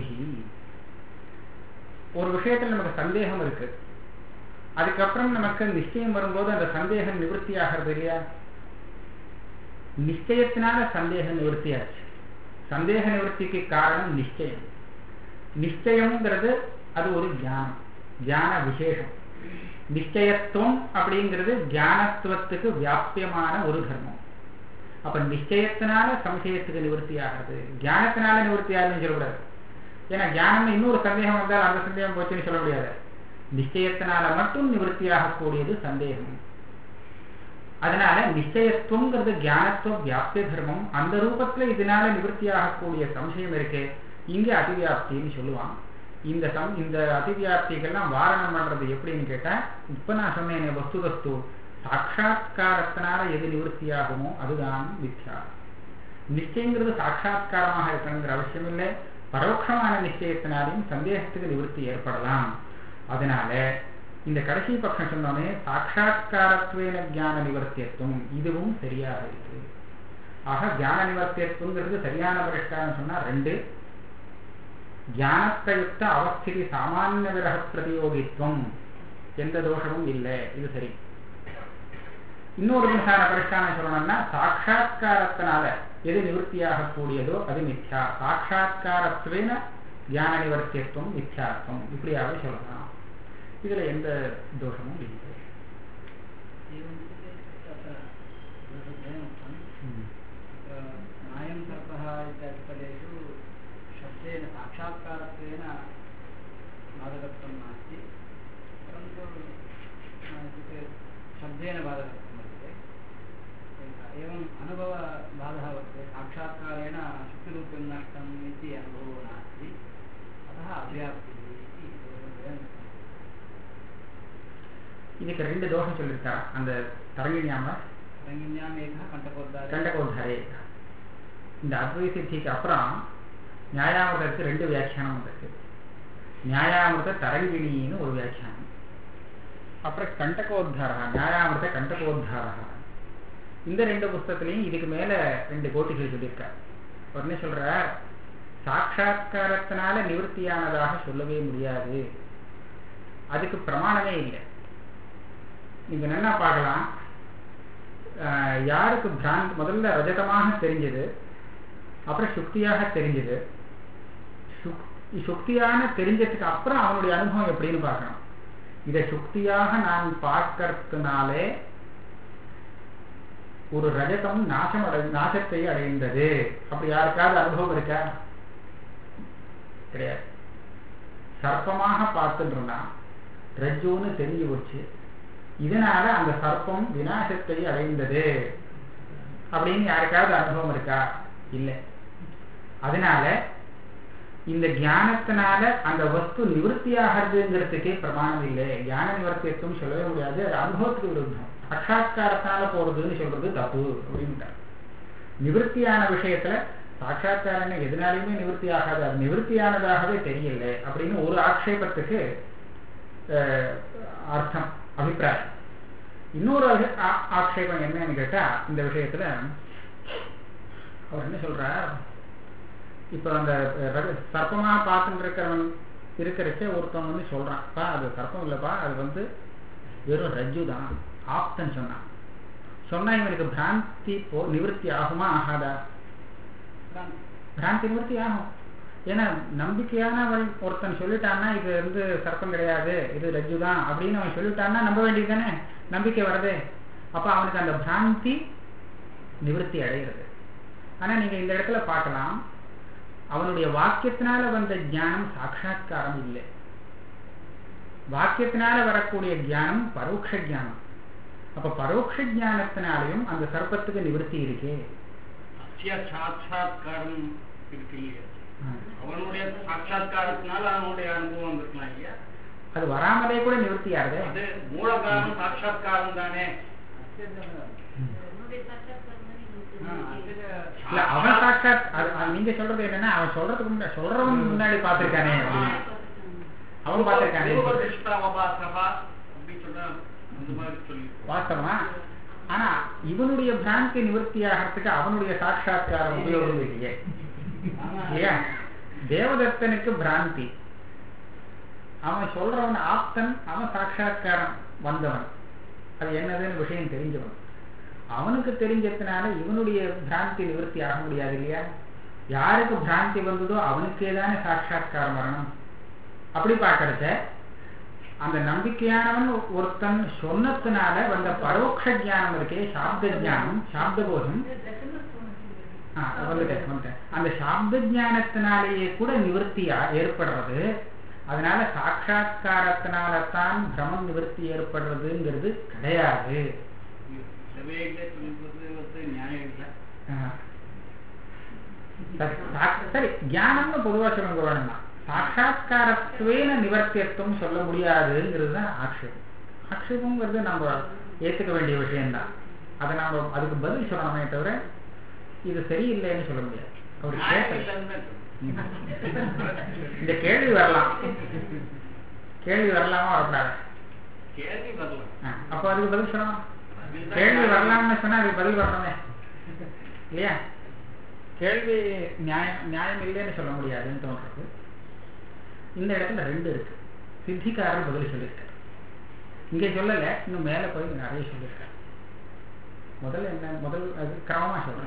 ஒரு விஷயத்துல நமக்கு சந்தேகம் இருக்கு அதுக்கப்புறம் நமக்கு நிச்சயம் வரும்போது அந்த சந்தேகம் நிவர்த்தி ஆகிறது இல்லையா நிச்சயத்தினால சந்தேகம் நிவர்த்தியாச்சு சந்தேக நிவர்த்திக்கு காரணம் நிச்சயம் நிச்சயம்ங்கிறது அது ஒரு தியானம் தியான விசேஷம் நிச்சயத்துவம் அப்படிங்கிறது தியானத்துவத்துக்கு வியாபியமான ஒரு தர்மம் அப்ப நிச்சயத்தினால சம்சயத்துக்கு நிவர்த்தி ஆகிறது தியானத்தினால நிவர்த்தி ஆகுதுன்னு சொல்லக்கூடாது ஏன்னா தியானம் இன்னொரு சந்தேகம் வந்தால் அந்த சந்தேகம் போச்சுன்னு சொல்ல முடியாது நிச்சயத்தினால மட்டும் நிவர்த்தி ஆகக்கூடியது சந்தேகம் அதனால நிச்சயத்துவங்கிறது ஞானத்துவ வியாபிய தர்மம் அந்த ரூபத்துல இதனால நிவர்த்தி ஆகக்கூடிய சம்சயம் இருக்கு இங்க அதிவியாப்தின்னு சொல்லுவான் இந்த சம் இந்த அதிவியாப்திகள்லாம் வாரணம் பண்றது எப்படின்னு கேட்டா இப்ப நான் சொன்னேன் வஸ்துதஸ்து சாட்சா்காரத்தினால எது நிவர்த்தி ஆகுமோ அதுதான் மித்யா நிச்சயங்கிறது சாட்சா்காரமாக இருக்கணுங்கிற அவசியம் இல்லை பரோட்சமான நிச்சயத்தினாலையும் சந்தேகத்துக்கு நிவர்த்தி ஏற்படலாம் அதனால இந்த கடைசி பக்கம் சொன்னோமே சாட்சா்காரத்வேன ஞான நிவர்த்தியத்துவம் இதுவும் சரியாக இருக்கு ஆக ஞான நிவர்த்தியத்துவங்கிறது சரியான பரிஷ்காரம் சொன்னா ரெண்டு ஞானத்தையுக்த அவஸ்திதி சாமானிய விரக பிரதியோகித்துவம் எந்த தோஷமும் இல்லை இது சரி இன்னொரு விதமான பரிஷ்காரம் சொல்லணும்னா சாட்சா்காரத்தினால எது நிவர்த்தியாக கூடியதோ அது மித்யா சாட்சா்காரத்வேன ஞான நிவர்த்தியத்துவம் மித்யாத்வம் இப்படியாக சொல்லலாம் இதுல எந்த தோஷமும் இல்லை नायं सर्पः इत्यादिपदेषु शब्देन साक्षात्कारत्वेन बाधकत्वं नास्ति परन्तु इत्युक्ते शब्देन बाधकत्वं वर्तते एवम् अनुभवबाधः वर्तते साक्षात्कारेण शुक्तिरूप्यं नष्टम् इति अनुभवो नास्ति अतः अव्याप्तिः इति दोषद्वयं இதுக்கு ரெண்டு தோஷம் சொல்லியிருக்கா அந்த தரங்கிணியாம रङ्गिन्याम् एकः कण्ठकोद्धारे கண்டகோத்தாரே இந்த அத்வை சித்திக்கு அப்புறம் நியாயாமிரதத்துக்கு ரெண்டு வியாக்கியானம் வந்திருக்கு நியாயாமிரத தரங்கிணின்னு ஒரு வியாக்கியானம் அப்புறம் கண்டகோத்தாரா நியாயாமிரத கண்டகோத்தாரா இந்த ரெண்டு புஸ்தகத்திலையும் இதுக்கு மேல ரெண்டு கோட்டிகள் சொல்லியிருக்கார் உடனே சொல்ற சாட்சா்காரத்தினால நிவர்த்தியானதாக சொல்லவே முடியாது அதுக்கு பிரமாணமே இல்லை நீங்க என்ன பார்க்கலாம் ஆஹ் யாருக்கு பிராந்த் முதல்ல ரஜதமாக தெரிஞ்சது அப்புறம் சுக்தியாக தெரிஞ்சது சுக்- சுக்தியான தெரிஞ்சதுக்கு அப்புறம் அவனுடைய அனுபவம் எப்படின்னு பார்க்கணும் இதை சுக்தியாக நான் பார்க்கறதுனாலே ஒரு ரஜதம் நாசம் அடை நாசத்தை அடைந்தது அப்படி யாருக்காவது அனுபவம் இருக்கா கிடையாது சர்ப்பமாக பார்த்துட்டு இருந்தான் ரஜ்ஜுன்னு தெரிஞ்சு போச்சு இதனால அந்த சர்ப்பம் விநாசத்தை அடைந்தது அப்படின்னு யாருக்காவது அனுபவம் இருக்கா இல்லை அதனால இந்த ஞானத்தினால அந்த வஸ்து நிவர்த்தி ஆகிறதுங்கிறதுக்கே பிரமாணம் இல்லை ஞான நிவர்த்தியத்துவம் சொல்லவே முடியாது அது அனுபவத்துக்கு விருத்தம் சாட்சா்காரத்தினால போறதுன்னு சொல்றது தப்பு அப்படின்ட்டார் நிவர்த்தியான விஷயத்துல சாட்சா்காரன் எதனாலையுமே நிவர்த்தி ஆகாது அது நிவர்த்தியானதாகவே தெரியல அப்படின்னு ஒரு ஆக்ஷேபத்துக்கு அஹ், அர்த்தம் அபிப்பிராயம் இன்னொரு அபி- ஆ- ஆக்ஷேபம் என்னன்னு கேட்டா இந்த விஷயத்துல அவர் என்ன சொல்றார் இப்ப அந்த ரக- சர்ப்பமா பார்த்துட்டு இருக்கிறவன் இருக்கிறச்சே ஒருத்தவன் வந்து சொல்றான் பா அது சர்ப்பம் இல்லப்பா அது வந்து வெறும் ரஜ்ஜு தான் ஆப்தன் சொன்னான் சொன்னா இவனுக்கு பிராந்தி போ நிவர்த்தி ஆகுமா ஆகாதா பிராந்தி நிவர்த்தி ஆகும் ஏன்னா நம்பிக்கையானவன் ஒருத்தன் சொல்லிட்டான்னா இது வந்து சர்ப்பம் கிடையாது இது ரஜ்ஜு தான் அப்படின்னு அவன் சொல்லிட்டான்னா நம்ப வேண்டியது தானே நம்பிக்கை வருதே அப்ப அவனுக்கு அந்த பிராந்தி நிவர்த்தி அடைகிறது ஆனா நீங்க இந்த இடத்துல பார்க்கலாம் அவனுடைய வாக்கியத்தினால வந்த ஞானம் சாட்சா்காரம் இல்லை வாக்கியத்தினால வரக்கூடிய ஞானம் பரோட்ச ஞானம் அப்ப பரோட்ச ஞானத்தினாலையும் அந்த சர்ப்பத்துக்கு நிவர்த்தி இருக்கே அத்திய சாட்சாத்காரம் இருக்கு இல்லையா அவனுடைய சாட்சாத்காரத்தினால அவனுடைய அனுபவம் வந்திருக்கலாம் இல்லையா அது வராமலே கூட நிவர்த்தி ஆகுது அது மூல காரணம் சாட்சாத்காரம் தானே என்னுடைய சாட்சாத்காரம் தானே உங்களுக்கு இல்ல அவன் சாட்சாத் அது அது நீங்க சொல்றது என்னன்னா அவன் சொல்றதுக்கு முன்னாடி சொல்றவன் முன்னாடி பாத்திருக்கானே அப்படின்னு அவன் பார்த்திருக்கானே பூர்வதிஷ்டாவபாசகா அப்படி சொன்னா அந்த மாதிரி சொல்லி வாஸ்தவமா ஆனா இவனுடைய பிராந்தி நிவர்த்தி ஆகிறதுக்கு அவனுடைய சாட்சாத்காரம் உபயோகம் இல்லையே இல்லையா தேவதத்தனுக்கு பிராந்தி அவன் சொல்றவன் ஆப்தன் அவன் சாட்சாத்காரம் வந்தவன் அது என்னதுன்னு விஷயம் தெரிஞ்சவன் அவனுக்கு தெரிஞ்சதுனால இவனுடைய பிராந்தி நிவர்த்தி ஆக முடியாது இல்லையா யாருக்கு பிராந்தி வந்ததோ அவனுக்கே தானே சாட்சாத்காரம் வரணும் அப்படி பார்க்கறத அந்த நம்பிக்கையானவன் ஒருத்தன் சொன்னதுனால வந்த பரோட்ச ஞானம் இருக்கே சாப்த ஞானம் சாப்த போதம் ஆ, வந்துட்டேன் வந்துட்டேன் அந்த சாப்த ஞானத்தினாலேயே கூட நிவர்த்தியா ஏற்படுறது அதனால சாட்சா்காரத்தினால தான் பிரமம் நிவர்த்தி ஏற்படுறதுங்கிறது கிடையாது இல்லவே இல்லை சொல்றது வந்து நியாயம் இல்லை ஆ. சரி, சா- சரி ஞானம்னு பொதுவா சொல்லுங்க வேணும்னா சாட்சா்காரத்துவேன நிவர்த்தியத்துவம் சொல்ல முடியாதுங்கிறது தான் ஆக்ஷேபம் ஆக்ஷேபங்கிறது நம்ம ஏத்துக்க வேண்டிய விஷயம்தான் அதை நம்ம அதுக்கு பதில் சொல்லணுமே தவிர இது சரியில்லைன்னு சொல்ல முடியாது அவர் நியாயம் கேட்டது இல்லைன்னு தான் சொல்றேன். இந்த கேள்வி வரலாம் கேள்வி வரலாமா வரக்கூடாது கேள்வி வரலாம் ஆ, அப்போ அதுக்கு பதில் சொல்லணும் கேள்வி வரலாம்னு சொன்னா அதுக்கு பதில் வரணுமே இல்லையா கேள்வி நியாயம் நியாயம் இல்லைன்னு சொல்ல முடியாதுன்னு தோன்றது இந்த இடத்துல ரெண்டு இருக்கு சித்திக்காரர் பதில் சொல்லியிருக்காரு இங்கே சொல்லல இன்னும் மேல போய் நிறைய சொல்லியிருக்காரு முதல்ல என்ன முதல் அது கிரமமா சொல்றேன்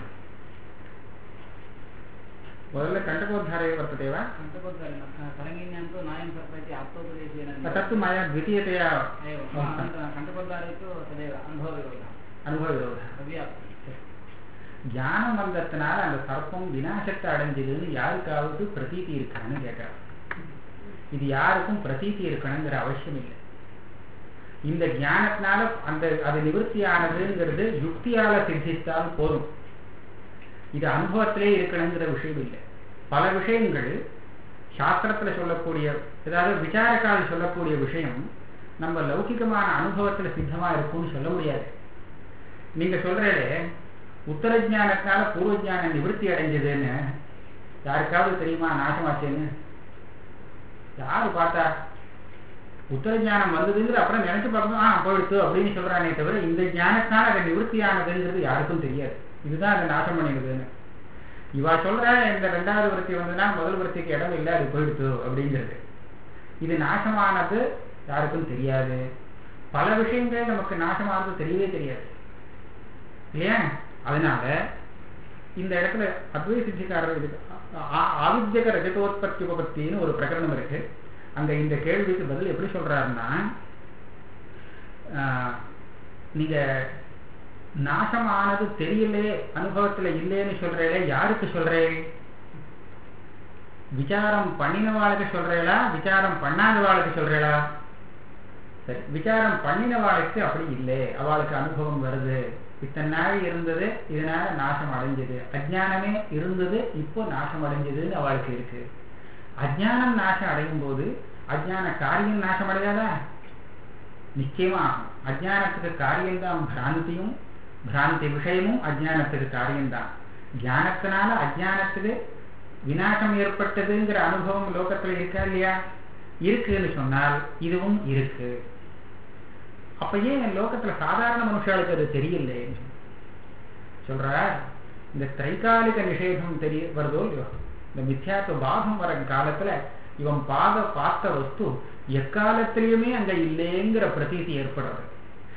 முதல்ல கண்டகோத்தாரே வர்த்ததேவா कलङ्गिन्यान्तो नायं सर्पयति आप्तोपदेशेन तत्तु मया द्वितीयतया एव कण्ठकोद्धारे तु तदेव अनुभवविरोधः அனுபவவிரோதம் अव्याप्ति ஞானம் வந்ததுனால அந்த சர்ப்பம் விநாசத்தை அடைஞ்சதுன்னு யாருக்காவது பிரதீதி இருக்கான்னு கேட்கிறார் இது யாருக்கும் பிரதீதி இருக்கணுங்கிற அவசியம் இல்லை இந்த ஞானத்தினால அந்த அது நிவர்த்தி ஆனதுங்கிறது யுக்தியால சித்தித்தால் போதும் இது அனுபவத்திலே இருக்கணுங்கிற விஷயம் இல்லை பல விஷயங்கள் சாஸ்திரத்துல சொல்லக்கூடிய ஏதாவது விசாரக்கால் சொல்லக்கூடிய விஷயம் நம்ம லௌகிகமான அனுபவத்துல சித்தமா இருக்கும்னு சொல்ல முடியாது நீங்க சொல்றீங்களே உத்தர ஞானத்தினால பூர்வ ஞானம் நிவர்த்தி அடைஞ்சதுன்னு யாருக்காவது தெரியுமா நாசமாச்சுன்னு யாரு பார்த்தா உத்தர ஞானம் வந்ததுங்கிற அப்புறம் நினைச்சு பார்க்கணும் ஆ போயிடுத்து அப்படின்னு சொல்றானே தவிர இந்த ஞானத்தினால அது நிவர்த்தி ஆனதுங்கிறது யாருக்கும் தெரியாது இதுதான் அந்த நாசம் பண்ணிடுதுன்னு இவா சொல்ற இந்த ரெண்டாவது விருத்தி வந்ததுன்னா முதல் விருத்திக்கு இடம் இல்லை அது போயிடுத்து அப்படிங்கிறது இது நாசமானது யாருக்கும் தெரியாது பல விஷயங்கள் நமக்கு நாசமானது தெரியவே தெரியாது இல்லையா அதனால இந்த இடத்துல அத்வை சித்திக்காரர் இது ஆ- ஆவித்யக ரஜதோத்பத்தி உபபத்தின்னு ஒரு பிரகரணம் இருக்கு அங்க இந்த கேள்விக்கு பதில் எப்படி சொல்றாருன்னா ஆஹ், நீங்க நாசமானது தெரியலே அனுபவத்துல இல்லைன்னு சொல்றீங்களே யாருக்கு சொல்றேன் விசாரம் பண்ணினவாளுக்கு சொல்றீங்களா விசாரம் பண்ணாதவாளுக்கு சொல்றீங்களா சரி விசாரம் பண்ணினவாளுக்கு அப்படி இல்லை அவளுக்கு அனுபவம் வருது இத்தனை நாள் இருந்தது இதனால நாசம் அடைஞ்சது அஜ்ஞானமே இருந்தது இப்போ நாசம் அடைஞ்சதுன்னு அவளுக்கு இருக்கு அஜ்ஞானம் நாசம் அடையும் போது அஜ்ஞான காரியம் நாசம் அடையாதா நிச்சயமா ஆகும் அஜ்ஞானத்துக்கு காரியம்தான் பிராந்தியும் பிராந்தி விஷயமும் அஜ்ஞானத்துக்கு காரியம்தான் ஞானத்தினால அஜ்ஞானத்துக்கு விநாசம் ஏற்பட்டதுங்கிற அனுபவம் லோகத்துல இருக்கா இல்லையா இருக்குன்னு சொன்னால் இதுவும் இருக்கு அப்ப ஏன் லோகத்துல சாதாரண மனுஷாளுக்கு அது தெரியல சொல்றார் இந்த திரைகாலிக நிஷேதம் தெரிய வருதோ இல்லையோ இந்த மித்யாத்துவ பாகம் வர காலத்துல இவன் பாத பார்த்த வஸ்து எக்காலத்திலையுமே அங்க இல்லைங்கிற பிரதீதி ஏற்படுறது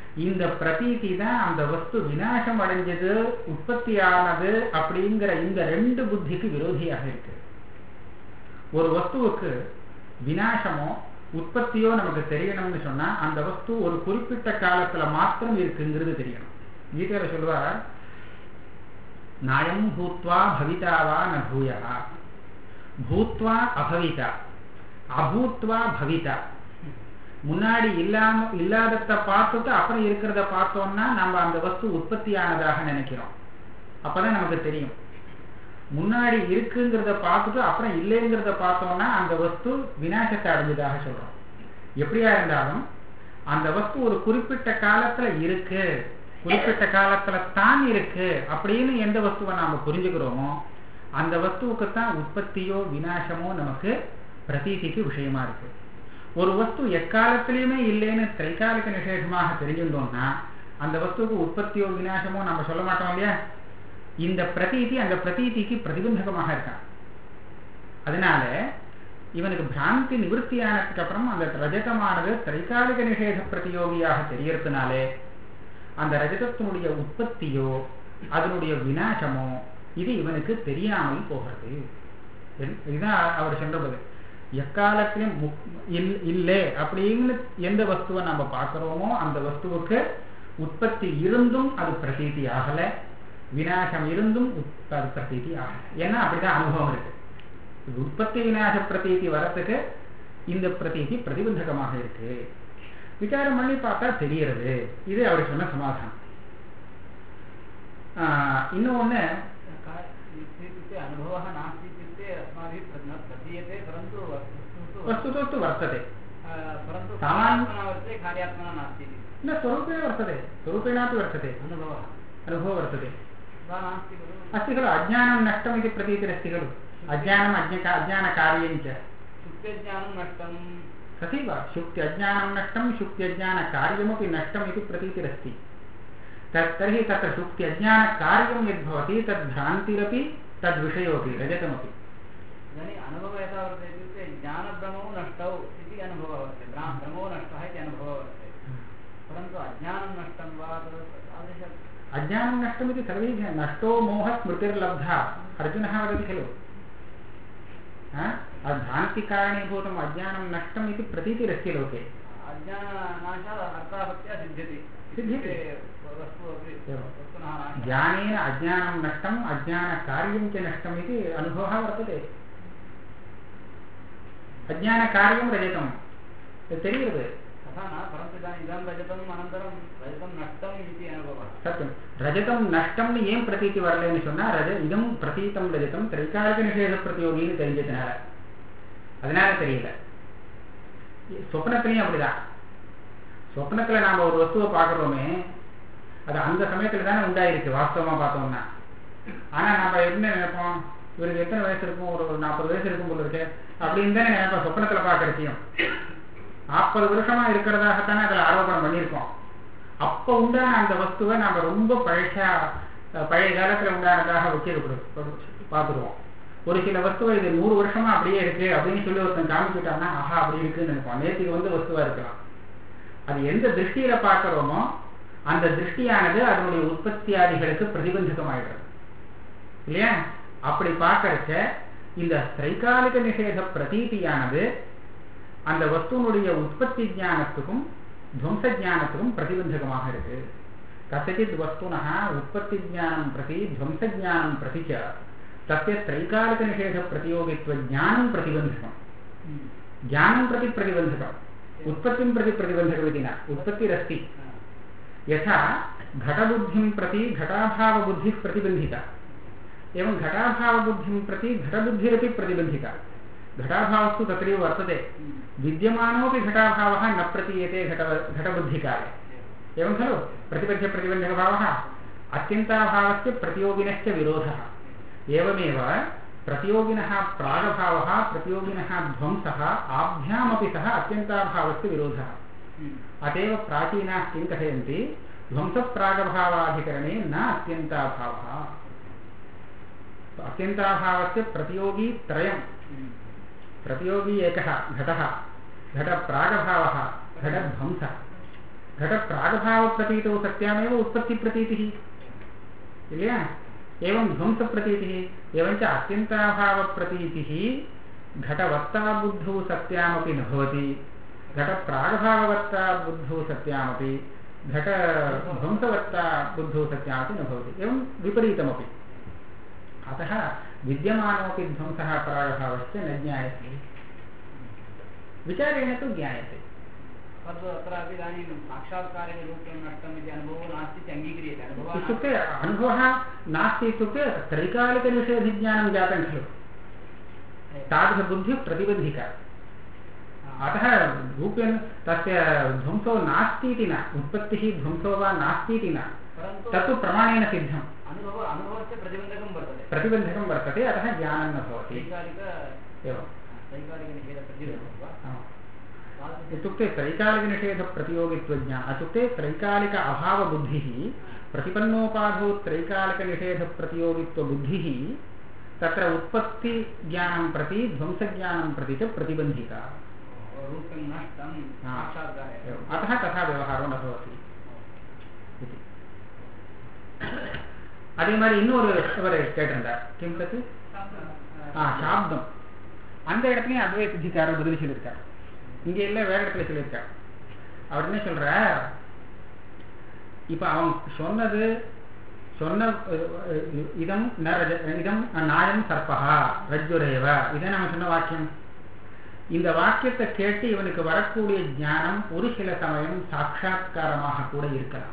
இந்த பிரதீதி தான் அந்த வஸ்து விநாசம் அடைஞ்சது உற்பத்தியானது அப்படிங்கிற இந்த ரெண்டு புத்திக்கு விரோதியாக இருக்கு ஒரு வஸ்துவுக்கு விநாசமோ உற்பத்தியோ நமக்கு தெரியணும்னு சொன்னா அந்த வஸ்து ஒரு குறிப்பிட்ட காலத்துல மாத்திரம் இருக்குங்கிறது தெரியணும் கீதையில சொல்வார் நாயம் பூத்வா பவிதாவா ந பூயா பூத்வா அபவிதா அபூத்வா பவிதா முன்னாடி இல்லாம இல்லாதத பார்த்துட்டு அப்புறம் இருக்கிறத பார்த்தோம்னா நம்ம அந்த வஸ்து உற்பத்தியானதாக நினைக்கிறோம் அப்பதான் நமக்கு தெரியும் முன்னாடி இருக்குங்கிறத பார்த்துட்டு அப்புறம் இல்லைங்கிறத பார்த்தோம்னா அந்த வஸ்து விநாசத்தை அடைஞ்சதாக சொல்றோம் எப்படியா இருந்தாலும் அந்த வஸ்து ஒரு குறிப்பிட்ட காலத்துல இருக்கு குறிப்பிட்ட காலத்துல தான் இருக்கு அப்படின்னு எந்த வஸ்துவை நாம புரிஞ்சுக்கிறோமோ அந்த வஸ்துவுக்கு தான் உற்பத்தியோ விநாசமோ நமக்கு பிரதீதிக்கு விஷயமா இருக்கு ஒரு வஸ்து எக்காலத்திலையுமே இல்லைன்னு திரைகாலிக நிஷேஷமாக தெரிஞ்சுட்டோம்னா அந்த வஸ்துவுக்கு உற்பத்தியோ விநாசமோ நம்ம சொல்ல மாட்டோம் இல்லையா இந்த பிரதீதி அந்த பிரதீதிக்கு பிரதிபந்தகமாக இருக்கான் அதனால இவனுக்கு பிராந்தி நிவர்த்தியானதுக்கு அப்புறம் அந்த ரஜதமானது திரைகாலிக நிஷேத பிரதியோகியாக தெரியறதுனாலே அந்த ரஜதத்தினுடைய உற்பத்தியோ அதனுடைய விநாசமோ இது இவனுக்கு தெரியாமல் போகிறது இதுதான் அவர் சொல்றது எக்காலத்திலும் இல்லை அப்படின்னு எந்த வஸ்துவை நம்ம பார்க்கிறோமோ அந்த வஸ்துவுக்கு உற்பத்தி இருந்தும் அது பிரதீதி ஆகலை விநாசம் இருந்தும் அது பிரதீதி ஆகலை ஏன்னா அப்படிதான் அனுபவம் இருக்கு உற்பத்தி விநாச பிரதீதி வரத்துக்கு இந்த பிரதீதி பிரதிபந்தகமாக இருக்கு விசாரம் பண்ணி பார்த்தா தெரியறது இது அவர் சொன்ன சமாதானம் இன்னொன்னு अनुभवः नास्ति इत्युक्ते अस्माभिः न प्रतीयते परन्तु वस्तुतो तु वर्तते परन्तु सामान्य- कार्यात्मना वर्तते कार्यात्मना नास्ति इति न स्वरूपेण वर्तते स्वरूपेणापि वर्तते अनुभवः अनुभवो वर्तते वा नास्ति खलु अस्ति खलु अज्ञानं नष्टम् इति प्रतीतिरस्ति खलु अज्ञानम् अज्ञ अज्ञानकार्यं च शुक्त्यज्ञानं नष्टं तथैव शुक्त्यज्ञानं नष्टं शुक्त्यज्ञानकार्यमपि नष्टम् इति प्रतीतिरस्ति तत् तर्हि तत्र शुक्त्यज्ञानकार्यं यद्भवति तद् भ्रान्तिरपि तद्विषयोऽपि रजतमपि इदानीम् अनुभवः यथा वर्तते इत्युक्ते ज्ञानभ्रमौ नष्टौ इति अनुभवः वर्तते भ्रा- भ्रमो नष्टः इति अनुभवः वर्तते परन्तु अज्ञानं नष्टं वा तद् तादृश अज्ञानं नष्टमिति सर्वैः ज्ञा- नष्टो मोहः स्मृतिर्लब्धा अर्जुनः वदति खलु हा? भ्रान्तिकारणीभूतम् अज्ञानं नष्टम् इति प्रतीतिरस्ति लोके अज्ञाननाशात् अर्थापत्या सिद्ध्यति सिद्ध्यति। इत्युक्ते वस्तु अपि एवं। वस्तुनः नाशः ज्ञानेन अज्ञानं नष्टम् अज्ञानकार्यं च नष्टम् इति अनुभवः वर्तते अज्ञानकार्यं रजतं तत् தெரிகிறது तथा न परन्तु इदानीम् इदं रजतम् अनन्तरं रजतं नष्टम् इति अनुभवः சத்தியம் ரஜதம் நஷ்டம்னு ஏன் பிரதீதி வரலைன்னு சொன்னா ரஜ இதம் பிரதீதம் ரஜதம் திரைக்காலிக நிஷேத பிரதியோகின்னு தெரிஞ்சதுனால அதனால தெரியல சொப்னத்திலையும் அப்படிதான் சொப்னத்துல நாம ஒரு வஸ்துவை பார்க்குறோமே அது அந்த சமயத்துல தானே உண்டாயிருக்கு வாஸ்தவமா பார்த்தோம்னா ஆனா நம்ம என்ன நினைப்போம் இவருக்கு எத்தனை வயசு இருக்கும் ஒரு நாற்பது வயசு இருக்கும் போல இருக்கு அப்படின்னு தானே நினைப்போம் சொப்னத்துல பார்க்குற விஷயம் நாற்பது வருஷமா இருக்கிறதாகத்தானே அதுல ஆரோபணம் பண்ணியிருக்கோம் அப்ப உண்டான அந்த வஸ்துவை நாம ரொம்ப பழசா அஹ், பழைய காலத்துல உண்டானதாக வச்சிருக்கிறோம் பார்த்துருவோம் ஒரு சில வஸ்துவை இது நூறு வருஷமா அப்படியே இருக்கு அப்படின்னு சொல்லி ஒருத்தன் காமிச்சுட்டான்னா ஆஹா அப்படி இருக்குன்னு நினைப்போம் நேற்றுக்கு வந்து வஸ்துவா இருக்கலாம் அது எந்த திருஷ்டியில பார்க்கிறோமோ அந்த திருஷ்டியானது அதனுடைய உற்பத்தியாதிகளுக்கு பிரதிபந்தகமாயிடுறது இல்லையா அப்படி பார்க்கறச்ச இந்த திரைகாலிக நிஷேத பிரதீதியானது அந்த வஸ்துவனுடைய உற்பத்தி ஞானத்துக்கும் துவம்ச ஞானத்துக்கும் பிரதிபந்தகமாக இருக்கு கசச்சித் வஸ்துனः உற்பத்தி ஞானம் பிரதி துவம்ச ஞானம் பிரதி ச தस्य त्रैकालिक निषेध प्रतियोगित्व ज्ञानं प्रतिबन्धकम् ज्ञानं प्रति प्रतिबन्धकम् उत्पत्तिं प्रति प्रतिबन्धकमिति न उत्पत्तिरस्ति यथा घटबुद्धिं प्रति घटाभावबुद्धिः प्रतिबन्धिता एवं घटाभावबुद्धिं प्रति घटबुद्धिरपि प्रतिबन्धिता घटाभावस्तु तत्रैव वर्तते विद्यमानोऽपि घटाभावः न प्रतीयते घट घटबुद्धिकाले एवं खलु प्रतिबद्धप्रतिबन्धकभावः अत्यन्ताभावस्य प्रतियोगिनश्च विरोधः एवमेव प्रतियोगिनः प्रागभावः प्रतियोगिनः ध्वंसः आभ्यामपि सः अत्यन्ताभावस्य विरोधः अतएव प्राचीनाः किं कथयन्ति ध्वंसप्रागभावाधिकरणे न अत्यन्ताभावः अत्यन्ताभावस्य प्रतियोगी त्रयं प्रतियोगी एकः घटः घटप्रागभावः घटध्वंसः घट प्रागभाव प्रतीतौ सत्यामेव उत्पत्ति प्रतीतिः இல்லையா एवं ध्वंस प्रतीतिः एवञ्च अत्यन्ताभाव प्रतीतिः घटवत्ता बुद्धौ सत्यामपि न भवति घटप्रागभाववत्ता बुद्धौ सत्यामपि घटध्वंसवत्ता बुद्धौ सत्यामपि न भवति एवं विपरीतमपि अतः विद्यमानोऽपि ध्वंसः प्रागभावश्च न ज्ञायते विचारेण तु ज्ञायते तद् अत्रापि इदानीं साक्षात्कारेण रूपं नष्टम् इति अनुभवो नास्ति इति अङ्गीक्रियते अनुभवः इत्युक्ते अनुभवः नास्ति इत्युक्ते त्रैकालिकनिषेधज्ञानं जातं खलु तादृशबुद्धिः प्रतिबन्धिका अतः रूपेण तस्य ध्वंसो नास्ति इति न उत्पत्तिः ध्वंसो वा नास्ति इति न परन्तु तत्तु प्रमाणेन सिद्धम् अनुभव अनुभवस्य प्रतिबन्धकं वर्तते प्रतिबन्धकं वर्तते अतः ज्ञानं न भवति त्रैकालिक एवं त्रैकालिकनिषेधप्रतिबन्धकं वा आम्। तादृश इत्युक्ते त्रैकालिकनिषेधप्रतियोगित्वज्ञा इत्युक्ते त्रैकालिक अभावबुद्धिः प्रतिपन्नोपाधौ त्रैकालिकनिषेधप्रतियोगित्वबुद्धिः तत्र उत्पत्तिज्ञानं प्रति ध्वंसज्ञानं प्रति च प्रतिबन्धिका रूपं नष्टं हा। साक्षात्कारे एवम्। अतः तथा व्यवहारो न भवति इति அதே மாதிரி இன்னொரு அவர் கேட்டிருந்தார் கிம் தத்து ஆ சாப்தம் அந்த இடத்துலயும் அத்வை சித்திக்காரர் பதில் சொல்லியிருக்கார் இங்க இல்ல வேற இடத்துல சொல்லியிருக்கார் அவர் என்ன சொல்றார் இப்ப அவன் சொன்னது சொன்ன அஹ், அஹ், இதம் ந ரஜ- இதம் நாயம் சர்பகா ரஜ்ஜுரேவ இதை நம்ம சொன்ன வாக்கியம் இந்த வாக்கியத்தை கேட்டு இவனுக்கு வரக்கூடிய ஞானம் ஒரு சில சமயம் சாட்சா்காரமாக கூட இருக்கலாம்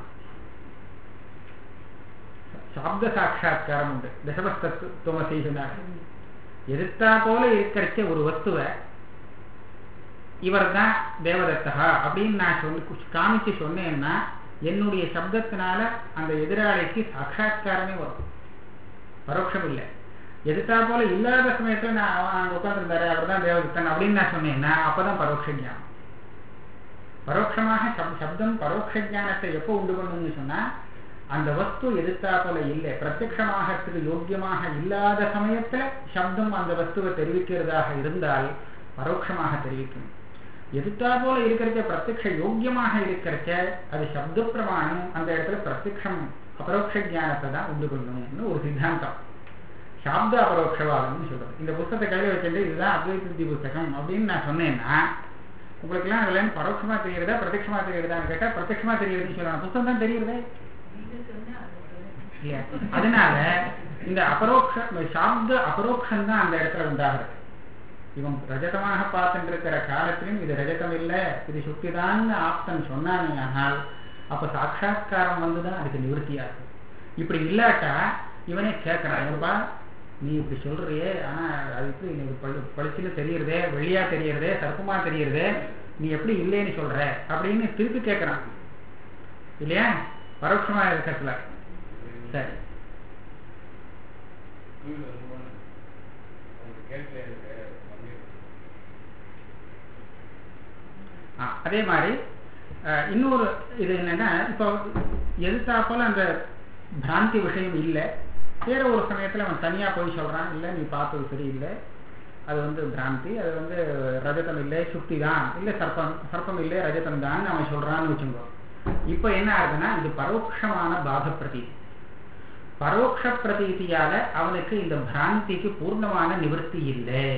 சாப்த சாட்சா்காரம் உண்டு தசமஸ்தத்துவமசி சொன்னார் எதிர்த்தா போல இருக்கிறச்ச ஒரு வஸ்துவை இவர் தான் தேவதத்தகா அப்படின்னு நான் சொல்லி காமிச்சு சொன்னேன்னா என்னுடைய சப்தத்தினால அந்த எதிராளிக்கு சாட்சா்காரமே வரும் பரோட்சம் இல்லை எதிர்த்தா போல இல்லாத சமயத்துல நான் அவன் அங்க உட்காந்துருந்தாரு அவர் தான் தேவதத்தன் அப்படின்னு நான் சொன்னேன்னா அப்பதான் பரோட்ச ஞானம் பரோட்சமாக சப்- சப்தம் பரோட்ச ஞானத்தை எப்போ உண்டு பண்ணுன்னு சொன்னா அந்த வஸ்து எதிர்த்தா போல இல்லை பிரத்யமாகத்துக்கு யோக்கியமாக இல்லாத சமயத்துல சப்தம் அந்த வஸ்துவை தெரிவிக்கிறதாக இருந்தால் பரோட்சமாக தெரிவிக்கும் எதிர்த்தா போல இருக்கிறச்ச பிரத்யக்ஷ யோக்கியமாக இருக்கிறச்ச அது சப்த பிரமாணம் அந்த இடத்துல பிரத்யக்ஷம் அபரோக்ஷ ஞானத்தை தான் உண்டு கொள்ளணும்னு ஒரு சித்தாந்தம் சாப்த அபரோக்ஷவாதம்னு சொல்றது இந்த புத்தகத்தை கையில வச்சுட்டு இதுதான் அத்வைத சித்தி புத்தகம் அப்படின்னு நான் சொன்னேன்னா உங்களுக்குலாம் அதுல இருந்து பரோட்சமா தெரியுறதா பிரத்யட்சமா தெரியுறதான்னு கேட்டா பிரத்யட்சமா தெரியுதுன்னு சொல்லலாம் புத்தகம் தான் தெரியுறதே நீங்க சொன்னா அது இல்லையா? அதனால இந்த அபரோக்ஷ சாப்த அபரோக்ஷம் தான் அந்த இடத்துல உண்டாகிறது இவன் ரஜதமாக பார்த்துட்டு இருக்கிற காலத்திலும் இது ரஜதம் இல்லை இது சுக்திதான்னு ஆப்தன் சொன்னானே ஆனால் அப்ப சாட்சா்காரம் வந்துதான் அதுக்கு நிவர்த்தியாகும் இப்படி இல்லாட்டா இவனே கேட்கறான் ஏன்பா நீ இப்படி சொல்றியே ஆனா அது எப்படி எனக்கு பளி பளிச்சுன்னு தெரியறதே வெளியா தெரியறதே சர்ப்பமா தெரியறதே நீ எப்படி இல்லைன்னு சொல்ற அப்படின்னு திருப்பி கேட்கறான் இல்லையா பரோட்சமா இருக்கிறதுல சரி ஆ, அதே மாதிரி அஹ், இன்னொரு இது என்னன்னா இப்போ எதிர்த்தாப்போல அந்த பிராந்தி விஷயம் இல்லை வேற ஒரு சமயத்துல அவன் தனியா போய் சொல்றான் இல்லை நீ பார்த்தது சரியில்லை அது வந்து பிராந்தி அது வந்து ரஜதம் இல்லை சுக்தி தான் இல்லை சர்ப்பம் சர்ப்பம் இல்லை ரஜதம் தான் அவன் சொல்றான்னு வச்சுக்கோ இப்போ என்ன ஆகுதுன்னா இது பரோட்சமான பாத பிரதீதி பரோட்ச பிரதீதியால அவனுக்கு இந்த பிராந்திக்கு பூர்ணமான நிவர்த்தி இல்லை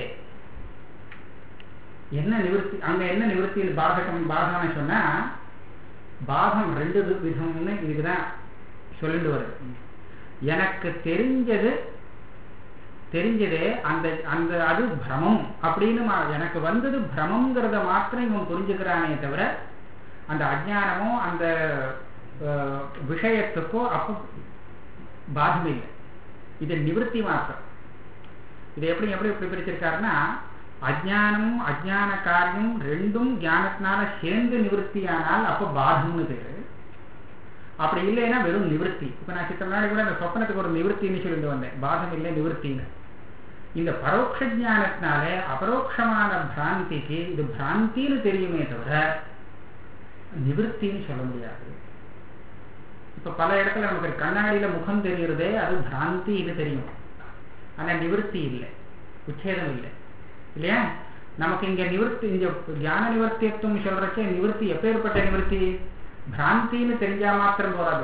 என்ன நிவர்த்தி அங்க என்ன நிவர்த்தியில் பாதகம் பாதகம்னு சொன்னா பாதம் ரெண்டு வி- விதம்னு இதுதான் சொல்லிட்டு வருது எனக்கு தெரிஞ்சது தெரிஞ்சதே அந்த அந்த அது பிரமம் அப்படின்னு மா- எனக்கு வந்தது பிரமங்கிறத மாத்திரம் இவன் புரிஞ்சுக்கிறானே தவிர அந்த அஜ்ஞானமோ அந்த அஹ், விஷயத்துக்கோ அப்போ பாதம் இல்லை இது நிவர்த்தி மாத்திரம் இது எப்படி எப்படி எப்படி பிரிச்சிருக்காருன்னா அஜ்ஞானமும் அஜ்ஞான காரியம் ரெண்டும் ஞானத்தினால சேர்ந்து நிவர்த்தியானால் அப்போ பாதம்னு பேரு அப்படி இல்லைன்னா வெறும் நிவர்த்தி இப்ப நான் சித்த முன்னாடி கூட அந்த சொப்பனத்துக்கு ஒரு நிவர்த்தின்னு சொல்லிட்டு வந்தேன் பாதம் இல்லை நிவர்த்தின்னு இந்த பரோட்ச ஞானத்தினாலே அபரோக்ஷமான பிராந்திக்கு இது பிராந்தின்னு தெரியுமே தவிர நிவர்த்தின்னு சொல்ல முடியாது இப்ப பல இடத்துல நமக்கு கண்ணாடியில முகம் தெரியுறதே அது பிராந்தி இது தெரியும் ஆனா நிவர்த்தி இல்லை உச்சேதம் இல்லை இல்லையா நமக்கு இங்க நிவர்த்தி இங்க ஞான நிவர்த்தியத்துவம் சொல்றச்சே நிவர்த்தி எப்பேற்பட்ட நிவர்த்தி பிராந்தின்னு தெரிஞ்சா மாத்திரம் போறாது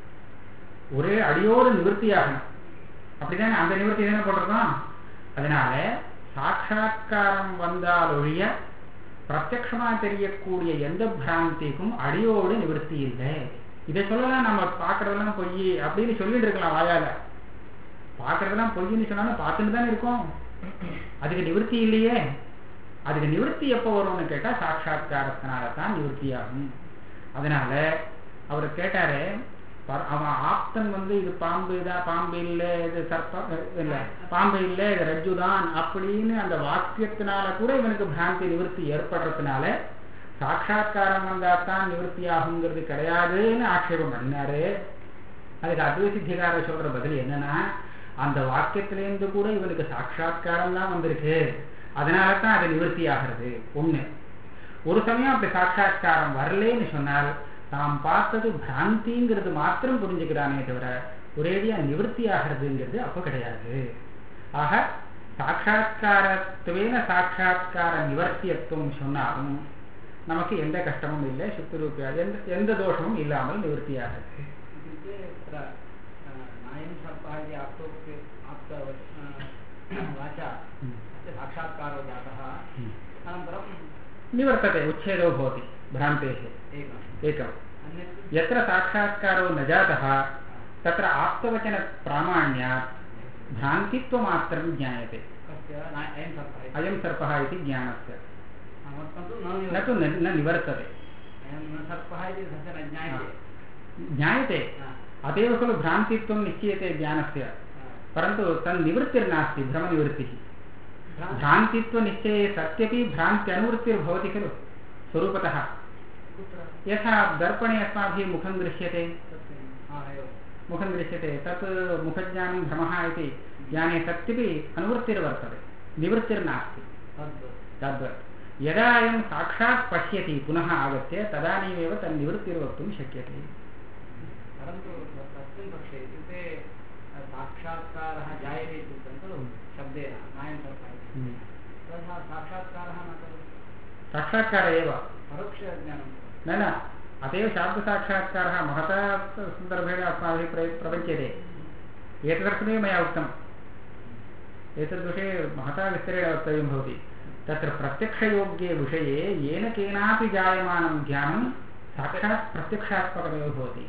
ஒரே அடியோடு நிவர்த்தியாகணும் அப்படிதானே அந்த நிவர்த்தி தானே போட்டிருக்கோம் அதனால சாட்சா்காரம் வந்தால் ஒழிய பிரத்யக்ஷமா தெரியக்கூடிய எந்த பிராந்திக்கும் அடியோடு நிவர்த்தி இல்லை இதை சொல்லலாம் நம்ம பார்க்கறதெல்லாம் பொய் அப்படின்னு சொல்லிட்டு இருக்கலாம் வாயால பார்க்கறதெல்லாம் பொய்ன்னு சொன்னாலும் பார்த்துட்டு தானே இருக்கோம் அதுக்கு நிவர்த்தி இல்லையே அதுக்கு நிவர்த்தி எப்போ வரும்னு கேட்டா சாட்சா்காரத்தினால தான் நிவர்த்தியாகும் அதனால அவர் கேட்டாரு பர- அவன் ஆப்தன் வந்து இது பாம்பு தான் பாம்பு இல்ல இது சர்ப்பம் இல்ல பாம்பு இல்ல இது ரஜ்ஜு தான் அப்படின்னு அந்த வாக்கியத்தினால கூட இவனுக்கு பிராந்தி நிவர்த்தி ஏற்படுறதுனால சாட்சா்காரம் வந்தா தான் நிவர்த்தி ஆகுங்கிறது கிடையாதுன்னு ஆட்சேபம் பண்ணினாரு அதுக்கு அத்வைசித்திகார சொல்ற பதில் என்னன்னா அந்த வாக்கியத்திலேருந்து கூட இவனுக்கு சாட்சா்காரம் தான் வந்திருக்கு அதனால தான் அது நிவர்த்தி ஆகிறது ஒண்ணு ஒரு சமயம் அப்படி சாட்சா்காரம் வரலேன்னு சொன்னால் தாம் பார்த்தது பிராந்திங்கிறது மாத்திரம் புரிஞ்சுக்கிறானே தவிர ஒரேடியா நிவர்த்தி ஆகிறதுங்கிறது அப்போ கிடையாது ஆக சாட்சா்காரத்துவேன சாட்சா்கார நிவர்த்தியத்துவம் சொன்னாலும் நமக்கு எந்த கஷ்டமும் இல்லை சுத்துரூபியா எந்த எந்த தோஷமும் இல்லாமல் நிவர்த்தியாகிறது इत्युक्ते तत्र अ, नायं सर्पः इति आप्तोक्ते आप्त अ, वाचा हम्म। अस्य साक्षात्कारो जातः हम्म। अनन्तरं निवर्तते उच्छेदो भवति भ्रान्तेः एकम् एकम् अन्यत् यत्र साक्षात्कारो न जातः तत्र आप्तवचनप्रामाण्यात् भ्रान्तित्वमात्रं ज्ञायते कस्य ना- अयं सर्पः इति। अयं सर्पः इति ज्ञानस्य नामर्थं तु न न निवर्तते। तु न न निवर्तते अयं न सर्पः इति तस्य न ज्ञायते ज्ञायते हा, अतएव खलु भ्रान्तित्वं निश्चीयते ज्ञानस्य हा। परन्तु तन्निवृत्तिर्नास्ति भ्रमनिवृत्तिः भ्रान्ति- भ्रान्तित्वनिश्चये सत्यपि भ्रान्त्यनुवृत्तिर्भवति खलु स्वरूपतः कुत्र यथा दर्पणे अस्माभिः मुखं दृश्यते सत्यं हा एवं मुखं दृश्यते तत् मुखज्ञानं भ्रमः इति ज्ञाने सत्यपि अनुवृत्तिर्वर्तते निवृत्तिर्नास्ति तद्वत् तद्वत् यदा अयं साक्षात् पश्यति पुनः आगत्य तदानीमेव तन्निवृत्तिर्वक्तुं शक्यते परन्तु तस्मिन् पक्षे इत्युक्ते अ, साक्षात्कारः जायते इत्युक्तं खलु शब्देन नायं सर्पः इति तथा साक्षात्कारः न खलु साक्षात्कार एव परोक्षज्ञानं न न अत एव शाब्दसाक्षात्कारः महता सन्दर्भेण अस्माभिः प्र प्रपञ्च्यते एतदर्थमेव मया उक्तम् एतद्विषये महता विस्तरेण वक्तव्यं भवति तत्र प्रत्यक्षयोग्ये विषये येन केनापि जायमानं ज्ञानं साक्षात् प्रत्यक्षात्मकमेव भवति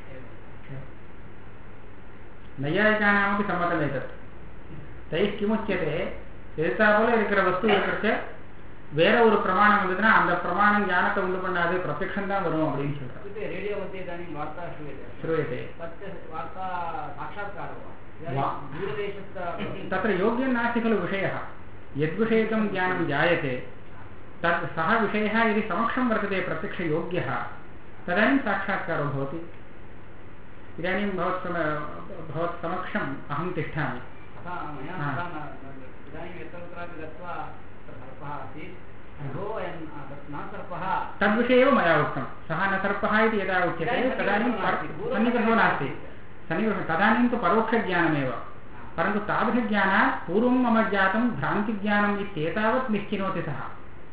நையாயிக்கானாமப்பி சம்மதம் ஏதத் தை கிமுச்சியதே எதிர்த்தா போல இருக்கிற வஸ்து இருக்கிறச்ச வேற ஒரு பிரமாணம் வந்ததுன்னா அந்த பிரமாணம் ஞானத்தை உண்டு பண்ணாது பிரத்யக்ஷம் தான் வரும் அப்படின்னு சொல்றாரு इत्युक्ते रेडियो मध्ये इदानीं वार्ता श्रूयते श्रूयते तस्य वार्ता साक्षात्कारः वा वा- इदानीं दूरदेशस्थ तत्र योग्यं नास्ति खलु विषयः यद्विषयकं ज्ञानं जायते तत् सः विषयः यदि समक्षं वर्तते प्रत्यक्षयोग्यः तदानीं साक्षात्कारो भवति इदानीं भवत्सम भवत्समक्षम् अहं तिष्ठामि तथा मया हा। तथा न न- इदानीं यत्र कुत्रापि गत्वा तत्र सर्पः आसीत् अहो अयं तत् न सर्पः तद्विषये एव मया उक्तं सः न सर्पः इति यदा उच्यते इदानीं तदानीं सन्निग्रहो नास्ति, पर- सन्निग्रहो नास्ति सन्निग्रहो तदानीं तु परोक्षज्ञानमेव परन्तु तादृशज्ञानात् पूर्वं मम जातं भ्रान्तिज्ञानम् इत्येतावत् निश्चिनोति सः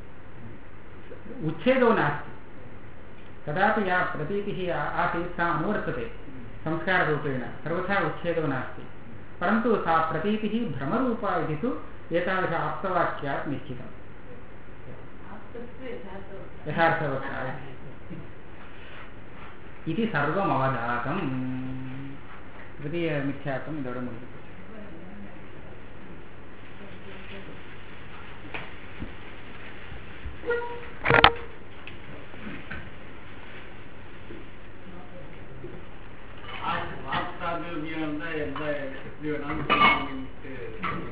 उच्छेदो नास्ति कदापि या प्रतीतिः आ- आसीत् सा अनुवर्तते संस्काररूपेण सर्वथा उच्छेदो नास्ति परन्तु सा प्रतीतिः भ्रमरूपा इति तु एतादृश आप्तवाक्यात् निश्चितम् आप्तत्वे यथार्थवत् यथार्थवत् इति सर्वमवधातम् तृतीयमिथ्यात्वम् इदोட முடிஞ்சு வாக்தாதுரியம் தான் எந்த எப்படி வேணாலும் சொல்லலாம்னுட்டு